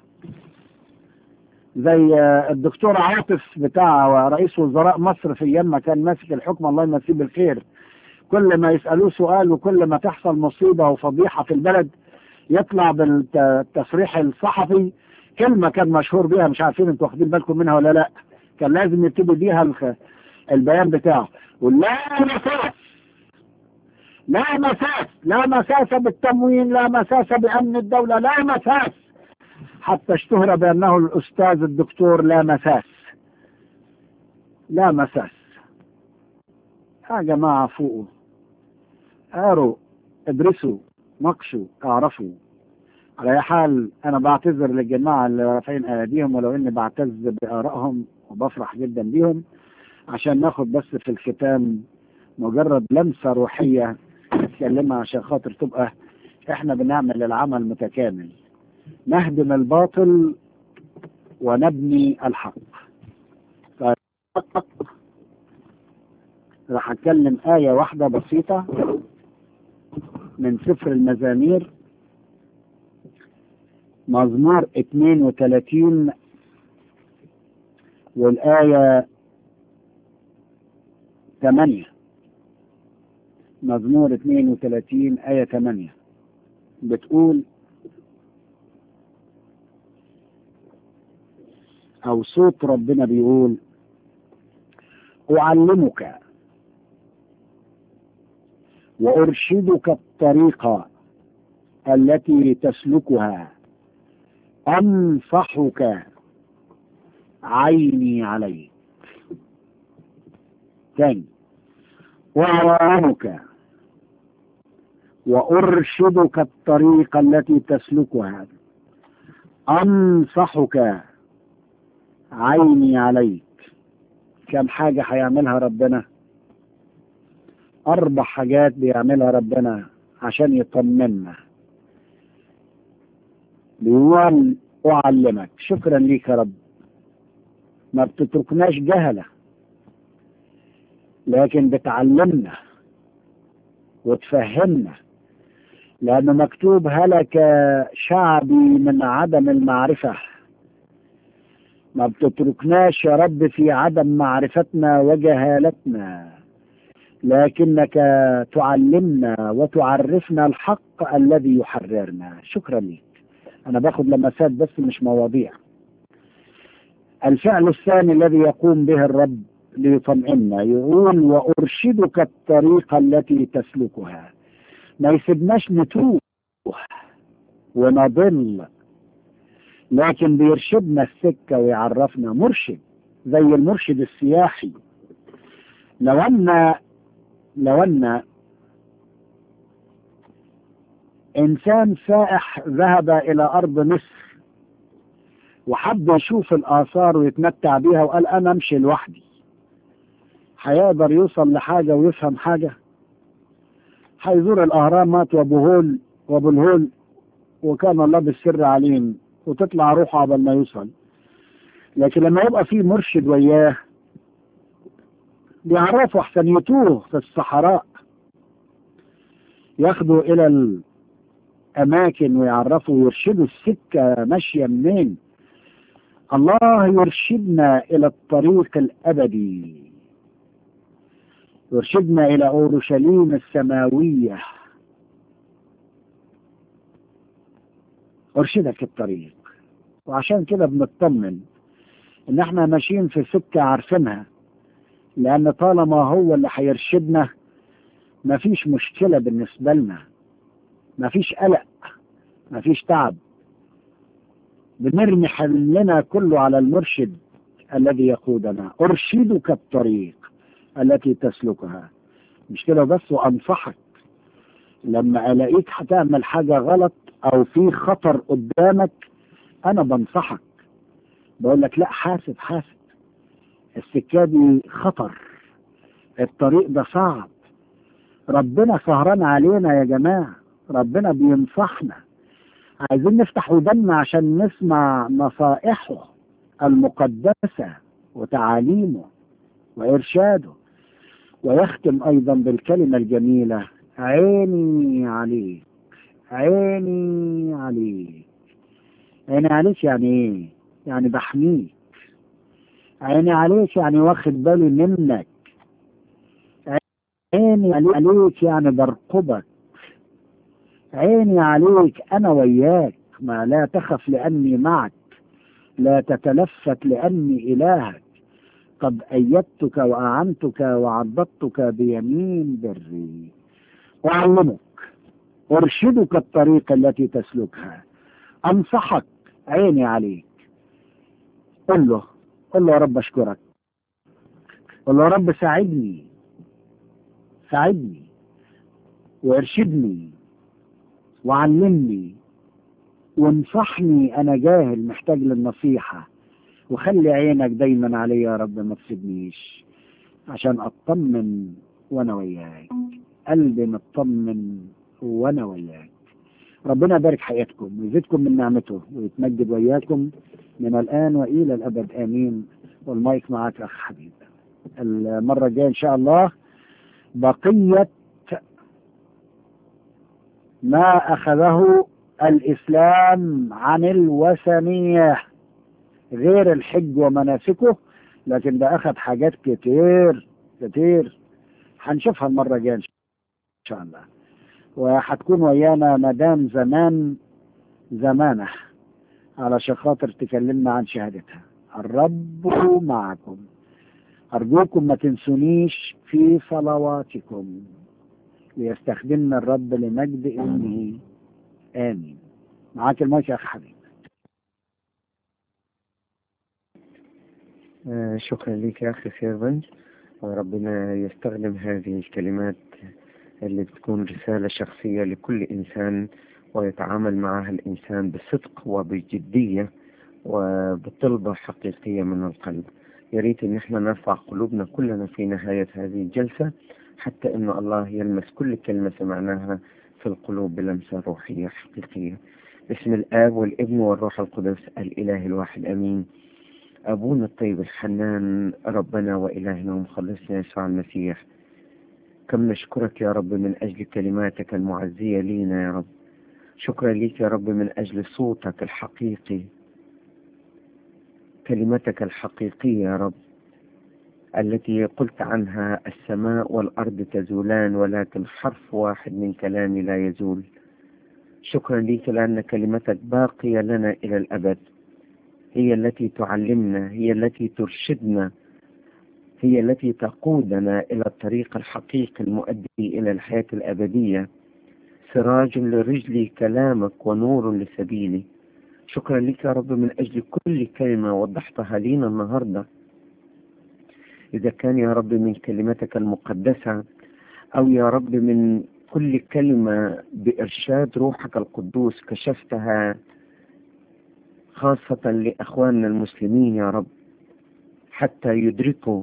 زي الدكتور عاطف بتاع رئيس وزراء مصر في ايام ما كان ماسك الحكم الله يمسيه بالخير كل ما يسألوه سؤال وكل ما تحصل مصيبة وفضيحة في البلد يطلع بالتصريح الصحفي كلمة كان مشهور بيها مش عارفين انتوا واخدين بالكم منها ولا لا كان لازم يبتدي بيها البيان بتاعه ولا مساس لا مساس لا مساس بالتموين لا مساس بأمن الدولة لا مساس حتى اشتهر بأنه الأستاذ الدكتور لا مساس لا مساس يا جماعة فوقوا قاروا ادرسوا ناقشوا اعرفوا على اي حال انا بعتذر للجماعة اللي رافعين ايديهم ولو اني بعتز بارائهم وبفرح جدا بيهم عشان ناخد بس في الختام مجرد لمسة روحية نتكلمها عشان خاطر تبقى احنا بنعمل العمل متكامل نهدم الباطل ونبني الحق راح اتكلم آية واحدة بسيطة من سفر المزامير مزمور 32 والآية 8 مزمور 32 آية 8 بتقول أو صوت ربنا بيقول أعلمك وأرشدك الطريق التي تسلكها أنصحك عيني عليك تاني وأعلمك وأرشدك الطريق التي تسلكها أنصحك عيني عليك كم حاجة هيعملها ربنا أربع حاجات بيعملها ربنا عشان يطمنا بيقول أعلمك شكرا ليك يا رب ما بتتركناش جهلة لكن بتعلمنا وتفهمنا لأنه مكتوب هلك شعبي من عدم المعرفة ما بتتركناش يا رب في عدم معرفتنا وجهالتنا لكنك تعلمنا وتعرفنا الحق الذي يحررنا شكرا لك أنا باخد لمسات بس مش مواضيع الفعل الثاني الذي يقوم به الرب ليطمئنا يقول وأرشدك الطريق التي تسلكها ما يسيبناش نتوه ونضل لكن بيرشدنا السكة ويعرفنا مرشد زي المرشد السياحي لو أن لو أن إنسان سائح ذهب إلى أرض مصر وحب يشوف الآثار ويتمتع بيها وقال أنا أمشي لوحدي هيقدر يوصل لحاجة ويفهم حاجة هيزور الأهرامات وأبو هول وأبو الهول وكان الله بالسر عليم وتطلع روحه قبل ما يوصل لكن لما يبقى في مرشد وياه بيعرفوا أحسن يتوه في الصحراء ياخدوا إلى الأماكن ويعرفوا ويرشدوا السكة ماشية منين الله يرشدنا إلى الطريق الأبدي يرشدنا إلى أورشليم السماوية أرشدك الطريق وعشان كده بنطمن إن احنا ماشيين في سكة عارفينها لأن طالما هو اللي هيرشدنا مفيش مشكلة بالنسبة لنا مفيش قلق مفيش تعب بنرمي حملنا كله على المرشد الذي يقودنا أرشدك الطريق التي تسلكها مش كده بس وأنصحك لما ألاقيك هتعمل حاجة غلط أو في خطر قدامك أنا بنصحك بقول لك لا حاسب حاسب السكة دي خطر الطريق ده صعب ربنا سهران علينا يا جماعة ربنا بينصحنا عايزين نفتح ودنا عشان نسمع نصائحه المقدسة وتعاليمه وإرشاده ويختم أيضا بالكلمة الجميلة عيني عليك عيني عليك عيني عليك يعني ايه يعني بحميك عيني عليك يعني واخد بالي منك عيني عليك يعني برقبك عيني عليك أنا وياك ما لا تخف لأني معك لا تتلفت لأني إلهك قد أيدتك وأعنتك وعضدتك بيمين بري وأعلمك أرشدك الطريق التي تسلكها أنصحك عيني عليك قل له قل له يا رب أشكرك قل له يا رب ساعدني ساعدني وارشدني وعلمني وانصحني أنا جاهل محتاج للنصيحة وخلي عينك دايما عليا يا رب ما تسيبنيش عشان أطمن وأنا وياك قلبي مطمن وأنا وياك ربنا يبارك حياتكم ويزيدكم من نعمته ويتمجد وياكم من الآن وإلى الأبد آمين والمايك معك أخ حبيب المرة الجاية إن شاء الله بقية ما أخذه الإسلام عن الوثنية غير الحج ومناسكه لكن ده أخذ حاجات كتير كتير هنشوفها المرة الجاية إن شاء الله وهتكون ويانا مدام زمان زمانة علشان خاطر تكلمنا عن شهادتها الرب معكم أرجوكم ما تنسونيش في صلواتكم ليستخدمنا الرب لمجد اسمه آمين معاك المايك يا أخ حبيب آه، شكرا لك يا أخي سيرفن وربنا يستخدم هذه الكلمات اللي بتكون رسالة شخصية لكل إنسان ويتعامل معها الإنسان بصدق وبجدية وبطلبة حقيقية من القلب يا ريت إن احنا نرفع قلوبنا كلنا في نهاية هذه الجلسة حتى إن الله يلمس كل كلمة سمعناها في القلوب بلمسة روحية حقيقية باسم الآب والابن والروح القدس الإله الواحد أمين أبونا الطيب الحنان ربنا وإلهنا ومخلصنا يسوع المسيح كم نشكرك يا رب من أجل كلماتك المعزية لينا يا رب شكرا ليك يا رب من أجل صوتك الحقيقي كلمتك الحقيقية يا رب التي قلت عنها السماء والأرض تزولان ولكن حرف واحد من كلامي لا يزول شكرا لك لأن كلمتك باقية لنا إلى الأبد هي التي تعلمنا هي التي ترشدنا هي التي تقودنا إلى الطريق الحقيقي المؤدي إلى الحياة الأبدية سراج لرجلي كلامك ونور لسبيلي شكرا لك يا رب من أجل كل كلمة وضحتها لنا النهاردة إذا كان يا رب من كلمتك المقدسة أو يا رب من كل كلمة بإرشاد روحك القدوس كشفتها خاصة لأخواننا المسلمين يا رب حتى يدركوا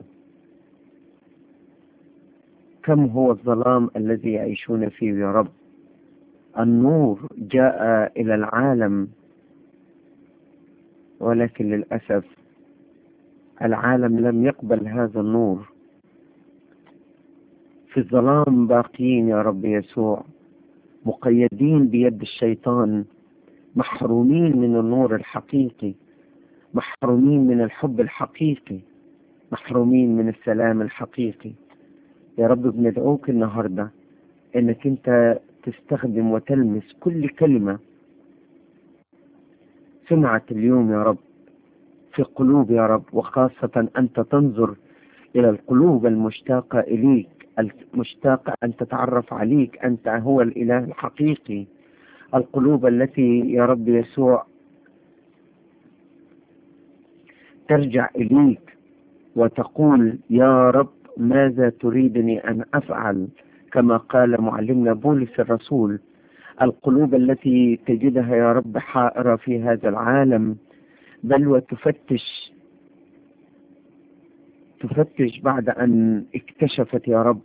كم هو الظلام الذي يعيشون فيه يا رب النور جاء إلى العالم ولكن للأسف العالم لم يقبل هذا النور في الظلام باقيين يا رب يسوع مقيدين بيد الشيطان محرومين من النور الحقيقي محرومين من الحب الحقيقي محرومين من السلام الحقيقي يا رب بندعوك النهاردة انك انت تستخدم وتلمس كل كلمة سمعت اليوم يا رب في قلوب يا رب وخاصة أنت تنظر إلى القلوب المشتاقة إليك المشتاقة أن تتعرف عليك أنت هو الإله الحقيقي القلوب التي يا رب يسوع ترجع إليك وتقول يا رب ماذا تريدني أن أفعل كما قال معلمنا بولس الرسول القلوب التي تجدها يا رب حائرة في هذا العالم بل وتفتش تفتش بعد أن اكتشفت يا رب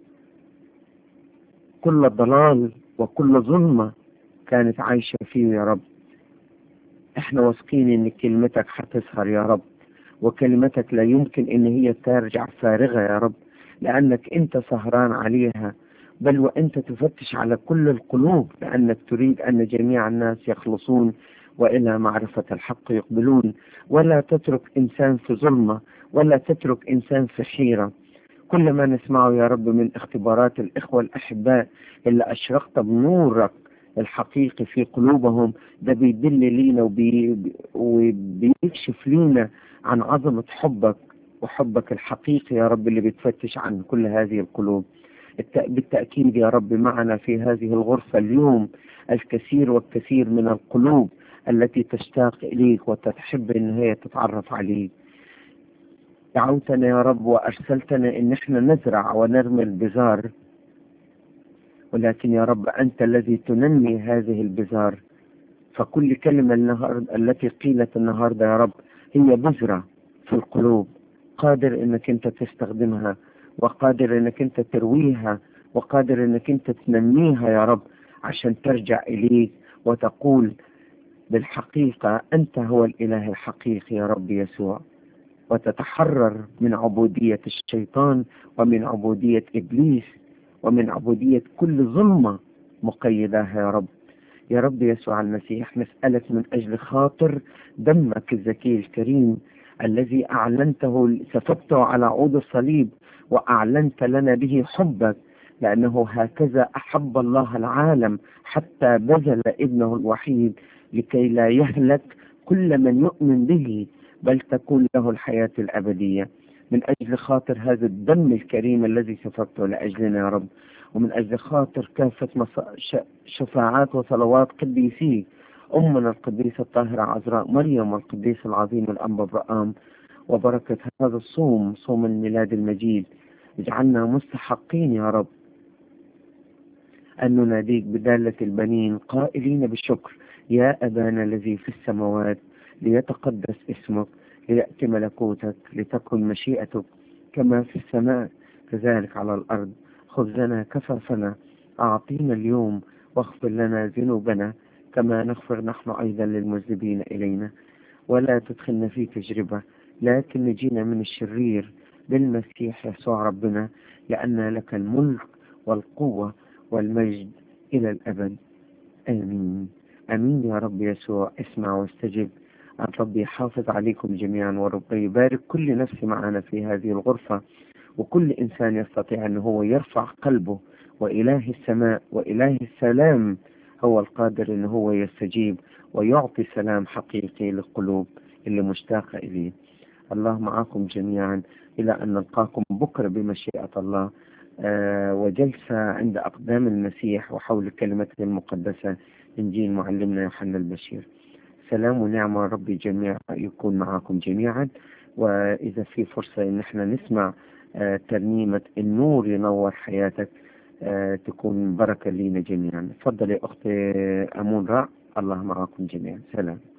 كل ضلال وكل ظلمة كانت عايشة فيه يا رب احنا واثقين ان كلمتك هتظهر يا رب وكلمتك لا يمكن ان هي ترجع فارغة يا رب لانك انت سهران عليها بل وانت تفتش على كل القلوب لانك تريد ان جميع الناس يخلصون والى معرفة الحق يقبلون ولا تترك انسان في ظلمة ولا تترك انسان في حيرة كل ما نسمعه يا رب من اختبارات الاخوة الاحباء اللي اشرقت بنورك الحقيقي في قلوبهم ده بيدل لينا وبي وبيكشف لينا عن عظمة حبك وحبك الحقيقي يا رب اللي بتفتش عن كل هذه القلوب بالتأكيد يا رب معنا في هذه الغرفة اليوم الكثير والكثير من القلوب التي تشتاق إليك وتحب إن هي تتعرف عليك دعوتنا يا رب وأرسلتنا إن احنا نزرع ونرمي البزار ولكن يا رب أنت الذي تنمي هذه البزار فكل كلمة النهاردة التي قيلت النهاردة يا رب هي بذرة في القلوب قادر انك انت تستخدمها وقادر انك انت ترويها وقادر انك انت تنميها يا رب عشان ترجع اليك وتقول بالحقيقة انت هو الاله الحقيقي يا رب يسوع وتتحرر من عبودية الشيطان ومن عبودية ابليس ومن عبودية كل ظلمة مقيداها يا رب يا رب يسوع المسيح نسألك من أجل خاطر دمك الزكي الكريم الذي أعلنته سفكته على عود الصليب وأعلنت لنا به حبك لأنه هكذا أحب الله العالم حتى بذل ابنه الوحيد لكي لا يهلك كل من يؤمن به بل تكون له الحياة الأبدية من أجل خاطر هذا الدم الكريم الذي سفكته لأجلنا يا رب ومن أجل خاطر كافة شفاعات وصلوات قديسيك أمنا القديسة الطاهرة عذراء مريم والقديس العظيم الأنبا برآم وبركة هذا الصوم صوم الميلاد المجيد اجعلنا مستحقين يا رب أن نناديك بدالة البنين قائلين بالشكر يا أبانا الذي في السماوات ليتقدس اسمك ليأتي ملكوتك لتكن مشيئتك كما في السماء كذلك على الأرض خبزنا كفافنا أعطينا اليوم واغفر لنا ذنوبنا كما نغفر نحن أيضا للمذنبين إلينا ولا تدخلنا في تجربة لكن نجينا من الشرير بالمسيح يسوع ربنا لأن لك الملك والقوة والمجد إلى الأبد آمين آمين يا رب يسوع اسمع واستجب أن ربي يحافظ عليكم جميعا ورب يبارك كل نفس معنا في هذه الغرفة وكل إنسان يستطيع أن هو يرفع قلبه وإله السماء وإله السلام هو القادر أن هو يستجيب ويعطي سلام حقيقي للقلوب اللي مشتاقة إليه الله معكم جميعا إلى أن نلقاكم بكرة بمشيئة الله آه وجلسة عند أقدام المسيح وحول كلمته المقدسة إنجيل معلمنا يوحنا البشير سلام ونعمة ربي جميع يكون معكم جميعا وإذا في فرصة إن احنا نسمع آه ترنيمة النور ينور حياتك آه تكون بركة لينا جميعا تفضلي أختي أمون رع الله معكم جميعا سلام